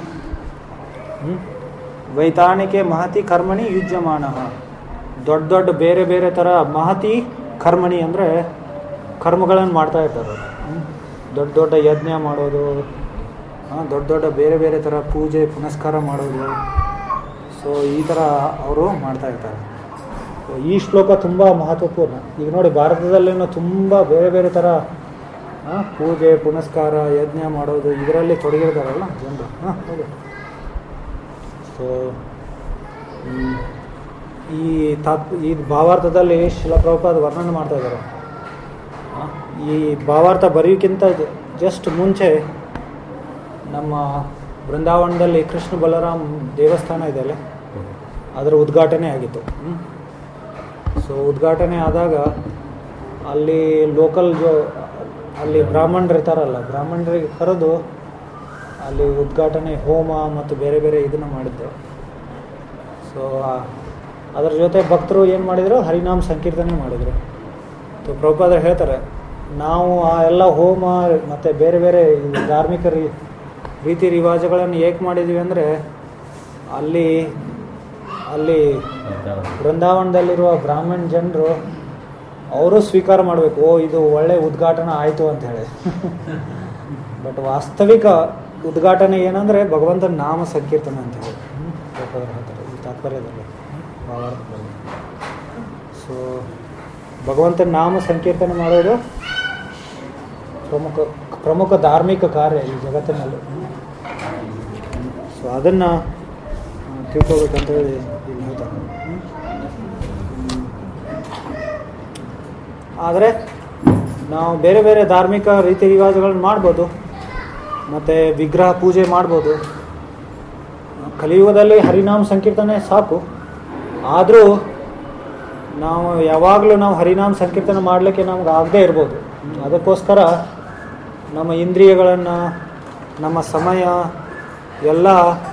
ವೈತಾನಿಕೆ ಮಹತಿ ಕರ್ಮಣಿ ಯುಜ್ಯಮಾನ ದೊಡ್ಡ ದೊಡ್ಡ ಬೇರೆ ಬೇರೆ ಥರ ಮಹತಿ ಕರ್ಮಣಿ ಅಂದರೆ ಕರ್ಮಗಳನ್ನು ಮಾಡ್ತಾ ಇರ್ತಾರೆ ಅವ್ರು. ಹ್ಮ್. ದೊಡ್ಡ ದೊಡ್ಡ ಯಜ್ಞ ಮಾಡೋದು ಆ, ದೊಡ್ಡ ದೊಡ್ಡ ಬೇರೆ ಬೇರೆ ಥರ ಪೂಜೆ ಪುನಸ್ಕಾರ ಮಾಡೋದು ಸೊ ಈ ಥರ ಅವರು ಮಾಡ್ತಾ ಇರ್ತಾರೆ ಸೊ ಈ ಶ್ಲೋಕ ತುಂಬ ಮಹತ್ವಪೂರ್ಣ ಈಗ ನೋಡಿ ಭಾರತದಲ್ಲಿನೂ ತುಂಬ ಬೇರೆ ಬೇರೆ ಥರ ಆ, ಪೂಜೆ ಪುನಸ್ಕಾರ ಯಜ್ಞ ಮಾಡೋದು ಇದರಲ್ಲಿ ತೊಡಗಿರ್ತಾರಲ್ಲ ಜನರು ಹಾಂ ಹೌದು ಸೊ ಈ ತಾತ್ ಈ ಭಾವಾರ್ಥದಲ್ಲಿ ಶಿಲಪ್ರಭುಪಾದ ವರ್ಣನೆ ಮಾಡ್ತಾ ಇದ್ದಾರೆ ಆ, ಈ ಭಾವಾರ್ಥ ಬರೆಯೋಕ್ಕಿಂತ ಜಸ್ಟ್ ಮುಂಚೆ ನಮ್ಮ ಬೃಂದಾವನದಲ್ಲಿ ಕೃಷ್ಣ ಬಲರಾಮ್ ದೇವಸ್ಥಾನ ಇದೆಯಲ್ಲ ಅದರ ಉದ್ಘಾಟನೆ ಆಗಿತ್ತು ಸೊ ಉದ್ಘಾಟನೆ ಆದಾಗ ಅಲ್ಲಿ ಲೋಕಲ್ ಜೋ ಅಲ್ಲಿ ಬ್ರಾಹ್ಮಣರು ಇರ್ತಾರಲ್ಲ ಬ್ರಾಹ್ಮಣರಿಗೆ ಕರೆದು ಅಲ್ಲಿ ಉದ್ಘಾಟನೆ ಹೋಮ ಮತ್ತು ಬೇರೆ ಬೇರೆ ಇದನ್ನು ಮಾಡಿದ್ದೆ ಸೊ ಅದರ ಜೊತೆ ಭಕ್ತರು ಏನು ಮಾಡಿದರು ಹರಿನಾಮ ಸಂಕೀರ್ತನೆ ಮಾಡಿದರು ಸೊ ಪ್ರಭುಪಾದರು ಹೇಳ್ತಾರೆ ನಾವು ಆ ಎಲ್ಲ ಹೋಮ ಮತ್ತು ಬೇರೆ ಬೇರೆ ಈ ಧಾರ್ಮಿಕ ರೀ ರೀತಿ ರಿವಾಜುಗಳನ್ನು ಏಕೆ ಮಾಡಿದ್ವಿ ಅಂದರೆ ಅಲ್ಲಿ ಅಲ್ಲಿ ಬೃಂದಾವನದಲ್ಲಿರುವ ಬ್ರಾಹ್ಮಣ ಜನರು ಅವರು ಸ್ವೀಕಾರ ಮಾಡಬೇಕು ಓ ಇದು ಒಳ್ಳೆ ಉದ್ಘಾಟನೆ ಆಯಿತು ಅಂತ ಹೇಳಿ ಬಟ್ ವಾಸ್ತವಿಕ ಉದ್ಘಾಟನೆ ಏನಂದರೆ ಭಗವಂತನ ನಾಮ ಸಂಕೀರ್ತನೆ ಅಂತ ಹೇಳಿ ಪ್ರಭುಪಾದರು ಹೇಳ್ತಾರೆ ಈ ತಾತ್ಪರ್ಯದಲ್ಲಿ ಭಾವಾರ್ಥದಲ್ಲಿ ಸೊ ಭಗವಂತನ ನಾಮ ಸಂಕೀರ್ತನೆ ಮಾಡೋದು ಪ್ರಮುಖ ಪ್ರಮುಖ ಧಾರ್ಮಿಕ ಕಾರ್ಯ ಈ ಜಗತ್ತಿನಲ್ಲಿ ಸೊ ಅದನ್ನು ತಿಳ್ಕೊಬೇಕಂತ ಹೇಳಿ ಇಲ್ಲಿ ಹೇಳ್ತಾರೆ ಹ್ಮ್. ಆದರೆ ನಾವು ಬೇರೆ ಬೇರೆ ಧಾರ್ಮಿಕ ರೀತಿ ರಿವಾಜುಗಳನ್ನ ಮಾಡ್ಬೋದು ಮತ್ತು ವಿಗ್ರಹ ಪೂಜೆ ಮಾಡ್ಬೋದು ಕಲಿಯುಗದಲ್ಲಿ ಹರಿನಾಮ ಸಂಕೀರ್ತನೆ ಸಾಕು ಆದರೂ ನಾವು ಯಾವಾಗಲೂ ನಾವು ಹರಿನಾಮ ಸಂಕೀರ್ತನೆ ಮಾಡಲಿಕ್ಕೆ ನಮ್ಗೆ ಆಗದೇ ಇರ್ಬೋದು ಅದಕ್ಕೋಸ್ಕರ ನಮ್ಮ ಇಂದ್ರಿಯಗಳನ್ನು ನಮ್ಮ ಸಮಯ ಎಲ್ಲ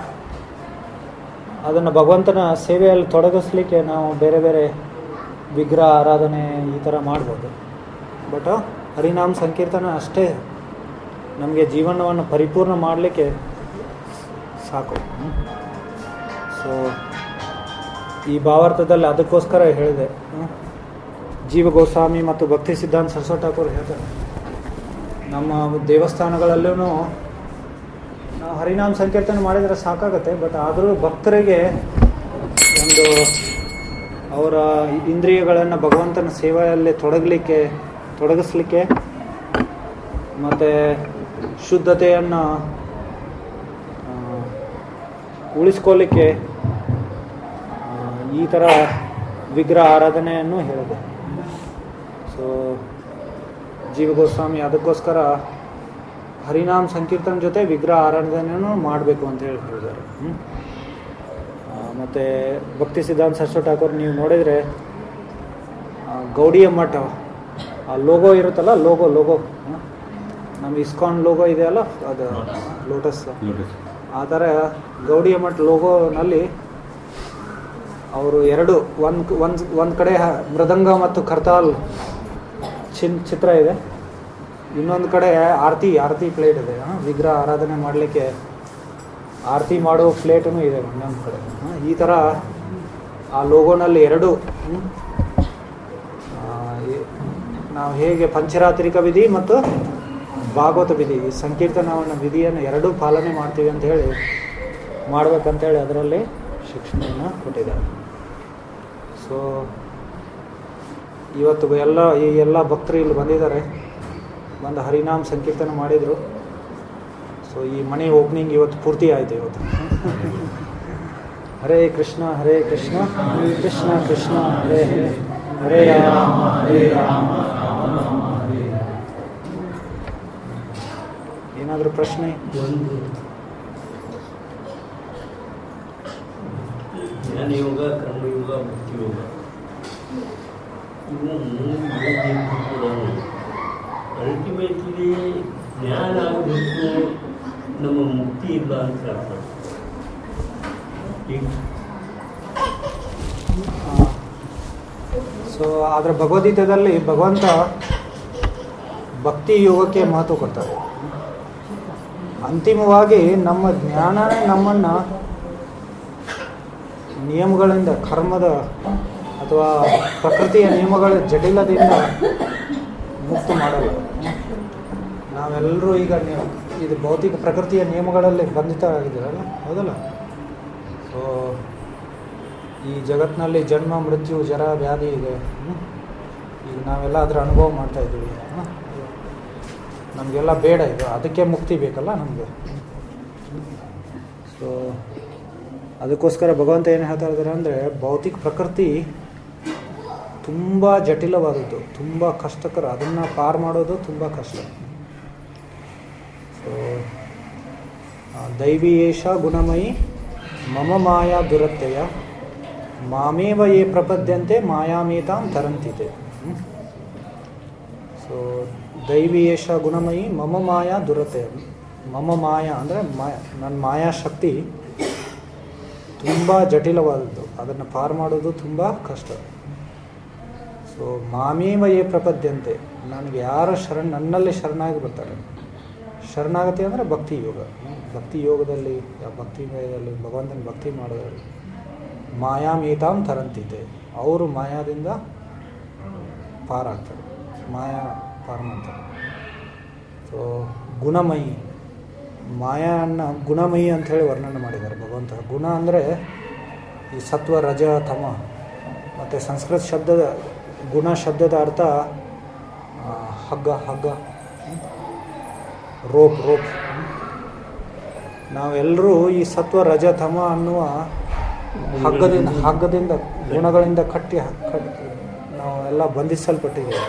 ಅದನ್ನು ಭಗವಂತನ ಸೇವೆಯಲ್ಲಿ ತೊಡಗಿಸ್ಲಿಕ್ಕೆ ನಾವು ಬೇರೆ ಬೇರೆ ವಿಗ್ರಹ ಆರಾಧನೆ ಈ ಥರ ಮಾಡ್ಬೋದು ಬಟ್ ಹರಿನಾಮ ಸಂಕೀರ್ತನ ಅಷ್ಟೇ ನಮಗೆ ಜೀವನವನ್ನು ಪರಿಪೂರ್ಣ ಮಾಡಲಿಕ್ಕೆ ಸಾಕು ಸೊ ಈ ಭಾವಾರ್ಥದಲ್ಲಿ ಅದಕ್ಕೋಸ್ಕರ ಹೇಳಿದೆ ಹ್ಮ್. ಜೀವ ಗೋಸ್ವಾಮಿ ಮತ್ತು ಭಕ್ತಿ ಸಿದ್ಧಾಂತ ಸರಸ್ವತಿ ಠಾಕೂರ್ ಹೇಳ್ತಾರೆ ನಮ್ಮ ದೇವಸ್ಥಾನಗಳಲ್ಲೂ ನಾವು ಹರಿನಾಮ ಸಂಕೀರ್ತನೆ ಮಾಡಿದರೆ ಸಾಕಾಗತ್ತೆ ಬಟ್ ಆದರೂ ಭಕ್ತರಿಗೆ ಒಂದು ಅವರ ಇಂದ್ರಿಯಗಳನ್ನು ಭಗವಂತನ ಸೇವೆಯಲ್ಲಿ ತೊಡಗಲಿಕ್ಕೆ ತೊಡಗಿಸ್ಲಿಕ್ಕೆ ಮತ್ತು ಶುದ್ಧತೆಯನ್ನು ಆ, ಉಳಿಸ್ಕೊಳ್ಳಿಕ್ಕೆ ಆ, ಈ ಥರ ವಿಗ್ರಹ ಆರಾಧನೆಯನ್ನು ಹೇಳಿದೆ ಸೊ ಜೀವ ಗೋಸ್ವಾಮಿ ಅದಕ್ಕೋಸ್ಕರ ಹರಿನಾಮ್ ಸಂಕೀರ್ತನ ಜೊತೆ ವಿಗ್ರಹ ಆರಾಧನೆಯನ್ನು ಮಾಡಬೇಕು ಅಂತ ಹೇಳಿ ಹೇಳಿದ್ದಾರೆ ಹ್ಮ್? ಆ, ಮತ್ತೆ ಭಕ್ತಿ ಸಿದ್ಧಾಂತ ಸರಸ್ವತಿ ಠಾಕೂರ್ ನೀವು ನೋಡಿದರೆ ಆ, ಗೌಡಿಯ ಮಠ ಆ ಲೋಗೋ ಇರುತ್ತಲ್ಲ ಲೋಗೋ ಲೋಗೋ ನಮ್ಮ ಇಸ್ಕಾನ್ ಲೋಗೋ ಇದೆಯಲ್ಲ ಅದು ಲೋಟಸ್ ಲೋಟಸ್ ಆ ಥರ ಗೌಡಿಯ ಮಠ ಲೋಗೋನಲ್ಲಿ ಅವರು ಎರಡು ಒಂದು ಒಂದು ಒಂದು ಕಡೆ ಹ- ಮೃದಂಗ ಮತ್ತು ಕರ್ತಾಲ್ ಚಿನ್ ಚಿತ್ರ ಇದೆ ಇನ್ನೊಂದು ಕಡೆ ಆರತಿ ಆರತಿ ಪ್ಲೇಟ್ ಇದೆ ಆ, ವಿಗ್ರಹ ಆರಾಧನೆ ಮಾಡಲಿಕ್ಕೆ ಆರತಿ ಮಾಡೋ ಪ್ಲೇಟೂ ಇದೆ ಇನ್ನೊಂದು ಕಡೆ ಆ, ಈ ಥರ ಆ ಲೋಗೋನಲ್ಲಿ ಎರಡು ಹ್ಮ್, ಆ, ಈ- ನಾವು ಹೇಗೆ ಪಂಚರಾತ್ರಿಕ ವಿಧಿ ಮತ್ತು ಭಾಗವತ ವಿಧಿ ಈ ಸಂಕೀರ್ತನವನ್ನು ವಿಧಿಯನ್ನು ಎರಡೂ ಪಾಲನೆ ಮಾಡ್ತೀವಿ ಅಂತ ಹೇಳಿ ಮಾಡ್ಬೇಕಂತೇಳಿ ಅದರಲ್ಲಿ ಶಿಕ್ಷಣವನ್ನು ಕೊಟ್ಟಿದ್ದಾರೆ ಸೊ ಇವತ್ತು ಎಲ್ಲ ಈ ಎಲ್ಲ ಭಕ್ತರು ಇಲ್ಲಿ ಬಂದಿದ್ದಾರೆ ಬಂದು ಹರಿನಾಮ್ ಸಂಕೀರ್ತನ ಮಾಡಿದರು ಸೊ ಈ ಮನೆ ಓಪನಿಂಗ್ ಇವತ್ತು ಪೂರ್ತಿ ಆಯಿತು ಇವತ್ತು ಹರೇ ಕೃಷ್ಣ ಹರೇ ಕೃಷ್ಣ ಕೃಷ್ಣ ಕೃಷ್ಣ ಹರೇ ಹರೇ ಹರೇ ರಾಮ ಹರೇ ರಾಮ ಏನಾದರೂ ಪ್ರಶ್ನೆ ಒಂದು ಜ್ಞಾನಯೋಗ ಕರ್ಮಯೋಗ ಭಕ್ತಿಯೋಗ ಇವು ಮೂರು ಮಾಡೋದಕ್ಕೂ ಕೂಡ ಅಲ್ಟಿಮೇಟ್ಲಿ ಜ್ಞಾನ ಆಗಬೇಕು ನಮ್ಮ ಮುಕ್ತಿ ಇಲ್ಲ ಅಂತ ಅರ್ಥ ಈಗ ಸೊ ಅದರ ಭಗವದ್ಗೀತೆಯಲ್ಲಿ ಭಗವಂತ ಭಕ್ತಿ ಯೋಗಕ್ಕೆ ಮಹತ್ವ ಕೊಡ್ತಾರೆ ಅಂತಿಮವಾಗಿ ನಮ್ಮ ಜ್ಞಾನನೇ ನಮ್ಮನ್ನು ನಿಯಮಗಳಿಂದ ಕರ್ಮದ ಅಥವಾ ಪ್ರಕೃತಿಯ ನಿಯಮಗಳ ಜಟಿಲದಿಂದ ಮುಕ್ತ ಮಾಡಲ್ಲ ನಾವೆಲ್ಲರೂ ಈಗ ನೀವು ಇದು ಭೌತಿಕ ಪ್ರಕೃತಿಯ ನಿಯಮಗಳಲ್ಲಿ ಬಂಧಿತ ಆಗಿದ್ದೀರಲ್ಲ ಹೌದಲ್ಲ ಸೊ ಈ ಜಗತ್ತಿನಲ್ಲಿ ಜನ್ಮ ಮೃತ್ಯು ಜರ ವ್ಯಾಧಿ ಇದೆ ಹ್ಮ್? ಈಗ ನಾವೆಲ್ಲ ಅದರ ಅನುಭವ ಮಾಡ್ತಾ ಇದ್ದೀವಿ ಹ್ಮ್? ನಮಗೆಲ್ಲ ಬೇಡ ಇದು ಅದಕ್ಕೆ ಮುಕ್ತಿ ಬೇಕಲ್ಲ ನಮಗೆ ಸೊ ಅದಕ್ಕೋಸ್ಕರ ಭಗವಂತ ಏನು ಹೇಳ್ತಾ ಇದ್ದಾರೆ ಅಂದರೆ ಭೌತಿಕ ಪ್ರಕೃತಿ ತುಂಬ ಜಟಿಲವಾದದ್ದು ತುಂಬ ಕಷ್ಟಕರ ಅದನ್ನು ಪಾರು ಮಾಡೋದು ತುಂಬ ಕಷ್ಟ ಸೊ ದೈವೀಯೇಷ ಗುಣಮಯಿ ಮಮ ಮಾಯಾ ದುರತ್ಯಯ ಮಾಮೇವ ಯೇ ಪ್ರಪದ್ಯಂತೆ ಮಾಯಾಮೇತಾಂ ತರಂತಿತೆ ಸೊ ದೈವೀಯೇಷ ಗುಣಮಯಿ ಮಮ ಮಾಯಾ ದುರತೆ ಮಮ ಮಾಯಾ ಅಂದರೆ ಮಾಯ ನನ್ನ ಮಾಯಾಶಕ್ತಿ ತುಂಬ ಜಟಿಲವಾದದ್ದು ಅದನ್ನು ಪಾರು ಮಾಡೋದು ತುಂಬ ಕಷ್ಟ ಸೊ ಮಾಮೇವ ಯೇ ಪ್ರಪದ್ಯಂತೆ ನನಗೆ ಯಾರ ಶರಣ ನನ್ನಲ್ಲಿ ಶರಣಾಗಿ ಬರ್ತಾರೆ ಶರಣಾಗತಿ ಅಂದರೆ ಭಕ್ತಿ ಯೋಗ ಭಕ್ತಿ ಯೋಗದಲ್ಲಿ ಯಾವ ಭಕ್ತಿ ಮೇಳದಲ್ಲಿ ಭಗವಂತನ ಭಕ್ತಿ ಮಾಡೋದ್ರಲ್ಲಿ ಮಾಯಾಮೇತಾಂ ತರಂತಿದೆ ಅವರು ಮಾಯಾದಿಂದ ಪಾರಾಗ್ತಾರೆ ಮಾಯಾ ಪಾರು ಮಾಡ್ತಾರೆ ಸೊ ಗುಣಮಯಿ ಮಾಯನ್ನ ಗುಣಮಯಿ ಅಂತ ಹೇಳಿ ವರ್ಣನೆ ಮಾಡಿದ್ದಾರೆ ಭಗವಂತ ಗುಣ ಅಂದರೆ ಈ ಸತ್ವ ರಜ ತಮ ಮತ್ತು ಸಂಸ್ಕೃತ ಶಬ್ದದ ಗುಣ ಶಬ್ದದ ಅರ್ಥ ಆ, ಹಗ್ಗ ಹಗ್ಗ ರೋಪ್ ರೋಪ್ ನಾವೆಲ್ಲರೂ ಈ ಸತ್ವ ರಜ ತಮ ಅನ್ನುವ ಹಗ್ಗದಿಂದ ಹಗ್ಗದಿಂದ ಗುಣಗಳಿಂದ ಕಟ್ಟಿ ಕಟ್ಟಿ ನಾವು ಎಲ್ಲ ಬಂಧಿಸಲ್ಪಟ್ಟಿದ್ದೇವೆ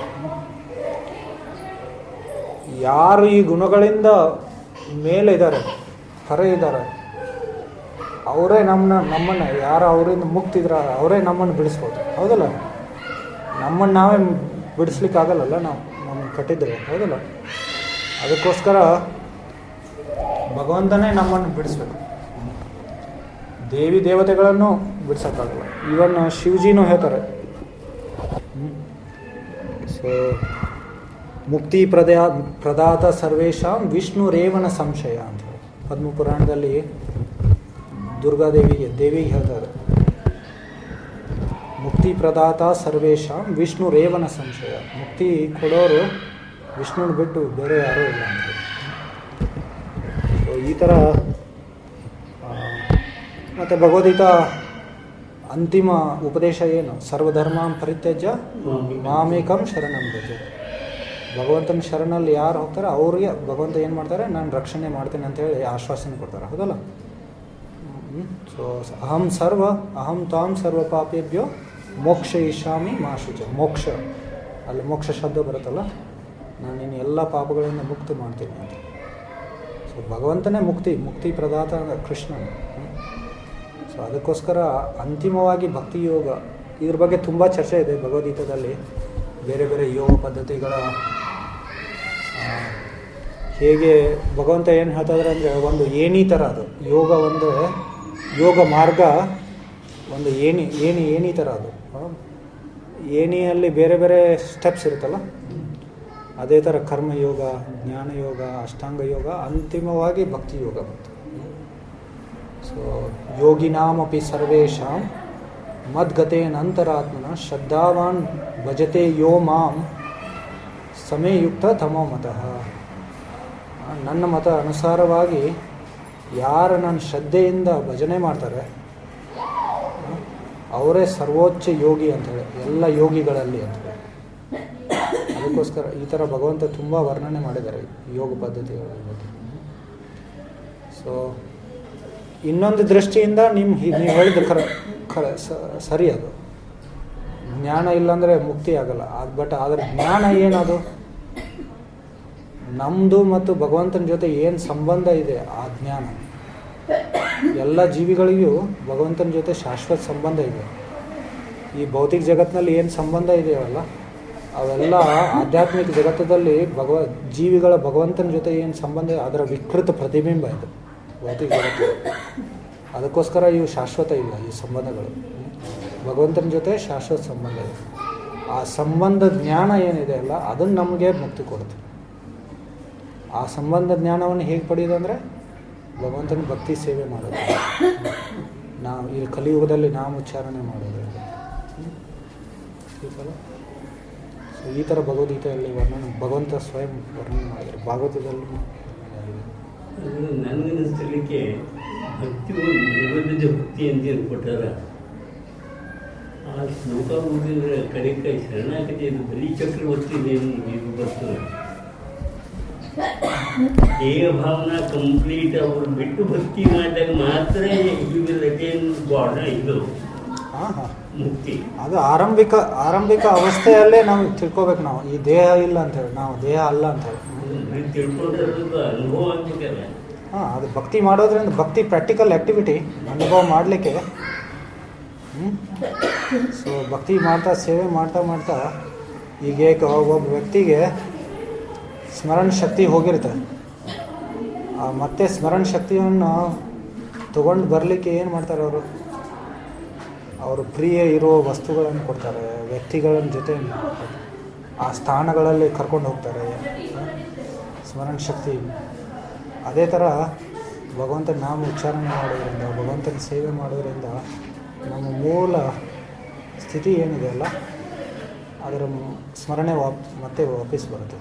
ಯಾರು ಈ ಗುಣಗಳಿಂದ ಮೇಲೆ ಇದ್ದಾರೆ ಹೊರ ಇದ್ದಾರೆ ಅವರೇ ನಮ್ಮನ್ನ ನಮ್ಮನ್ನು ಯಾರು ಅವರಿಂದ ಮುಕ್ತಿದ್ರ ಅವರೇ ನಮ್ಮನ್ನು ಬಿಡಿಸ್ಬೋದು ಹೌದಲ್ಲ ನಮ್ಮನ್ನು ನಾವೇ ಬಿಡಿಸ್ಲಿಕ್ಕೆ ಆಗಲ್ಲಲ್ಲ ನಾವು ನಮ್ಮನ್ನು ಕಟ್ಟಿದ್ರೆ ಹೌದಲ್ಲ ಅದಕ್ಕೋಸ್ಕರ ಭಗವಂತನೇ ನಮ್ಮನ್ನು ಬಿಡಿಸ್ಬೇಕು ದೇವಿ ದೇವತೆಗಳನ್ನು ಬಿಡ್ಸೋಕ್ಕಾಗಲ್ಲ ಇವನ್ ಶಿವಜಿನೂ ಹೇಳ್ತಾರೆ ಸೊ ಮುಕ್ತಿ ಪ್ರದಾ ಪ್ರದಾತ ಸರ್ವೇಶಾಂ ವಿಷ್ಣು ರೇವಣ ಸಂಶಯ ಅಂತ ಹೇಳಿ ಪದ್ಮ ಪುರಾಣದಲ್ಲಿ ದುರ್ಗಾದೇವಿಗೆ ದೇವಿಗೆ ಹೇಳ್ತಾರೆ ಮುಕ್ತಿ ಪ್ರದಾತ ಸರ್ವೇಶಾಂ ವಿಷ್ಣು ರೇವಣ ಸಂಶಯ ಮುಕ್ತಿ ಕೊಡೋರು ವಿಷ್ಣುನ ಬಿಟ್ಟು ಬೇರೆ ಯಾರೂ ಇಲ್ಲ ಅಂತ ಹೇಳಿ. ಸೊ ಈ ಥರ ಆ, ಮತ್ತೆ ಭಗವದ್ಗೀತಾ ಅಂತಿಮ ಉಪದೇಶ ಏನು ಸರ್ವಧರ್ಮಾಂ ಪರಿತ್ಯಜ್ಯ ಮಾಮೇಕಂ ಶರಣಂ ಭಜ ಭಗವಂತನ ಶರಣಲ್ಲಿ ಯಾರು ಹೋಗ್ತಾರೆ ಅವ್ರಿಗೆ ಭಗವಂತ ಏನು ಮಾಡ್ತಾರೆ ನಾನು ರಕ್ಷಣೆ ಮಾಡ್ತೇನೆ ಅಂತ ಹೇಳಿ ಆಶ್ವಾಸನೆ ಕೊಡ್ತಾರೆ ಹೌದಲ್ಲ ಸೊ ಅಹಂ ಸರ್ವ ಅಹಂ ತಾಂ ಸರ್ವ ಪಾಪೇಭ್ಯೋ ಮೋಕ್ಷ ಇಶಾಮಿ ಮಾ ಶುಚ ಮೋಕ್ಷ ಅಲ್ಲಿ ಮೋಕ್ಷ ಶಬ್ದ ಬರುತ್ತಲ್ಲ ನಾನು ನಿನ್ನ ಎಲ್ಲ ಪಾಪಗಳಿಂದ ಮುಕ್ತಿ ಮಾಡ್ತೀನಿ ಅಂತ ಸೊ ಭಗವಂತನೇ ಮುಕ್ತಿ ಮುಕ್ತಿ ಪ್ರದಾತ ಕೃಷ್ಣ ಸೊ ಅದಕ್ಕೋಸ್ಕರ ಅಂತಿಮವಾಗಿ ಭಕ್ತಿ ಯೋಗ ಇದ್ರ ಬಗ್ಗೆ ತುಂಬ ಚರ್ಚೆ ಇದೆ ಭಗವದ್ಗೀತಾದಲ್ಲಿ ಬೇರೆ ಬೇರೆ ಯೋಗ ಪದ್ಧತಿಗಳ ಆ, ಹೇಗೆ ಭಗವಂತ ಏನು ಹೇಳ್ತಾಯಿದ್ರೆ ಅಂದರೆ ಒಂದು ಏಣಿ ಥರ ಅದು ಯೋಗ ಒಂದು ಯೋಗ ಮಾರ್ಗ ಒಂದು ಏಣಿ ಏಣಿ ಏಣಿ ಥರ ಅದು ಆ, ಏಣಿಯಲ್ಲಿ ಬೇರೆ ಬೇರೆ ಸ್ಟೆಪ್ಸ್ ಇರುತ್ತಲ್ಲ ಅದೇ ಥರ ಕರ್ಮಯೋಗ ಜ್ಞಾನಯೋಗ ಅಷ್ಟಾಂಗ ಯೋಗ ಅಂತಿಮವಾಗಿ ಭಕ್ತಿ ಯೋಗ ಬಂತು ಸೊ ಯೋಗಿನಾಮಪಿ ಸರ್ವೇಷಾಂ ಮದ್ಗತೇನಂತರಾತ್ಮನ ಶ್ರದ್ಧಾವಾನ್ ಭಜತೆ ಯೋ ಮಾಂ ಸಮಯುಕ್ತ ತಮೋ ಮತಃ ಆ, ನನ್ನ ಮತ ಅನುಸಾರವಾಗಿ ಯಾರು ನನ್ನ ಶ್ರದ್ಧೆಯಿಂದ ಭಜನೆ ಮಾಡ್ತಾರೆ ಆ, ಅವರೇ ಸರ್ವೋಚ್ಚ ಯೋಗಿ ಅಂತೇಳಿ ಎಲ್ಲ ಯೋಗಿಗಳಲ್ಲಿ ಅಂತೇಳಿ ಅದಕ್ಕೋಸ್ಕರ ಈ ಥರ ಭಗವಂತ ತುಂಬ ವರ್ಣನೆ ಮಾಡಿದ್ದಾರೆ ಯೋಗ ಪದ್ಧತಿಗಳ ಬಗ್ಗೆ ಸೊ ಇನ್ನೊಂದು ದೃಷ್ಟಿಯಿಂದ ನಿಮ್ಮ ನೀವು ಹೇಳಿದ ಕರ ಕರ ಸ- ಸರಿ ಅದು ಜ್ಞಾನ ಇಲ್ಲಾಂದರೆ ಮುಕ್ತಿ ಆಗಲ್ಲ ಅದು ಬಟ್ ಆದರೆ ಜ್ಞಾನ ಏನದು ನಮ್ಮದು ಮತ್ತು ಭಗವಂತನ ಜೊತೆ ಏನು ಸಂಬಂಧ ಇದೆ ಆ ಜ್ಞಾನ ಎಲ್ಲ ಜೀವಿಗಳಿಗೂ ಭಗವಂತನ ಜೊತೆ ಶಾಶ್ವತ ಸಂಬಂಧ ಇದೆ ಈ ಭೌತಿಕ ಜಗತ್ತಿನಲ್ಲಿ ಏನು ಸಂಬಂಧ ಇದೆಯಲ್ಲ ಅವೆಲ್ಲ ಆಧ್ಯಾತ್ಮಿಕ ಜಗತ್ತದಲ್ಲಿ ಭಗವ ಜೀವಿಗಳ ಭಗವಂತನ ಜೊತೆ ಏನು ಸಂಬಂಧ ಇದೆ ಅದರ ವಿಕೃತ ಪ್ರತಿಬಿಂಬ ಇದು ಭೌತಿಕ ಜಗತ್ತು ಅದಕ್ಕೋಸ್ಕರ ಇವು ಶಾಶ್ವತ ಇಲ್ಲ ಈ ಸಂಬಂಧಗಳು ಭಗವಂತನ ಜೊತೆ ಶಾಶ್ವತ ಸಂಬಂಧ ಇದೆ ಆ ಸಂಬಂಧ ಜ್ಞಾನ ಏನಿದೆ ಅಲ್ಲ ಅದನ್ನು ನಮಗೆ ಮುಕ್ತಿ ಕೊಡುತ್ತೆ ಆ ಸಂಬಂಧ ಜ್ಞಾನವನ್ನು ಹೇಗೆ ಪಡೆಯೋದಂದರೆ ಭಗವಂತನ ಭಕ್ತಿ ಸೇವೆ ಮಾಡೋದು ನಾವು ಈ ಕಲಿಯುಗದಲ್ಲಿ ನಾಮೋಚ್ಚಾರಣೆ ಮಾಡೋದ್ರಿಂದ ಹೀಗಲ್ಲ? ಸೊ ಈ ಥರ ಭಗವದ್ಗೀತೆಯಲ್ಲಿ ವರ್ಣನೆ ಭಗವಂತ ಸ್ವಯಂ ವರ್ಣನೆ ಮಾಡಿದ್ದಾರೆ ಭಾಗವತದಲ್ಲಿ ಅದು ನನಗನ್ನಿಸ್ತಿರ್ಲಿಕ್ಕೆ ಭಕ್ತಿ ಭಗವದ್ಗೀತೆ ಭಕ್ತಿ ಅಂತ ಏನು ಕೊಟ್ಟಾರ ಆ ಶ್ಲೋಕ ಓದಿದ್ರೆ ಕಡೆಕ ಶರಣಾಗತಿ ಇದು ಬಲಿ ಚಕ್ರವರ್ತಿ ಇದು ಬರ್ತದೆ ದೇಹ ಭಾವನಾ ಕಂಪ್ಲೀಟ್ ಅವ್ರು ಬಿಟ್ಟು ಭಕ್ತಿ ಮಾಡಿದಾಗ ಮಾತ್ರ ಈ ವಿಲ್ ಅಟೇನ್ ಗಾಡ್ ಇದು ಹಾಂ ಹಾಂ ಮುಕ್ತಿ ಅದು ಆರಂಭಿಕ ಆರಂಭಿಕ ಅವಸ್ಥೆಯಲ್ಲೇ ನಾವು ತಿಳ್ಕೊಬೇಕು ನಾವು ಈ ದೇಹ ಇಲ್ಲ ಅಂತೇಳಿ ನಾವು ದೇಹ ಅಲ್ಲ ಅಂತೇಳಿ ನೀವು ತಿಳ್ಕೊಂಡಿರೋದು ಅನುಭವ ಆಗ್ಬೇಕಲ್ಲ ಹಾಂ ಅದು ಭಕ್ತಿ ಮಾಡೋದ್ರಿಂದ ಭಕ್ತಿ ಪ್ರಾಕ್ಟಿಕಲ್ ಆ್ಯಕ್ಟಿವಿಟಿ ಅನುಭವ ಮಾಡಲಿಕ್ಕೆ ಸೊ ಭಕ್ತಿ ಮಾಡ್ತಾ ಸೇವೆ ಮಾಡ್ತಾ ಮಾಡ್ತಾ ಈಗ ಏಕ ಒಬ್ಬ ವ್ಯಕ್ತಿಗೆ ಸ್ಮರಣ ಶಕ್ತಿ ಹೋಗಿರುತ್ತೆ ಆ ಮತ್ತೆ ಸ್ಮರಣ ಶಕ್ತಿಯನ್ನು ತಗೊಂಡು ಬರಲಿಕ್ಕೆ ಏನು ಮಾಡ್ತಾರೆ ಅವರು ಅವರು ಪ್ರಿಯ ಇರುವ ವಸ್ತುಗಳನ್ನು ಕೊಡ್ತಾರೆ ವ್ಯಕ್ತಿಗಳ ಜೊತೆ ಆ ಸ್ಥಾನಗಳಲ್ಲಿ ಕರ್ಕೊಂಡು ಹೋಗ್ತಾರೆ ಸ್ಮರಣ ಶಕ್ತಿ ಅದೇ ಥರ ಭಗವಂತನ ನಾಮ ಉಚ್ಚಾರಣೆ ಮಾಡೋದ್ರಿಂದ ಭಗವಂತನ ಸೇವೆ ಮಾಡೋದ್ರಿಂದ ನಮ್ಮ ಮೂಲ ಸ್ಥಿತಿ ಏನಿದೆ ಅಲ್ಲ ಅದರ ಮ್- ಸ್ಮರಣೆ ವಾಪ್ ಮತ್ತೆ ವಾಪಸ್ ಬರುತ್ತೆ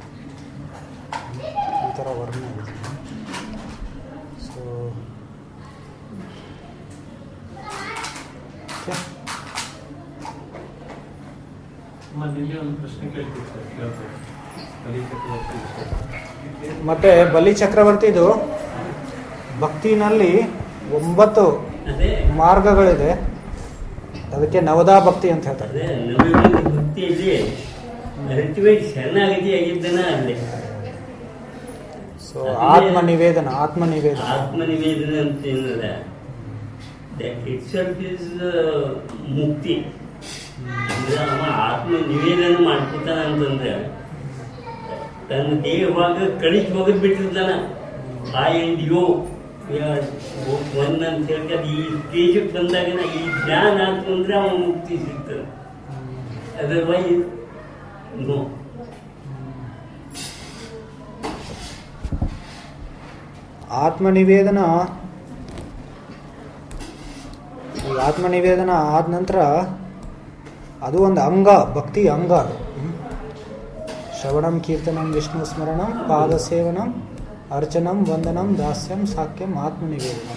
ಈ ಥರ ವರ್ಣನೆ ಇದೆ ಸೊ ನಿನ್ನೆ ಒಂದು ಪ್ರಶ್ನೆ ಕೇಳ್ತೀವಿ ಸರ್ ಕೇಳ್ತಾರೆ ಬಲಿ ಚಕ್ರವರ್ತಿ ವಿಷಯ. ಮತ್ತು ಬಲಿ ಚಕ್ರವರ್ತಿದು ಭಕ್ತಿನಲ್ಲಿ ಒಂಬತ್ತು ಅದೇ ಮಾರ್ಗಗಳಿದೆ ಅದಕ್ಕೆ ನವದಾ ಭಕ್ತಿ ಅಂತ ಹೇಳ್ತಾರೆ ಅದೇ ನಮಗೆ ಭಕ್ತಿಯಲ್ಲಿ ಅಲ್ಟಿಮೇಟ್ ಶರಣಾಗತಿ ಆಗಿದ್ದನ ಅಲ್ಲೇ ಸೊ ಆತ್ಮ ನಿವೇದನ ಆತ್ಮ ನಿವೇದನ ಆತ್ಮನಿವೇದನೆ ಅಂತ ಏನದ ಇಟ್ ಸೆಲ್ಫ್ ಇಸ್ ಮುಕ್ತಿ ಅಂದ್ರೆ ಅವ ಆತ್ಮ ನಿವೇದನೆ ಮಾಡ್ಕೊತಾನ ಅಂತಂದ್ರೆ ತನ್ನ ದೇಹವಾಗ ಕಳಿಸಿ ಹೋಗದ್ ಬಿಟ್ಟಿರ್ತಾನ ಐ ಅಂಡ್ ಯೋ ಒಂದ್ ಅಂತ ಹೇಳ್ಕೊಂಡು ಈ ಸ್ಟೇಜಕ್ಕೆ ಬಂದಾಗ ಈ ಜ್ಞಾನ ಅಂತಂದ್ರೆ ಅವನ ಮುಕ್ತಿ ಸಿಗ್ತದೆ ಅದರ್ವೈಸ್ ನೋ ಆತ್ಮ ನಿವೇದನ ಈ ಆತ್ಮ ನಿವೇದನ ಆದ ನಂತರ ಅದು ಒಂದು ಅಂಗ ಭಕ್ತಿ ಅಂಗ ಅದು ಹ್ಮ್. ಶ್ರವಣಂ ಕೀರ್ತನಂ ವಿಷ್ಣು ಸ್ಮರಣಂ ಪಾದ ಸೇವನಂ ಅರ್ಚನಂ ವಂದನಂ ದಾಸ್ಯಂ ಸಾಕ್ಯಂ ಆತ್ಮ ನಿವೇದನ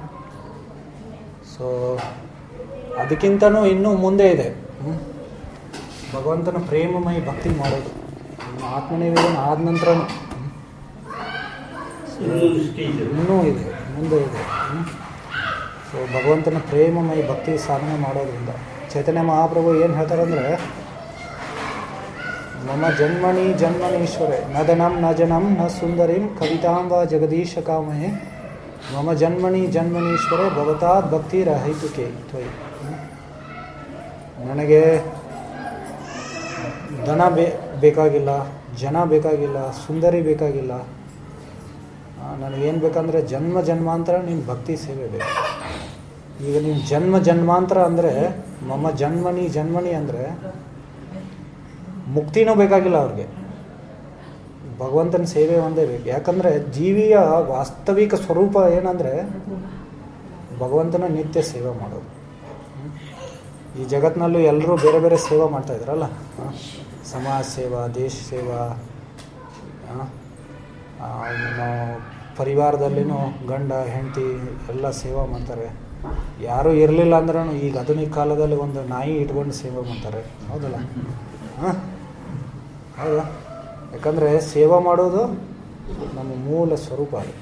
ಸೊ ಅದಕ್ಕಿಂತನೂ ಇನ್ನೂ ಮುಂದೆ ಇದೆ ಹ್ಮ್. ಭಗವಂತನ ಪ್ರೇಮಮಯ ಭಕ್ತಿ ಮಾಡೋದು ಇನ್ನು ಆತ್ಮ ನಿವೇದನ ಆದ ನಂತರನೂ ಹ್ಮ್. ಇನ್ನೊಂದು ಸ್ಟೇಜ್ ಇನ್ನೂ ಇದೆ ಮುಂದೆ ಇದೆ ಸೊ ಭಗವಂತನ ಪ್ರೇಮಮಯ ಭಕ್ತಿ ಸಾಧನೆ ಮಾಡೋದ್ರಿಂದ ಚೈತನ್ಯ ಮಹಾಪ್ರಭು ಏನು ಹೇಳ್ತಾರೆ ಅಂದರೆ ಮಮ ಜನ್ಮನಿ ಜನ್ಮನೀಶ್ವರೆ ನ ಧನಂ ನ ಜನಂ ನ ಸುಂದರಿಂ ಕವಿತಾಂ ವಾ ಜಗದೀಶ ಕಾಮಹೆ ಮಮ ಜನ್ಮನಿ ಜನ್ಮನೀಶ್ವರೆ ಭವತಾತ್ ಭಕ್ತಿರಹೈತುಕೆ ತ್ವಯಿ ನನಗೆ ಧನ ಬೇ ಬೇಕಾಗಿಲ್ಲ ಜನ ಬೇಕಾಗಿಲ್ಲ ಸುಂದರಿ ಬೇಕಾಗಿಲ್ಲ ಆ, ನನಗೇನು ಬೇಕಂದರೆ ಜನ್ಮ ಜನ್ಮಾಂತರ ನಿಮ್ಮ ಭಕ್ತಿ ಸೇವೆ ಬೇಕು ಈಗ ನೀವು ಜನ್ಮ ಜನ್ಮಾಂತರ ಅಂದರೆ ಮಮ್ಮ ಜನ್ಮನಿ ಜನ್ಮನಿ ಅಂದರೆ ಮುಕ್ತಿನೂ ಬೇಕಾಗಿಲ್ಲ ಅವ್ರಿಗೆ ಭಗವಂತನ ಸೇವೆ ಒಂದೇ ಬೇಕು ಯಾಕಂದರೆ ಜೀವಿಯ ವಾಸ್ತವಿಕ ಸ್ವರೂಪ ಏನಂದರೆ ಭಗವಂತನ ನಿತ್ಯ ಸೇವೆ ಮಾಡೋದು ಹ್ಮ್? ಈ ಜಗತ್ತಿನಲ್ಲೂ ಎಲ್ಲರೂ ಬೇರೆ ಬೇರೆ ಸೇವೆ ಮಾಡ್ತಾ ಇದ್ರಲ್ಲ ಹ? ಸಮಾಜ ಸೇವಾ ದೇಶ ಸೇವಾ ಹ? ಆ, ಇನ್ನು ಪರಿವಾರದಲ್ಲಿನೂ ಗಂಡ ಹೆಂಡತಿ ಎಲ್ಲ ಸೇವಾ ಮಾಡ್ತಾರೆ ಯಾರೂ ಇರಲಿಲ್ಲ ಅಂದ್ರೂ ಈಗ ಆಧುನಿಕ ಕಾಲದಲ್ಲಿ ಒಂದು ನಾಯಿ ಇಟ್ಕೊಂಡು ಸೇವೆ ಮಾಡ್ತಾರೆ ಹೌದಲ್ಲ ಹಾಂ ಹೌದಾ ಯಾಕಂದರೆ ಸೇವಾ ಮಾಡೋದು ನಮ್ಮ ಮೂಲ ಸ್ವರೂಪ ಅದು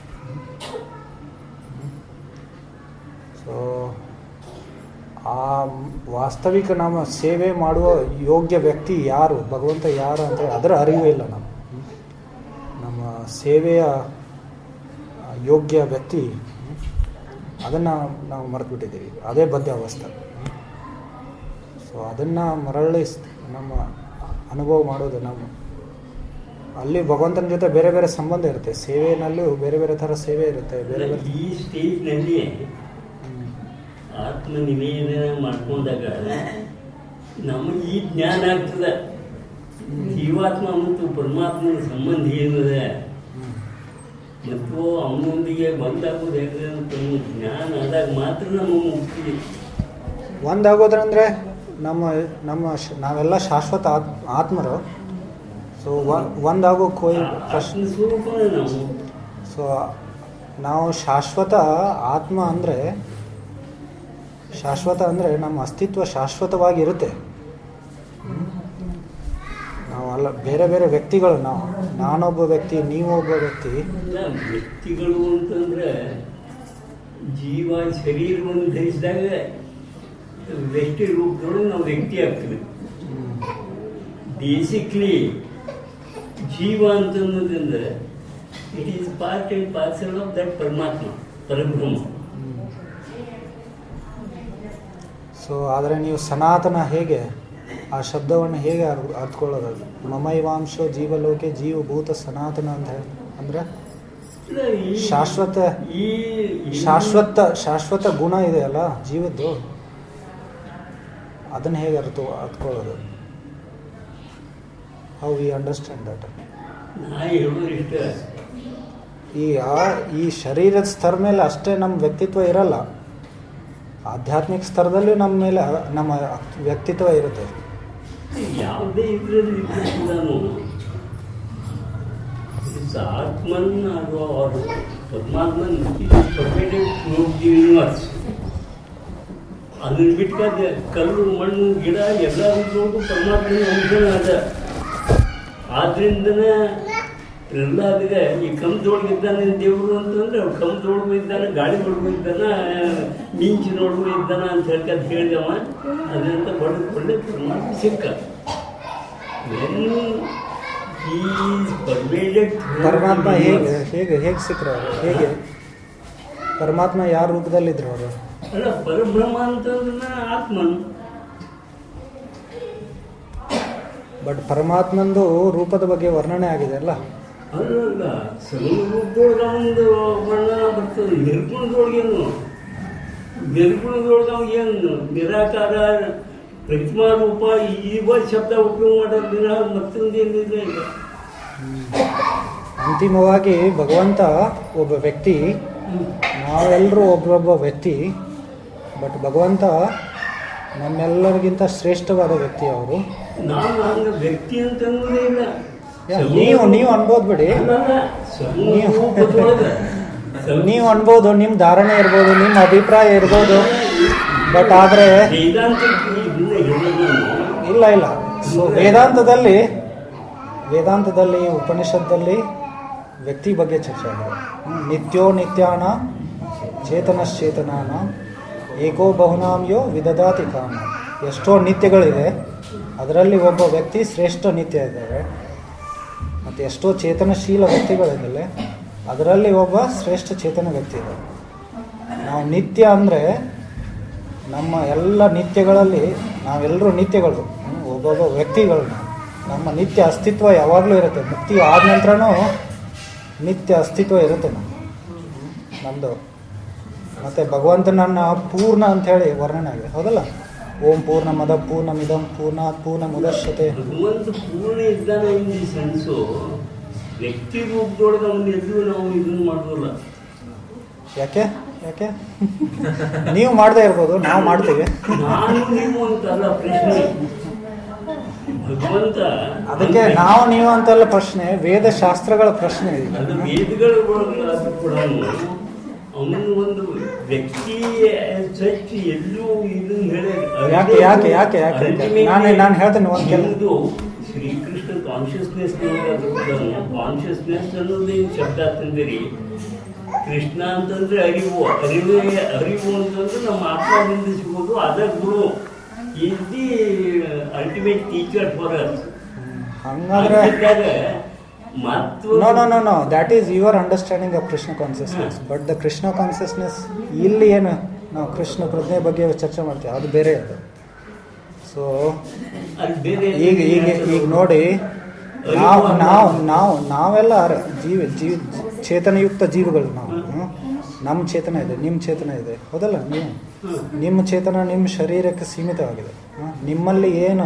ಸೊ ಆ ವಾಸ್ತವಿಕ ನಮ್ಮ ಸೇವೆ ಮಾಡುವ ಯೋಗ್ಯ ವ್ಯಕ್ತಿ ಯಾರು ಭಗವಂತ ಯಾರು ಅಂದರೆ ಅದರ ಅರಿವು ಇಲ್ಲ ನಮ್ಮ ನಮ್ಮ ಸೇವೆಯ ಆ, ಯೋಗ್ಯ ವ್ಯಕ್ತಿ ಅದನ್ನು ನಾವು ಮರೆತು ಬಿಟ್ಟಿದ್ದೀವಿ ಅದೇ ಬದ್ಧ ಅವಸ್ಥೆ ಸೊ ಅದನ್ನು ಮರಳಿ ನಮ್ಮ ಅನುಭವ ಮಾಡೋದು ನಮ್ಮ ಅಲ್ಲಿ ಭಗವಂತನ ಜೊತೆ ಬೇರೆ ಬೇರೆ ಸಂಬಂಧ ಇರುತ್ತೆ ಸೇವೆನಲ್ಲೂ ಬೇರೆ ಬೇರೆ ಥರ ಸೇವೆ ಇರುತ್ತೆ ಬೇರೆ ಬೇರೆ ಈ ಸ್ಟೇಜ್ನಲ್ಲಿ ಹ್ಮ್. ಆತ್ಮ ನಿವೇದನ ಮಾಡ್ಕೊಂಡಾಗ ನಮಗೆ ಈ ಜ್ಞಾನ ಆಗ್ತದ ಜೀವಾತ್ಮ ಮತ್ತು ಪರಮಾತ್ಮನ ಸಂಬಂಧ ಏನದ ಹ್ಮ್. ಮತ್ತು ಅವನೊಂದಿಗೆ ಬಂದಾಗೋದು ಹೇಗೆ ಅಂತ ಒಂದು ಜ್ಞಾನ ಆದಾಗ ಮಾತ್ರ ನಮ್ಮ ಮುಕ್ತಿ ಒಂದಾಗೋದ್ರಂದ್ರೆ ನಮ್ಮ ನಮ್ಮ ಶ- ನಾವೆಲ್ಲ ಶಾಶ್ವತ ಆತ್ ಆತ್ಮರು ಸೊ ಒಂದಾಗೋ ಕೋಯಿ ಕಷ್ಟ ಆತ್ಮ ಸ್ವರೂಪನೇ ನಾವು ಸೊ ನಾವು ಶಾಶ್ವತ ಆತ್ಮ ಅಂದರೆ ಶಾಶ್ವತ ಅಂದರೆ ನಮ್ಮ ಅಸ್ತಿತ್ವ ಶಾಶ್ವತವಾಗಿರುತ್ತೆ ಹ್ಮ್? ನಾವು ಅಲ್ಲ ಬೇರೆ ಬೇರೆ ವ್ಯಕ್ತಿಗಳು ನಾವು ನಾನೊಬ್ಬ ವ್ಯಕ್ತಿ ನೀವೊಬ್ಬ ವ್ಯಕ್ತಿ ಇಲ್ಲ ವ್ಯಕ್ತಿಗಳು ಅಂತಂದ್ರೆ ಜೀವ ಶರೀರವನ್ನು ಧರಿಸಿದಾಗ ವ್ಯಕ್ತಿ ರೂಪದೊಳಗೆ ನಾವು ವ್ಯಕ್ತಿ ಆಗ್ತೀವಿ ಹ್ಮ್. ಬೇಸಿಕ್ಲಿ ಜೀವ ಅಂತಂದ್ರೆ it is part and parcel of that Paramatma Parabrahma so ಆದರೆ ನೀವು ಸನಾತನ ಹೇಗೆ ಆ ಶಬ್ದವನ್ನು ಹೇಗೆ ಅರ್- ಅರ್ಥಕೊಳ್ಳೋದು ಮಮೈವಾಂಶೋ ಜೀವಲೋಕೆ ಜೀವಭೂತ ಸನಾತನ ಅಂತ ಹೇಳಿ ಅಂದರೆ ಇಲ್ಲ, ಈ- ಶಾಶ್ವತ ಈ ಶಾಶ್ವತ ಶಾಶ್ವತ ಗುಣ ಇದೆಯಲ್ಲ ಜೀವದ್ದು ಅದನ್ನು ಹೇಗೆ ಅರ್ಥ ಅರ್ಥಕೊಳ್ಳೋದು ಹೌ ವಿ ಅಂಡರ್ಸ್ಟ್ಯಾಂಡ್ ದಟ್ ನಾ ಹೇಳೋದು ಇಷ್ಟ ಈ ಆ- ಈ ಶರೀರದ ಸ್ತರ ಮೇಲೆ ಅಷ್ಟೇ ನಮ್ಮ ವ್ಯಕ್ತಿತ್ವ ಇರಲ್ಲ ಆಧ್ಯಾತ್ಮಿಕ ಸ್ತರದಲ್ಲೂ ನಮ್ಮ ಮೇಲೆ ಅ- ನಮ್ಮ ವ್ಯಕ್ತಿತ್ವ ಇರುತ್ತೆ ಯಾವುದೇ ಇದ್ರಲ್ಲಿ ಇದ್ರೂ ನಾನು ಆತ್ಮನ್ ಅಥವಾ ಅವರು ಪರಮಾತ್ಮನ್ ಪರ್ಮಿಟೆಡ್ ಯೂನಿವರ್ಸ್ ಅದನ್ನ ಬಿಟ್ಕಾದ ಕಲ್ಲು ಮಣ್ಣು ಗಿಡ ಎಲ್ಲ ನೋಡು ಪರಮಾತ್ಮನ ಅಂಶನ ಅದ ಆದ್ರಿಂದನೇ ಪ್ರಹ್ಲಾದಿಗೆ ಈ ಕಂಸದೊಳಗೆ ಇದ್ದಾನೆ ದೇವರು ಅಂತಂದ್ರೆ ಅವ್ರು ಕಂಸದೊಳಗೂ ಇದ್ದಾನೆ ಗಾಡಿ ಒಳಗೂ ಇದ್ದಾನ ಮಿಂಚಿನೊಳಗೂ ಇದ್ದಾನ ಅಂತ ಹೇಳ್ಕೊಂಡು ಹೇಳಿದವ ಅದರಿಂದ ಹೊಡೆದು ಕೊಳ್ಳೆ ಪರಮಾತ್ಮ ಸಿಕ್ಕ When he is pervaded throughout ಪರಮಾತ್ಮ the ಹೇಗೆ universe. ಹೇಗೆ ಹೇಗೆ ಸಿಕ್ಕರು ಅವರು ಹೇಗೆ ಪರಮಾತ್ಮ ಯಾವ ರೂಪದಲ್ಲಿದ್ರು ಅವರು ಅಲ್ಲ ಪರಬ್ರಹ್ಮ ಅಂತಂದ್ರೆ ಆತ್ಮನ್ ಬಟ್ ಪರಮಾತ್ಮಂದು ರೂಪದ ಬಗ್ಗೆ ವರ್ಣನೆ ಆಗಿದೆ ಅಲ್ಲ ಅಲ್ಲಲ್ಲ ಸರ್ವರೂಪದೊಳಗೆ ಒಂದು ವರ್ಣನ ಬರ್ತದೆ ನಿರ್ಗುಣದೊಳಗೇನು ನಿರ್ಗುಣದೊಳಗೆ ಅವ್ನು ಏನು ನಿರಾಕಾರ ಪ್ರತಿಮಾ ರೂಪ ಇವ ಶಬ್ದ ಉಪಯೋಗ ಮಾಡೋದು ವಿನ ಮತ್ತೊಂದೇನಿದೆ ಈಗ ಅಂತಿಮವಾಗಿ ಭಗವಂತ ಒಬ್ಬ ವ್ಯಕ್ತಿ ನಾವೆಲ್ಲರೂ ಒಬ್ಬೊಬ್ಬ ವ್ಯಕ್ತಿ ಬಟ್ ಭಗವಂತ ನಮ್ಮೆಲ್ಲರಿಗಿಂತ ಶ್ರೇಷ್ಠವಾದ ವ್ಯಕ್ತಿ ಅವರು ನಾನು ಹಂಗ ವ್ಯಕ್ತಿ ಅಂತ ಅನ್ನೋದೇ ಇಲ್ಲ ನೀವು ನೀವು ಅನ್ಬೋದು ಬಿಡಿ ಅಲ್ಲಲ್ಲ, ಸರ್ವರೂಪದೊಳಗೆ. ಸರ್ವ- ನೀವು ಅನ್ಬೋದು ನಿಮ್ಮ ಧಾರಣೆ ಇರ್ಬೋದು ನಿಮ್ಮ ಅಭಿಪ್ರಾಯ ಇರ್ಬೋದು ಬಟ್ ಆದರೆ ವೇದಾಂತಕ್ಕೆ ಇದನ್ನ ಹೇಳೋದು ನಾನು. ಇಲ್ಲ ಇಲ್ಲ ಸೊ ವೇದಾಂತದಲ್ಲಿ ವೇದಾಂತದಲ್ಲಿ ಉಪನಿಷತ್ತಲ್ಲಿ ವ್ಯಕ್ತಿ ಬಗ್ಗೆ ಚರ್ಚೆ ಆಗಿದೆ ಹ್ಮ್. ನಿತ್ಯೋ ನಿತ್ಯಾನ ಚೇತನಶ್ಚೇತನಾನ ಏಕೋ ಬಹುನಾಮ್ಯೋ ವಿದದಾತಿ ಕಾಮ ಎಷ್ಟೋ ನಿತ್ಯಗಳಿದೆ ಅದರಲ್ಲಿ ಒಬ್ಬ ವ್ಯಕ್ತಿ ಶ್ರೇಷ್ಠ ನಿತ್ಯ ಇದ್ದಾರೆ ಮತ್ತು ಎಷ್ಟೋ ಚೇತನಶೀಲ ವ್ಯಕ್ತಿಗಳಿದ್ದಾರೆ ಅದರಲ್ಲಿ ಒಬ್ಬ ಶ್ರೇಷ್ಠ ಚೇತನ ವ್ಯಕ್ತಿ ಇದ್ದಾರೆ ನಾವು ನಿತ್ಯ ಅಂದರೆ ನಮ್ಮ ಎಲ್ಲ ನಿತ್ಯಗಳಲ್ಲಿ ನಾವೆಲ್ಲರೂ ನಿತ್ಯಗಳು ಹ್ಮ್, ಒಬ್ಬೊಬ್ಬ ವ್ಯಕ್ತಿಗಳು ನಾವು. ನಮ್ಮ ನಿತ್ಯ ಅಸ್ತಿತ್ವ ಯಾವಾಗಲೂ ಇರುತ್ತೆ ಮುಕ್ತಿ ಆದ ನಂತರನೂ ನಿತ್ಯ ಅಸ್ತಿತ್ವ ಇರುತ್ತೆ ನಮ್ಮ ನಮ್ಮದು ಮತ್ತು ಭಗವಂತನನ್ನ ಪೂರ್ಣ ಅಂಥೇಳಿ ವರ್ಣನೆ ಆಗಿದೆ ಹೌದಲ್ಲ ಓಂ ಪೂರ್ಣ ಮದ ಪೂರ್ಣ ಮಿದಂ ಪೂರ್ಣ ಪೂರ್ಣ ಮುದಶ್ಯತೆ ಭಗವಂತ ಪೂರ್ಣ ಇದ್ದಾನೆ ಇನ್ ದಿ ಸೆನ್ಸು ವ್ಯಕ್ತಿ ರೂಪದೊಳಗೆ ಅವನು ಎಲ್ಲೂ ನಾವು ಇದನ್ನು ಮಾಡೋಲ್ಲ ಯಾಕೆ ಯಾಕೆ ನೀವು ಮಾಡದೇ ಇರ್ಬೋದು ನಾವು ಮಾಡ್ತೀವಿ ನಾನು ನೀವು ಅಂತಲ್ಲ ಪ್ರಶ್ನೆ ಭಗವಂತ ಅದಕ್ಕೆ ನಾವು ನೀವು ಅಂತಲ್ಲ ಪ್ರಶ್ನೆ ವೇದಶಾಸ್ತ್ರಗಳ ಪ್ರಶ್ನೆ ಇದೆ ಅದು ವೇದಗಳ ಒಳಗೆ ಅದು ಕೂಡ ಅವನು ಒಂದು ವ್ಯಕ್ತಿ ಸಚ್ ಎಲ್ಲೂ ಇದನ್ನು ಹೇಳಿ ಯಾಕೆ ಯಾಕೆ ಯಾಕೆ ಯಾಕೆ ನಾನು ನಾನು ಹೇಳ್ತೇನೆ ಒಂದು ಕೆಲ ನಿಮ್ದು ಶ್ರೀಕೃಷ್ಣ ಕಾನ್ಶಿಯಸ್ನೆಸ್ ಕಾನ್ಶಿಯಸ್ನೆಸ್ ಅನ್ನೋದು ಏನು ಶಬ್ದ ಅಂತಂದಿರಿ ಕೃಷ್ಣ ಅಂತಂದ್ರೆ ಅರಿವು ಅರಿವು ಅರಿವು ಅಂತಂದ್ರೆ ನಮ್ಮ ಆತ್ಮದಿಂದ ಸಿಗೋದು ಅದ guru is the ultimate teacher for us ಹಂಗಾದ್ರೆ ಮತ್ತು no no no no that is your understanding of Krishna consciousness but the Krishna consciousness ಇಲ್ಲಿ ಏನು ನಾವು ಕೃಷ್ಣ ಪ್ರಜ್ಞೆ ಬಗ್ಗೆ ಚರ್ಚೆ ಮಾಡ್ತೀವಿ ಅದು ಬೇರೆ ಅದು ಸೊ ಅಲ್ಲಿ ಬೇರೆ ಈಗ ಈಗ ಈಗ ನೋಡಿ ನಾವು ನಾವು ನಾವು ನಾವೆಲ್ಲ ಅರ- ಜೀವ ಜೀವ ಚೇತನಯುಕ್ತ ಜೀವಿಗಳು ನಾವು ಹ್ಮ್? ನಮ್ಮ ಚೇತನ ಇದೆ ನಿಮ್ಮ ಚೇತನ ಇದೆ ಹೌದಲ್ಲ ನೀವು ನಿಮ್ಮ ಚೇತನ ನಿಮ್ಮ ಶರೀರಕ್ಕೆ ಸೀಮಿತವಾಗಿದೆ ಹ್ಮ್? ನಿಮ್ಮಲ್ಲಿ ಏನು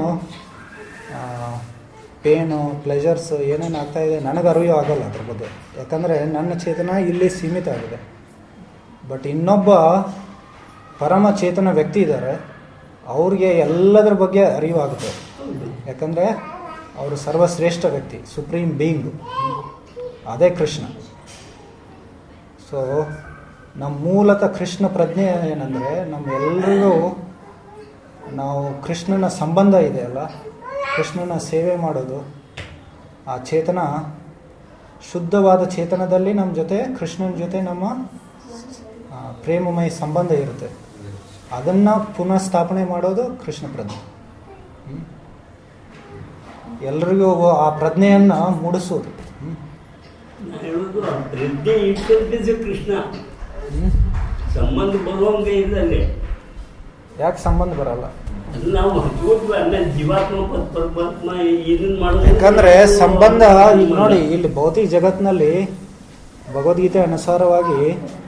ಪೇನು ಪ್ಲೆಜರ್ಸ್ ಏನೇನು ಆಗ್ತಾ ಇದೆ ನನಗೆ ಅರಿವು ಆಗಲ್ಲ ಅದ್ರ ಬಗ್ಗೆ ಯಾಕಂದರೆ ನನ್ನ ಚೇತನ ಇಲ್ಲಿ ಸೀಮಿತ ಆಗಿದೆ ಬಟ್ ಇನ್ನೊಬ್ಬ ಪರಮ ಚೇತನ ವ್ಯಕ್ತಿ ಇದ್ದಾರೆ ಅವ್ರಿಗೆ ಎಲ್ಲದರ ಬಗ್ಗೆ ಅರಿವಾಗುತ್ತೆ ಯಾಕಂದರೆ ಅವರು ಸರ್ವಶ್ರೇಷ್ಠ ವ್ಯಕ್ತಿ ಸುಪ್ರೀಂ ಬೀಯಿಂಗು ಅದೇ ಕೃಷ್ಣ ಸೊ ನಮ್ಮ ಮೂಲತಃ ಕೃಷ್ಣ ಪ್ರಜ್ಞೆ ಏನಂದರೆ ನಮ್ಮೆಲ್ಲರಿಗೂ ನಾವು ಕೃಷ್ಣನ ಸಂಬಂಧ ಇದೆಯಲ್ಲ ಕೃಷ್ಣನ ಸೇವೆ ಮಾಡೋದು ಆ ಚೇತನ ಶುದ್ಧವಾದ ಚೇತನದಲ್ಲಿ ನಮ್ಮ ಜೊತೆ ಕೃಷ್ಣನ ಜೊತೆ ನಮ್ಮ ಆ, ಪ್ರೇಮಮಯ ಸಂಬಂಧ ಇರುತ್ತೆ ಅದನ್ನು ಪುನಃ ಸ್ಥಾಪನೆ ಮಾಡೋದು ಕೃಷ್ಣ ಪ್ರಜ್ಞೆ ಹ್ಮ್? ಎಲ್ರಿಗೂ ಆ ಪ್ರಜ್ಞೆಯನ್ನು ಮೂಡಿಸೋದು ಹ್ಮ್? ನಾ ಹೇಳೋದು ಆ ಪ್ರಜ್ಞೆ ಇಟ್ಕೊಂಡಿದ್ದೆ ಕೃಷ್ಣ ಹ್ಮ್? ಸಂಬಂಧ ಬರುವಂಗೆ ಇಲ್ಲ ಅಲ್ಲಿ ಯಾಕೆ ಸಂಬಂಧ ಬರಲ್ಲ ಅದು ನಾವು ಹಚ್ಕೋದ್ವಿ ಅನ್ನ ಜೀವಾತ್ಮ ಪತ್ ಪರಮಾತ್ಮ ಇದನ್ನ ಮಾಡೋದು ಯಾಕಂದ್ರೆ ಸಂಬಂಧ ಈಗ ನೋಡಿ ಇಲ್ಲಿ ಭೌತಿಕ ಜಗತ್ತಿನಲ್ಲಿ ಭಗವದ್ಗೀತೆ ಅನುಸಾರವಾಗಿ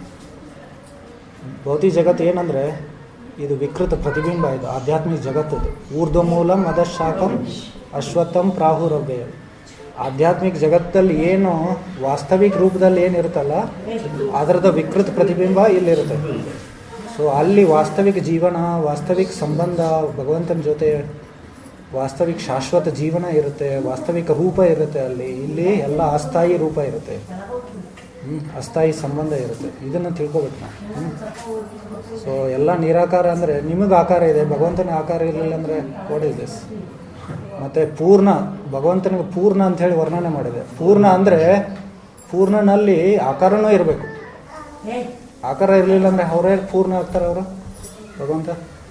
ಭೌತಿಕ ಜಗತ್ತು ಏನಂದ್ರೆ ಇದು ವಿಕೃತ ಪ್ರತಿಬಿಂಬ ಇದು ಆಧ್ಯಾತ್ಮಿಕ ಜಗತ್ತದು ಊರ್ಧ್ವ ಮೂಲಂ ಅಧಶಾಖಂ ಅಶ್ವತ್ಥಂ ಪ್ರಾಹುರವ್ಯಯ ಆಧ್ಯಾತ್ಮಿಕ ಜಗತ್ತಲ್ಲಿ ಏನು ವಾಸ್ತವಿಕ ರೂಪದಲ್ಲಿ ಏನಿರುತ್ತಲ್ಲ ಅದರದ ವಿಕೃತ ಪ್ರತಿಬಿಂಬ ಇಲ್ಲಿರುತ್ತೆ ಸೊ ಅಲ್ಲಿ ವಾಸ್ತವಿಕ ಜೀವನ ವಾಸ್ತವಿಕ ಸಂಬಂಧ ಭಗವಂತನ ಜೊತೆ ವಾಸ್ತವಿಕ ಶಾಶ್ವತ ಜೀವನ ಇರುತ್ತೆ ವಾಸ್ತವಿಕ ರೂಪ ಇರುತ್ತೆ ಅಲ್ಲಿ ಇಲ್ಲಿ ಎಲ್ಲ ಅಸ್ಥಾಯಿ ರೂಪ ಇರುತ್ತೆ ಹ್ಮ್, ಅಸ್ಥಾಯಿ ಸಂಬಂಧ ಇರುತ್ತೆ ಇದನ್ನು ತಿಳ್ಕೊಬೇಕು ನಾವು ಹ್ಮ್. ಸೊ ಎಲ್ಲ ನಿರಾಕಾರ ಅಂದರೆ ನಿಮಗೆ ಆಕಾರ ಇದೆ ಭಗವಂತನ ಆಕಾರ ಇರಲಿಲ್ಲ ಅಂದರೆ ವಾಟ್ ಇಸ್ ದಿಸ್ ಮತ್ತು ಪೂರ್ಣ ಭಗವಂತನಿಗೆ ಪೂರ್ಣ ಅಂತ ಹೇಳಿ ವರ್ಣನೆ ಮಾಡಿದೆ ಪೂರ್ಣ ಅಂದರೆ ಪೂರ್ಣನಲ್ಲಿ ಆಕಾರನೂ ಇರಬೇಕು ಆಕಾರ ಇರಲಿಲ್ಲ ಅಂದರೆ ಅವರೇ ಪೂರ್ಣ ಆಗ್ತಾರೆ ಅವರು ಭಗವಂತ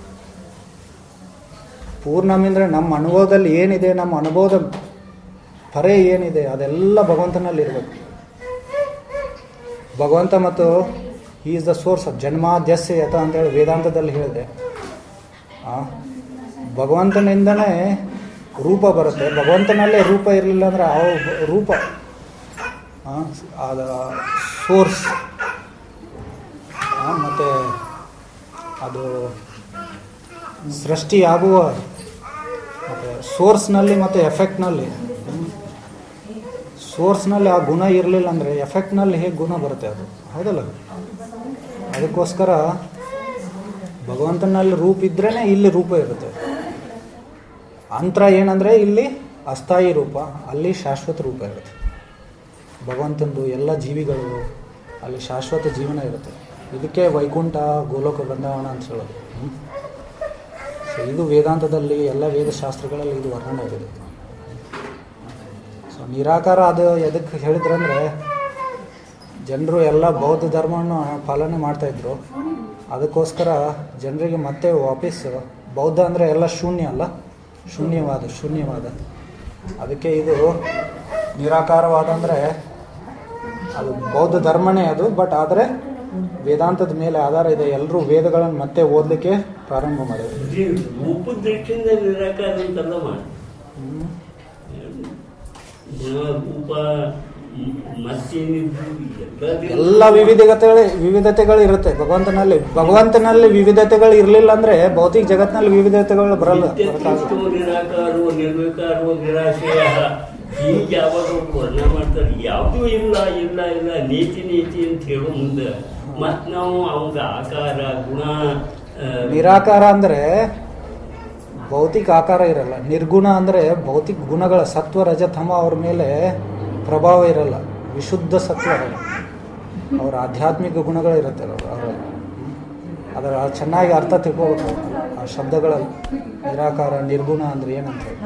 ಪೂರ್ಣಮಿ ಅಂದರೆ ನಮ್ಮ ಅನುಭವದಲ್ಲಿ ಏನಿದೆ ನಮ್ಮ ಅನುಭವದ ಪರೆ ಏನಿದೆ ಅದೆಲ್ಲ ಭಗವಂತನಲ್ಲಿ ಇರಬೇಕು ಭಗವಂತ ಮತ್ತು ಈ ಇಸ್ ದ ಸೋರ್ಸ್ ಆಫ್ ಜನ್ಮಾದ್ಯಸ್ಯ ಯಥ ಅಂತೇಳಿ ವೇದಾಂತದಲ್ಲಿ ಹೇಳಿದೆ ಆ, ಭಗವಂತನಿಂದನೇ ರೂಪ ಬರುತ್ತೆ ಭಗವಂತನಲ್ಲೇ ರೂಪ ಇರಲಿಲ್ಲ ಅಂದರೆ ಆ ರೂಪ ಆ, ಅದ ಸೋರ್ಸ್ ಮತ್ತು ಅದು ಸೃಷ್ಟಿಯಾಗುವ ಮತ್ತು ಸೋರ್ಸ್ನಲ್ಲಿ ಮತ್ತು ಎಫೆಕ್ಟ್ನಲ್ಲಿ ಸೋರ್ಸ್ನಲ್ಲಿ ಆ ಗುಣ ಇರಲಿಲ್ಲ ಅಂದರೆ ಎಫೆಕ್ಟ್ನಲ್ಲಿ ಹೇಗೆ ಗುಣ ಬರುತ್ತೆ ಅದು ಹೌದಲ್ಲ ಅದಕ್ಕೋಸ್ಕರ ಭಗವಂತನಲ್ಲಿ ರೂಪ ಇದ್ರೇ ಇಲ್ಲಿ ರೂಪ ಇರುತ್ತೆ ಅಂತರ ಏನಂದರೆ ಇಲ್ಲಿ ಅಸ್ಥಾಯಿ ರೂಪ ಅಲ್ಲಿ ಶಾಶ್ವತ ರೂಪ ಇರುತ್ತೆ ಭಗವಂತಂದು ಎಲ್ಲ ಜೀವಿಗಳು ಅಲ್ಲಿ ಶಾಶ್ವತ ಜೀವನ ಇರುತ್ತೆ ಇದಕ್ಕೆ ವೈಕುಂಠ ಗೋಲೋಕ ಬೃಂದಾವನ ಅಂತ ಹೇಳೋದು ಹ್ಮ್. ಸೊ ಇದು ವೇದಾಂತದಲ್ಲಿ ಎಲ್ಲ ವೇದಶಾಸ್ತ್ರಗಳಲ್ಲಿ ಇದು ವರ್ಣನೆ ಆಗಿದೆ ಸೊ ನಿರಾಕಾರ ಅದು ಎದಕ್ಕೆ ಹೇಳಿದ್ರಂದ್ರೆ ಜನರು ಎಲ್ಲ ಬೌದ್ಧ ಧರ್ಮವನ್ನು ಪಾಲನೆ ಮಾಡ್ತಾ ಇದ್ರು ಅದಕ್ಕೋಸ್ಕರ ಜನರಿಗೆ ಮತ್ತೆ ವಾಪಸ್ ಬೌದ್ಧ ಅಂದರೆ ಎಲ್ಲ ಶೂನ್ಯ ಅಲ್ಲ ಶೂನ್ಯವಾದ ಶೂನ್ಯವಾದ ಅದಕ್ಕೆ ಇದು ನಿರಾಕಾರವಾದ ಅಂದರೆ ಅದು ಬೌದ್ಧ ಧರ್ಮನೇ ಅದು ಬಟ್ ಆದರೆ ವೇದಾಂತದ ಮೇಲೆ ಆಧಾರ ಇದೆ ಎಲ್ಲರೂ ವೇದಗಳನ್ನು ಮತ್ತೆ ಓದಲಿಕ್ಕೆ ಪ್ರಾರಂಭ ಮಾಡಿದ್ರು ರೂಪ ದೃಷ್ಟಿಯಿಂದ ನಿರಾಕಾರ ಅಂತಲ್ಲ ಮಾಡಿ ಹ್ಮ್. ಗುಣ ರೂಪ ಮ್- ಮತ್ತೇನಿದ್ರು ಎಲ್ಲ ಎಲ್ಲ ವಿವಿಧತೆಗಳು ವಿವಿಧತೆಗಳು ಇರುತ್ತೆ ಭಗವಂತನಲ್ಲಿ ಭಗವಂತನಲ್ಲಿ ವಿವಿಧತೆಗಳು ಇರಲಿಲ್ಲ ಅಂದ್ರೆ ಭೌತಿಕ ಜಗತ್ತಿನಲ್ಲಿ ವಿವಿಧತೆಗಳು ಬರಲ್ಲ ಬರಕ್ಕಾಗಲ್ಲ. ನಿತ್ಯತ್ರಿಷ್ಟೋ ನಿರಾಕಾರೋ ನಿರ್ವಿಕಾರೋ ನಿರಾಶಯ ಹೀಗೆ ಯಾವಾಗ ವರ್ಣ ಮಾಡ್ತಾರೆ ಯಾವುದೂ ಇಲ್ಲ ಇಲ್ಲ ಇಲ್ಲ ನೀತಿ ನೀತಿ ಅಂತ ಹೇಳೋ ಮುಂದೆ ಮತ್ ನಾವು ಅವಂಗ ಆಕಾರ ಗುಣ ಆ, ನಿರಾಕಾರ ಅಂದ್ರೆ ಭೌತಿಕ ಆಕಾರ ಇರಲ್ಲ ನಿರ್ಗುಣ ಅಂದ್ರೆ ಭೌತಿಕ ಗುಣಗಳ ಸತ್ವ ರಜತಮ ಅವ್ರ ಮೇಲೆ ಪ್ರಭಾವ ಇರಲ್ಲ ವಿಶುದ್ಧ ಸತ್ವ ಇರಲ್ಲ ಅವ್ರ ಆಧ್ಯಾತ್ಮಿಕ ಗುಣಗಳು ಇರುತ್ತೆ ಅವ್ರ ಅವರಲ್ಲಿ ಅದರ ಚೆನ್ನಾಗಿ ಅರ್ಥ ತಿಳ್ಕೋಬೇಕು ಆ ಶಬ್ದಗಳಲ್ಲಿ ನಿರಾಕಾರ ನಿರ್ಗುಣ ಅಂದ್ರೆ ಏನಂತ ಹೇಳಿ.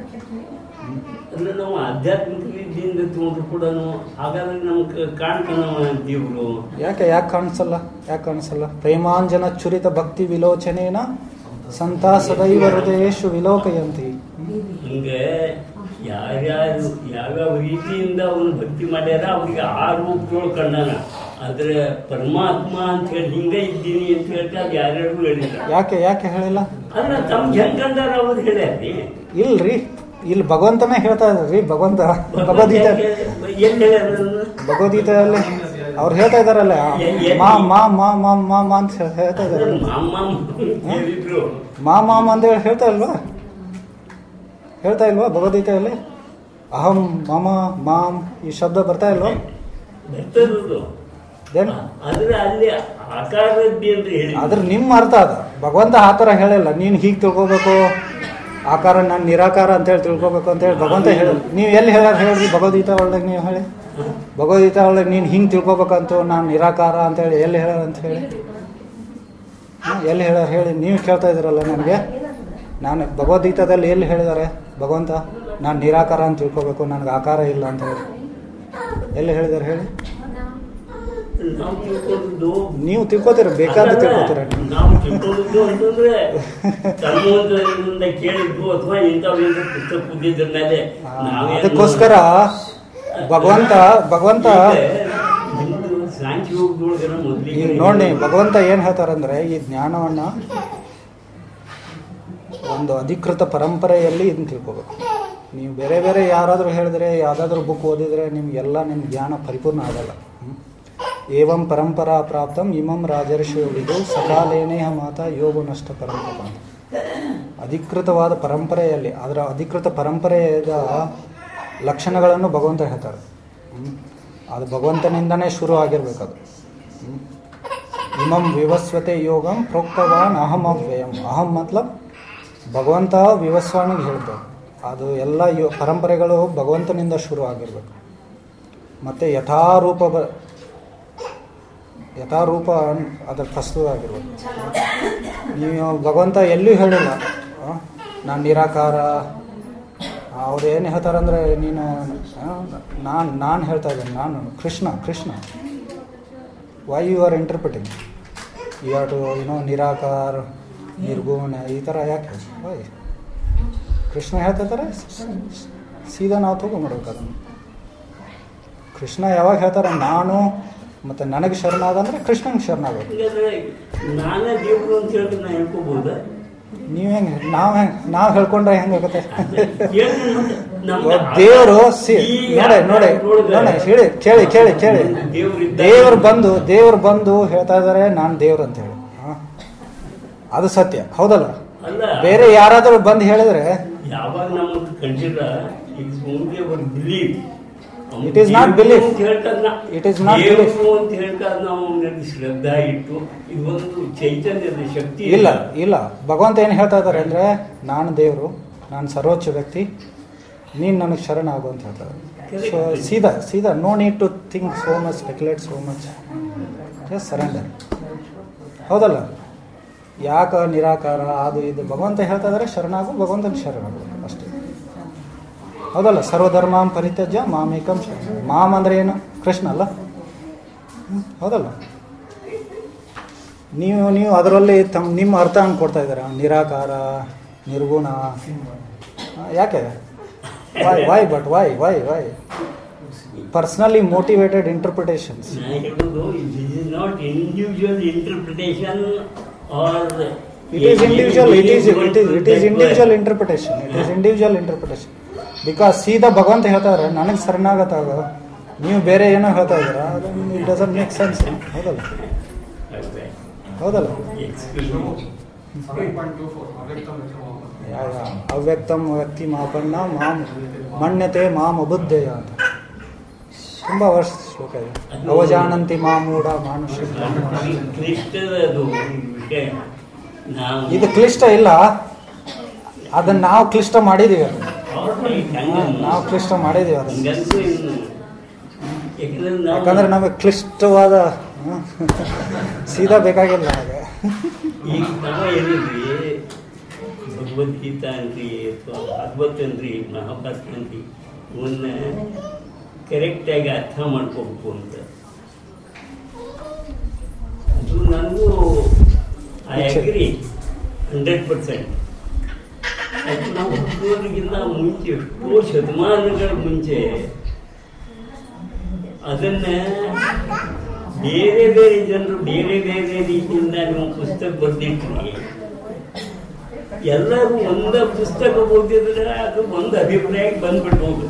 ಅಂದ್ರೆ ನಾವು ಆಧ್ಯಾತ್ಮಿಕ ವಿದ್ಯೆಯಿಂದ ತಗೊಂಡ್ರು ಕೂಡ ಹಾಗಾದ್ರೆ ನಮ್ಗೆ ಕಾಣ್ತಾನವ ದೇವ್ರು ಯಾಕೆ ಯಾಕೆ ಕಾಣಿಸಲ್ಲ ಯಾಕೆ ಕಾಣಿಸಲ್ಲ ಪ್ರೇಮಾಂಜನ ಚುರಿತ ಭಕ್ತಿ ವಿಲೋಚನೇನ ಸಂತ ಸದೈವ ಹೃದಯೇಶು ವಿಲೋಕಯಂತಿ ಹಿಂಗೆ ಯಾರ್ಯಾರು ಯಾವ್ಯಾವ ರೀತಿಯಿಂದ ಅವನು ಭಕ್ತಿ ಮಾಡ್ಯಾರ ಅವ್ರಿಗೆ ಆ ರೂಪದೊಳಗೆ ಕಂಡಾನ ಆದ್ರೆ ಪರಮಾತ್ಮ ಅಂತ ಹೇಳಿ ಹಿಂಗೆ ಇದ್ದೀನಿ ಅಂತ ಹೇಳ್ತಾ ಅದು ಯಾರ್ಯಾರಿಗೂ ಹೇಳಿಲ್ಲ ಯಾಕೆ ಯಾಕೆ ಹೇಳಿಲ್ಲ ಅಲ್ಲ ತಮ್ಗೆ ಹೆಂಗ್ ಕಂಡಾರ ಅವ್ರು ಹೇಳ್ಯಾರ್ರಿ ಇಲ್ರಿ ಇಲ್ಲಿ ಭಗವಂತನೇ ಹೇಳ್ತಾ ಇದ್ರಿ ಭಗವಂತ ಭಗವದ್ಗೀತೆ ಎಲ್ಲಿ ಹೇಳ್ಯಾರ ಅದನ್ನ? ಭಗವದ್ಗೀತೆಯಲ್ಲಿ ಅವ್ರು ಹೇಳ್ತಾ ಇದಾರಲ್ಲ ಮಾ ಮಾ ಮಾ ಮಾ ಮಾ ಮಾ ಅಂತ ಹೇಳ್- ಹೇಳ್ತಾ ಇದಾರೆ ಅದನ್ನ ಮಾಮ ಹೇಳಿದ್ರು ಮಾ ಮಾಮ ಅಂತ ಹೇಳಿ ಹೇಳ್ತಾ ಇಲ್ವಾ ಹೇಳ್ತಾ ಇಲ್ವಾ ಭಗವದ್ಗೀತೆಯಲ್ಲಿ ಅಹಂ ಮಮ ಮಾಮ್ ಈ ಶಬ್ದ ಬರ್ತಾ ಇಲ್ವಾ ಬೆತ್ತರದು ದೆನ್ ಆದ್ರೆ ಅಲ್ಲಿ ಆಕಾರದ್ದಿ ಅಂತ ಹೇಳಿ ಅದ್ರ ನಿಮ್ಮ ಅರ್ಥ ಅದ ಭಗವಂತ ಆ ಥರ ಹೇಳಿಲ್ಲ ನೀನು ಹೀಗೆ ತಿಳ್ಕೊಬೇಕು ಆಕಾರ ನಾನು ನಿರಾಕಾರ ಅಂತ ಹೇಳಿ ತಿಳ್ಕೊಬೇಕು ಅಂತ ಹೇಳಿ ಭಗವಂತ ಹೇಳಿಲ್ಲ ನೀವು ಎಲ್ಲಿ ಹೇಳಾರ ಹೇಳ್ರಿ ಭಗವದ್ಗೀತಾ ಒಳಗೆ ನೀವು ಹೇಳಿ ಭಗವದ್ಗೀತಾ ಒಳಗೆ ನೀನು ಹಿಂಗೆ ತಿಳ್ಕೊಬೇಕಂತ ನಾನು ನಿರಾಕಾರ ಅಂತ ಹೇಳಿ ಎಲ್ಲಿ ಹೇಳಾರ ಅಂತ ಹೇಳಿ ಹ್ಮ್, ಎಲ್ಲಿ ಹೇಳಾರ ಹೇಳಿ ನೀವು ಕೇಳ್ತಾ ಇದ್ದೀರಲ್ಲ ನನಗೆ ನಾನು ಭಗವದ್ಗೀತಾದಲ್ಲಿ ಎಲ್ಲಿ ಹೇಳಿದ್ದಾರೆ ಭಗವಂತ ನಾನು ನಿರಾಕಾರ ಅಂತ ತಿಳ್ಕೊಬೇಕು ನನಗೆ ಆಕಾರ ಇಲ್ಲ ಅಂತ ಹೇಳಿ ಎಲ್ಲಿ ಹೇಳಿದ್ದಾರೆ ಹೇಳಿ ನಾವು ತಿಳ್ಕೊಂಡದ್ದು ನೀವು ತಿಳ್ಕೊತೀರ ಬೇಕಾದ ತಿಳ್ಕೊತೀರ ನೀವು ನಾವು ತಿಳ್ಕೊಂಡದ್ದು ಅಂತಂದ್ರೆ ತಮ್ಮೊಂದರಿಂದ ಕೇಳಿದ್ದು ಅಥವಾ ಇಂಥವೇನು ಪುಸ್ತಕ ಓದಿದ್ರ ಮೇಲೆ ಆ, ನಾವೇನು- ಅದಕ್ಕೋಸ್ಕರ ಭಗವಂತ ಭಗವಂತ ಈಗ ನಿಮ್ದು ಸಾಂಖ್ಯ ಯೋಗದೊಳಗನ ಮೊದ್ಲಿಗೆ ಈಗ ನೋಡಿ ಭಗವಂತ ಏನ್ ಹೇಳ್ತಾರಂದ್ರೆ ಈ ಜ್ಞಾನವನ್ನ ಒಂದು ಅಧಿಕೃತ ಪರಂಪರೆಯಲ್ಲಿ ಇದನ್ನ ತಿಳ್ಕೊಬೇಕು ನೀವು ಬೇರೆ ಬೇರೆ ಯಾರಾದರೂ ಹೇಳಿದ್ರೆ ಯಾವ್ದಾದ್ರು ಬುಕ್ ಓದಿದ್ರೆ ನಿಮ್ಗೆಲ್ಲ ನಿಮ್ಮ ಜ್ಞಾನ ಪರಿಪೂರ್ಣ ಆಗಲ್ಲ ಹ್ಮ್. ಏವಂ ಪರಂಪರಾ ಪ್ರಾಪ್ತಂ ಇಮಂ ರಾಜರ್ಷಿಯೊಳಿದು ಸಕಾಲೇನೇಹ ಮಾತ ಯೋಗ ನಷ್ಟ ಪರಂಪರ ಅಂತ ಅಧಿಕೃತವಾದ ಪರಂಪರೆಯಲ್ಲಿ ಅದರ ಅಧಿಕೃತ ಪರಂಪರೆಯ ಲಕ್ಷಣಗಳನ್ನು ಭಗವಂತ ಹೇಳ್ತಾರೆ ಹ್ಮ್. ಅದು ಭಗವಂತನಿಂದನೇ ಶುರು ಆಗಿರ್ಬೇಕು ಅದು ಹ್ಮ್. ಇಮಂ ವಿವಸ್ವತೆ ಯೋಗಂ ಪ್ರೋಕ್ತವಾನ್ ಅಹಂ ಅವ್ಯಯಂ ಅಹಂ ಮತ್ಲಬ್ ಭಗವಂತ ವಿವಸ್ವಾಣಿಗೆ ಹೇಳ್ತಾರೆ ಅದು ಎಲ್ಲ ಯೋ ಪರಂಪರೆಗಳು ಭಗವಂತನಿಂದ ಶುರು ಆಗಿರ್ಬೇಕು ಮತ್ತು ಯಥಾರೂಪ ಬ ಯಥಾರೂಪ ಅದರ ಪ್ರಸ್ತುತ ಆಗಿರ್ಬೇಕು ನೀವು ಭಗವಂತ ಎಲ್ಲಿಯೂ ಹೇಳಿಲ್ಲ ನಾನು ನಿರಾಕಾರ ಅವ್ರು ಏನು ಹೇಳ್ತಾರಂದ್ರೆ ನೀನು ನಾನು ನಾನು ಹೇಳ್ತಾ ಇದ್ದೇನೆ ನಾನು Krishna Krishna why you are interpreting you are to you know ನಿರಾಕಾರ ನಿರ್ಗುಣ ಈ ಥರ ಯಾಕೆ ವೈ ಕೃಷ್ಣ ಹೇಳ್ತಿರ್ತಾರೆ ಸೀದಾ ನಾವು ತಗೊಂಡ್ಬಿಡ್ಬೇಕು ಅದನ್ನು ಕೃಷ್ಣ ಯಾವಾಗ ಹೇಳ್ತಾರೆ ನಾನು ಮತ್ತು ನನಗೆ ಶರಣಾದಂದ್ರೆ ಕೃಷ್ಣನಿಗೆ ಶರಣಾಗಬೇಕು ಹಂಗಾದ್ರೆ ನಾನೇ ದೇವ್ರು ಅಂತ ಹೇಳಿ ನಾ ಹೇಳ್ಕೋಬಹುದ ನೀವು ಹೆಂಗೆ ನಾವು ಹೆಂಗೆ ನಾವು ಹೇಳ್ಕೊಂಡ್ರೆ ಹೆಂಗಾಗುತ್ತೆ ನಮ್ಮ ದೇವರು ಸಿ ಈ ನೋಡಿ ನೋಡಿ ನೋಡಿದ್ರೆ ನೋಡಿ ಹೇಳಿ ಕೇಳಿ ಕೇಳಿ ಕೇಳಿ ದೇವ್ರಿದ್ದ- ದೇವ್ರು ಬಂದು ದೇವ್ರು ಬಂದು ಹೇಳ್ತಾ ಇದ್ದಾರೆ ನಾನು ದೇವ್ರು ಅಂತ ಹೇಳಿ ಹಾ. ಅದು ಸತ್ಯ ಹೌದಲ್ಲ ಅಲ್ಲ ಬೇರೆ ಯಾರಾದರೂ ಬಂದು ಹೇಳಿದ್ರೆ ಯಾವಾಗ ನಮ್ಮದು ಕಂಡಿಲ್ಲ it's only our believe It is not belief. It is not belief. ಅಂತ ಹೇಳ್ತಾರೆ ನಾವು ಅವನಲ್ಲಿ ಶ್ರದ್ಧಾ ಇಟ್ಟು ಇದೊಂದು ಚೈತನ್ಯದ ಶಕ್ತಿ ಇಲ್ಲ ಇಲ್ಲ ಭಗವಂತ ಏನು ಹೇಳ್ತಾ ಇದ್ದಾರೆ ಅಂದ್ರೆ ನಾನು ದೇವರು ನಾನು ಸರ್ವೋಚ್ಚ ವ್ಯಕ್ತಿ ನೀನು ನನಗೆ ಶರಣ ಆಗು ಅಂತ ಹೇಳ್ತಾರೆ ಸೊ ಸೀದಾ ಸೀದಾ no need to think so much speculate so much just surrender ಹೌದಲ್ಲ ಯಾಕ ನಿರಾಕಾರ ಅದು ಇದು ಭಗವಂತ ಹೇಳ್ತಾ ಇದ್ದಾರೆ ಶರಣಾಗು ಭಗವಂತನ ಶರಣಾಗು ಅಷ್ಟೇ ಹೌದಲ್ಲ ಸರ್ವಧರ್ಮಾಂ ಪರಿತ್ಯಜ್ಯ ಮಾಮೇಕಂ ಶರಣ ಮಾಮ್ ಅಂದ್ರೆ ಏನು ಕೃಷ್ಣ ಅಲ್ಲ ಹ್ಮ್, ಹೌದಲ್ಲ ನೀವು ನೀವು ಅದರಲ್ಲಿ ತಮ್ಮ ನಿಮ್ಮ ಅರ್ಥ ಕೊಡ್ತಾ ಇದ್ದೀರಾ ನಿರಾಕಾರ ನಿರ್ಗುಣ ಯಾಕೆ why why but why why why personally motivated interpretations ನಾ ಹೇಳೋದು this is not individual interpretation are it is individual it is it is it is individual interpretation it is individual interpretation because ಸೀದಾ ಭಗವಂತ ಹೇಳ್ತಾರೆ ನನಗೆ ಶರಣಾಗತ್ತಾಗ ನೀವು ಬೇರೆ ಏನೋ ಹೇಳ್ತಾ ಇದ್ದೀರಾ ಇಟ್ ಡಸಂಟ್ ಮೇಕ್ ಸೆನ್ಸ್ ಹೌದಲ್ಲ ಹೌದಲ್ಲ ಯಾ- ಯಾ. ಅವ್ಯಕ್ತಂ ವ್ಯಕ್ತಿ ಮಾಪನ್ನ ಮಾಂ ಮನ್ಯತೆ ಮಾಂ ಅಬುದ್ಧೇಯ ಅಂತ ತುಂಬಾ ವರ್ಷ ಶ್ಲೋಕ ಇದೆ ಅವಜಾನಂತಿ ಮಾಮೂಢ ಮಾನುಷ ಕ್ಲಿಷ್ಟದ ಅದು ವಿಷಯ ನಾವು ಇದು ಕ್ಲಿಷ್ಟ ಇಲ್ಲ ಅದನ್ನ ನಾವು ಕ್ಲಿಷ್ಟ ಮಾಡಿದೀವಿ ಅದನ್ನ. Alright, ಹಂಗೆ ನಾವು ಕ್ಲಿಷ್ಟ ಮಾಡಿದೀವಿ ಅದನ್ನ ಹಂಗಂತೂ ಇನ್ನು ಯಾಕಂದ್ರೆ ನಾವು- ಯಾಕಂದ್ರೆ ನಮಗೆ ಕ್ಲಿಷ್ಟವಾದ ಹ, ಸೀದಾ ಬೇಕಾಗಿಲ್ಲ ಹಾಗೆ ಈಗ ನಾವು ಹೇಳಿದ್ವಿ ಭಗವದ್ಗೀತಾ ಅನ್ರಿ ಅಥವಾ ಭಾಗವತ್ ಅನ್ರಿ ಮಹಾಭಾರತ ಅನ್ರಿ ಇವನ್ನ ಕರೆಕ್ಟಾಗಿ ಅರ್ಥ ಮಾಡ್ಕೋಬೇಕು ಅಂತ ಅದು ನನಗೂ ಐ ಅಗ್ರಿ ಹಂಡ್ರೆಡ್ ಪರ್ಸೆಂಟ್ ಅದು ನಾವು ಹುಟ್ಟುವುದಕ್ಕಿಂತ ಮುಂಚೆ ಎಷ್ಟೋ ಶತಮಾನಗಳ ಮುಂಚೆ ಅದನ್ನ ಬೇರೆ ಬೇರೆ ಜನರು ಬೇರೆ ಬೇರೆ ರೀತಿಯಿಂದ ನೀವು ಪುಸ್ತಕ ಬರೆದಿಟ್ರಿ ಎಲ್ಲರೂ ಒಂದ ಪುಸ್ತಕ ಓದಿದ್ರೆ ಅದು ಒಂದು ಅಭಿಪ್ರಾಯಕ್ಕೆ ಬಂದ್ಬಿಡ್ಬೋದು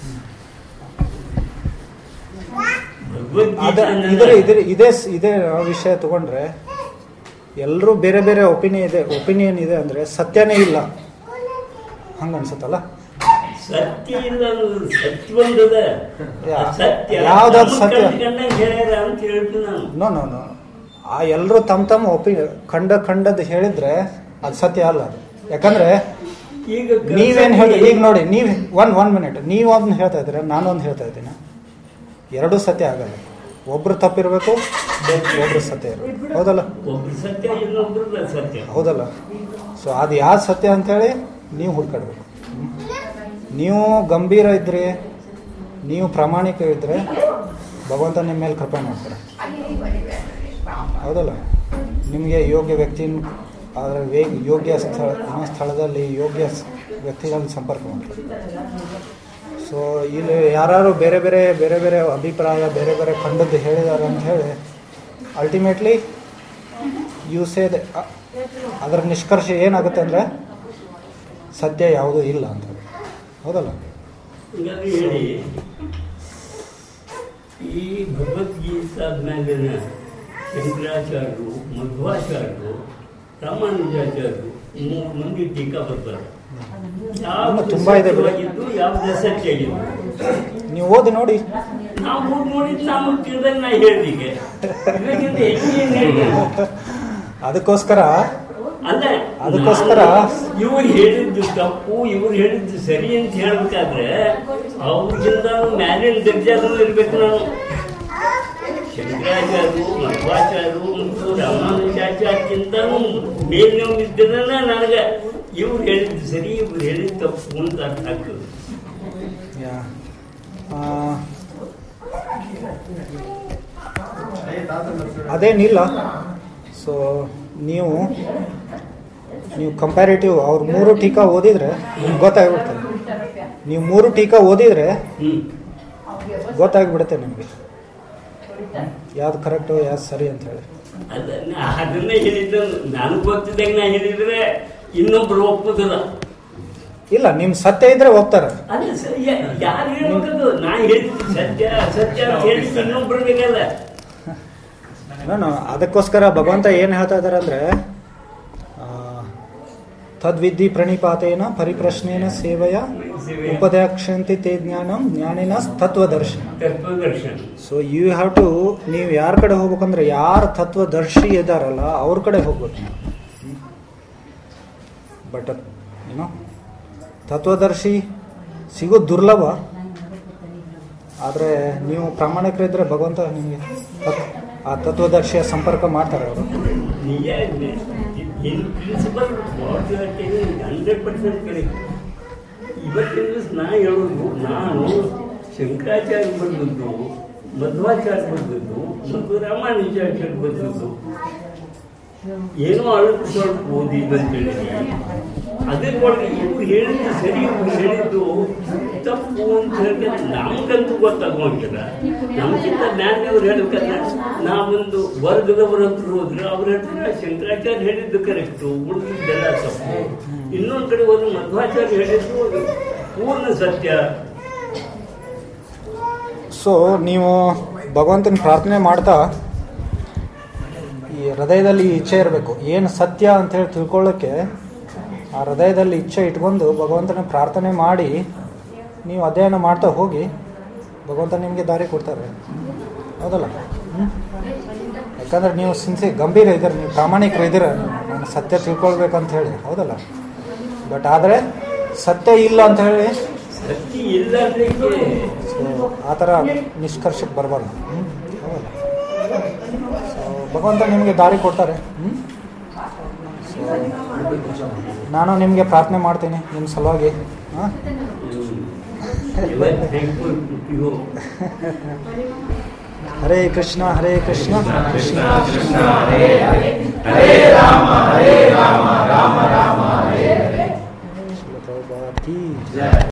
ಅದ ಇದ್ರ ಇದ್ರ ಇದೇ ಸ್- ಇದೇ ವಿಷಯ ತಗೊಂಡ್ರೆ ಎಲ್ಲರೂ ಬೇರೆ ಬೇರೆ ಒಪಿನಿಯನ್ ಇದೆ ಒಪಿನಿಯನ್ ಇದೆ ಅಂದ್ರೆ ಸತ್ಯನೇ ಇಲ್ಲ ಹಂಗ ಅನ್ಸುತ್ತಲ್ಲ ಸತ್ಯ ಇಲ್ಲ ಅನ್ನೋದು ಸತ್ಯವೊಂದದ ಯಾ- ಆ ಸತ್ಯ ಯಾವ್ದಾದ್ರು ನಮ್ಮ ಸತ್ಯ? ಕಂಡ್ಕಂಡಂಗ್ ಹೇಳ್ಯಾರ ಅಂತ ಹೇಳ್ತೀನಿ ನಾನು ನೋ ನೋ ನೋ ಆ ಎಲ್ಲರೂ ತಮ್ಮ ತಮ್ಮ ಒಪಿ ಕಂಡ ಕಂಡದ್ದು ಹೇಳಿದ್ರೆ ಅದು ಸತ್ಯ ಅಲ್ಲ ಅದು ಯಾಕಂದ್ರೆ ಈಗ ನೀವೇನ್ ಹೇಳಿ ಈಗ ನೋಡಿ ನೀವು ಒನ್ ಒನ್ ಮಿನಿಟ್ ನೀವು ಅದನ್ನ ಹೇಳ್ತಾ ಇದ್ದೀರಾ ನಾನೊಂದು ಹೇಳ್ತಾ ಇದ್ದೀನಿ ಎರಡೂ ಸತ್ಯ ಆಗಲ್ಲ ಒಬ್ರು ತಪ್ಪಿರ್ಬೇಕು ಒಬ್ರು ಸತ್ಯ ಇರಬೇಕು ಹೌದಲ್ಲ ಒಬ್ರು ಸತ್ಯ ಇನ್ನೊಬ್ರು ಸತ್ಯ ಹೌದಲ್ಲ ಸೊ ಅದು ಯಾವ್ದು ಸತ್ಯ ಅಂತೇಳಿ ನೀವು ಹುಡ್ಕಾಡ್ಬೇಕು ಹ್ಮ್. ನೀವು ಗಂಭೀರ ಇದ್ರಿ ನೀವು ಪ್ರಾಮಾಣಿಕ ಇದ್ರೆ ಭಗವಂತ ನಿಮ್ಮ ಮೇಲೆ ಕೃಪೆ ಮಾಡ್ತಾರೆ ಹೌದಲ್ಲ ನಿಮಗೆ ಯೋಗ್ಯ ವ್ಯಕ್ತಿ ಅದರ ವೇಗ ಯೋಗ್ಯ ಸ್ಥಳ ಆ ಸ್ಥಳದಲ್ಲಿ ಯೋಗ್ಯ ಸ್- ವ್ಯಕ್ತಿಗಳಲ್ಲಿ ಸಂಪರ್ಕ ಮಾಡ್ತಾರೆ ಸೊ ಇಲ್ಲಿ ಯಾರು ಬೇರೆ ಬೇರೆ ಬೇರೆ ಬೇರೆ ಅಭಿಪ್ರಾಯ ಬೇರೆ ಬೇರೆ ಕಂಡದ್ದು ಹೇಳಿದ್ದಾರೆ ಅಂತ ಹೇಳಿ ಅಲ್ಟಿಮೇಟ್ಲಿ ಯು ಸೇ ಅದರ ನಿಷ್ಕರ್ಷ ಏನಾಗುತ್ತೆ ಅಂದರೆ ಸತ್ಯ ಯಾವುದೂ ಇಲ್ಲ ಅಂತ ಹೌದಲ್ಲ ಹಂಗಾಗಿ ಹೇಳಿ ಈ ಭಗವದ್ಗೀತಾದ್ಮೇಲೆ ಶಂಕರಾಚಾರ್ಯರು ಮಧ್ವಾಚಾರ್ಯರು ರಾಮಾನುಜಾಚಾರ್ಯರು ಮೂರು ಮಂದಿ ಟೀಕಾ ಬರ್ತಾರೆ ಇನ್ನು ತುಂಬಾ ಇದೆ ಬಿಡಿ. ಸತ್ಯವಾಗಿದ್ದು ಯಾವ್ದು ಸತ್ಯ ಆಗಿದ್ದು ನೀವು ಓದಿ ನೋಡಿ ನಾವು ಮೂರು ನೋಡಿದ್ ನಾವು ತಿಳಿದಾಗ ನಾ ಹೇಳ್ದೀಗೆ ಇದಕ್ಕಿಂತ ಹೆಚ್ಚೇನ್ ಹೇಳಿ ಅದಕ್ಕೋಸ್ಕರ ಅಲ್ಲ ಅದಕ್ಕೋಸ್ಕರ ಇವ್ರು ಹೇಳಿದ್ದು ತಪ್ಪು ಇವ್ರು ಹೇಳಿದ್ದು ಸರಿ ಅಂತ ಹೇಳ್ಬೇಕಾದ್ರೆ ಅವ್ರಿಗಿಂತ ಮ್ಯಾಲಿನ ದರ್ಜಾದ್ರು ಇರ್ಬೇಕು ನಾನು ಶಂಕರಾಚಾರ್ಯರು ಮಧ್ವಾಚಾರ್ಯರು ಮತ್ತು ರಾಮಾನುಜಾಚಾರ್ಯಕ್ಕಿಂತನೂ ಮೇಲ್ನವ್ ಇದ್ದನ ನನಗೆ ಇವ್ರು ಹೇಳಿದ್ದು ಸರಿ ಇವ್ರು ಹೇಳಿದ್ದು ತಪ್ಪು ಅಂತ ಅರ್ಥ ಆಗ್ತದೆ ಯಾ ಆ, ಅದೇನಿಲ್ಲ ಸೊ ನೀವು ನೀವು ಕಂಪ್ಯಾರಿಟಿವ್ ಅವ್ರ ಮೂರು ಟೀಕಾ ಓದಿದ್ರೆ ನಿಮ್ಗೆ ಗೊತ್ತಾಗ್ಬಿಡ್ತದೆ ನೀವು ಮೂರು ಟೀಕಾ ಓದಿದ್ರೆ ಹ್ಮ್ ಗೊತ್ತಾಗ್ಬಿಡುತ್ತೆ ನಿಮಗೆ ಯಾವ್ದು ಕರೆಕ್ಟು ಯಾವ್ದು ಸರಿ ಅಂತ ಹೇಳಿ ಅದನ್ನ ಅದನ್ನೇ ಹೇಳಿದ್ದು ನಾನು ಗೊತ್ತಿದ್ದಾಗ ನಾ ಹೇಳಿದ್ರೆ ಇನ್ನೊಬ್ರು ಒಪ್ಪುದಿಲ್ಲ ಇಲ್ಲ ನಿಮ್ ಸತ್ಯ ಇದ್ರೆ ಹೋಗ್ತಾರೆ ಅಲ್ಲ ಸರ್ ಯಾರು ಹೇಳ್ಬೇಕದು ನಾ ಹೇಳಿದ್ದು ಸತ್ಯ ಸತ್ಯ ಅಂತ ಹೇಳಿದ್ದು ಇನ್ನೊಬ್ರಿಗಲ್ಲ ನಾನು ಅದಕ್ಕೋಸ್ಕರ ಭಗವಂತ ಏನು ಹೇಳ್ತಾ ಇದ್ದಾರೆ ಅಂದ್ರೆ ಆ, ತದ್ವಿದ್ಧಿ ಪ್ರಣಿಪಾತೇನ ಪರಿಪ್ರಶ್ನೇನ ಸೇವೆಯ ಉಪದೇಕ್ಷಂತಿ ತೇ ಜ್ಞಾನಂ ಜ್ಞಾನಿನ ತತ್ವದರ್ಶನ ತತ್ವದರ್ಶನ ಸೊ ಯು ಹ್ಯಾವ್ ಟು ನೀವು ಯಾರ ಕಡೆ ಹೋಗ್ಬೇಕಂದ್ರೆ ಯಾರು ತತ್ವದರ್ಶಿ ಇದ್ದಾರಲ್ಲ ಅವ್ರ ಕಡೆ ಹೋಗ್ಬೇಕು ಬಟ್ ಏನೋ ತತ್ವದರ್ಶಿ ಸಿಗೋದು ದುರ್ಲಭ ಆದರೆ ನೀವು ಪ್ರಾಮಾಣಿಕರಿದ್ದರೆ ಭಗವಂತ ನಿಮಗೆ ತತ್- ಆ ತತ್ವದರ್ಶಿಯ ಸಂಪರ್ಕ ಮಾಡ್ತಾರೆ ಅವರು ನಿಜ in principle what you are telling hundred percent correct ಇವತ್ತಿನ ದಿವಸ ನಾ ಹೇಳೋದು ನಾನು ಶಂಕರಾಚಾರ್ಯ ಬಂದದ್ದು ಮಧ್ವಾಚಾರ್ಯ ಬಂದದ್ದು ಮತ್ತು ರಾಮಾನುಜಾಚಾರ್ಯ ಬಂದದ್ದು ಏನೋ ಅಳ್ಕು ಸ್ವಲ್ಪ ಓದಿದ್ದು ಅಂತೇಳಿ ಅದ್ರ ಒಳಗೆ ಇವ್ರು ಹೇಳಿದ್ದು ಸರಿ ಇವ್ರು ಹೇಳಿದ್ದು ತಪ್ಪು ಅಂತ ಹೇಳಿದ್ರೆ ನಮ್ಗಂತೂ ಗೊತ್ತಾಗೋಂಗಿಲ್ಲ ನಮ್ಗಿಂತ ಜ್ಞಾನಿಯವ್ರು ಹೇಳ್ಬೇಕಾದ್ರೆ ನಾವೊಂದು ವರ್ಗದವ್ರ ಹತ್ರ ಹೋದ್ರೆ ಅವ್ರ ಹತ್ರ ಶಂಕರಾಚಾರ್ಯ ಹೇಳಿದ್ದು ಕರೆಕ್ಟು ಉಳಿದಿದ್ದೆಲ್ಲ ತಪ್ಪು ಇನ್ನೊಂದ್ ಕಡೆ ಹೋದ್ರೆ ಮಧ್ವಾಚಾರ್ಯ ಹೇಳಿದ್ದು ಅದು ಪೂರ್ಣ ಸತ್ಯ ಸೊ ನೀವು ಭಗವಂತನ ಪ್ರಾರ್ಥನೆ ಮಾಡ್ತಾ ಈ ಹೃದಯದಲ್ಲಿ ಈ ಇಚ್ಛೆ ಇರಬೇಕು ಏನು ಸತ್ಯ ಅಂತ ಹೇಳಿ ತಿಳ್ಕೊಳ್ಳೋಕ್ಕೆ ಆ ಹೃದಯದಲ್ಲಿ ಇಚ್ಛೆ ಇಟ್ಕೊಂಡು ಭಗವಂತನ ಪ್ರಾರ್ಥನೆ ಮಾಡಿ ನೀವು ಅಧ್ಯಯನ ಮಾಡ್ತಾ ಹೋಗಿ ಭಗವಂತ ನಿಮಗೆ ದಾರಿ ಕೊಡ್ತಾರೆ ಹೌದಲ್ಲ ಹ್ಮ್? ಯಾಕಂದ್ರೆ ನೀವು ಸಿನ್ಸಿ ಗಂಭೀರ ಇದ್ದೀರ ನೀವು ಪ್ರಾಮಾಣಿಕರು ಇದ್ದೀರ ನಾನು ಸತ್ಯ ತಿಳ್ಕೊಳ್ಬೇಕಂತ ಹೇಳಿ ಹೌದಲ್ಲ ಬಟ್ ಆದರೆ ಸತ್ಯ ಇಲ್ಲ ಅಂತ ಹೇಳಿ ಸತ್ಯ ಇಲ್ಲ ಅಂದ್ರೆ ಸೊ ಆ ಥರ ನಿಷ್ಕರ್ಷಕ್ಕೆ ಬರಬಾರ್ದು ಹ್ಮ್? ಹೌದಲ್ಲ ಸೊ ಭಗವಂತ ನಿಮಗೆ ದಾರಿ ಕೊಡ್ತಾರೆ ಹ್ಮ್? ಸೊ ನಾನು ನಿಮಗೆ ಪ್ರಾರ್ಥನೆ ಮಾಡ್ತೀನಿ ನಿಮ್ಮ ಸಲುವಾಗಿ ಹಾಂ ಇವು ಹರೇ ಕೃಷ್ಣ ಹರೇ ಕೃಷ್ಣ ಕೃಷ್ಣ ಕೃಷ್ಣ ಶ್ರೀಲ ಪ್ರಭುಪಾದ್ ಕಿ ಜೈ.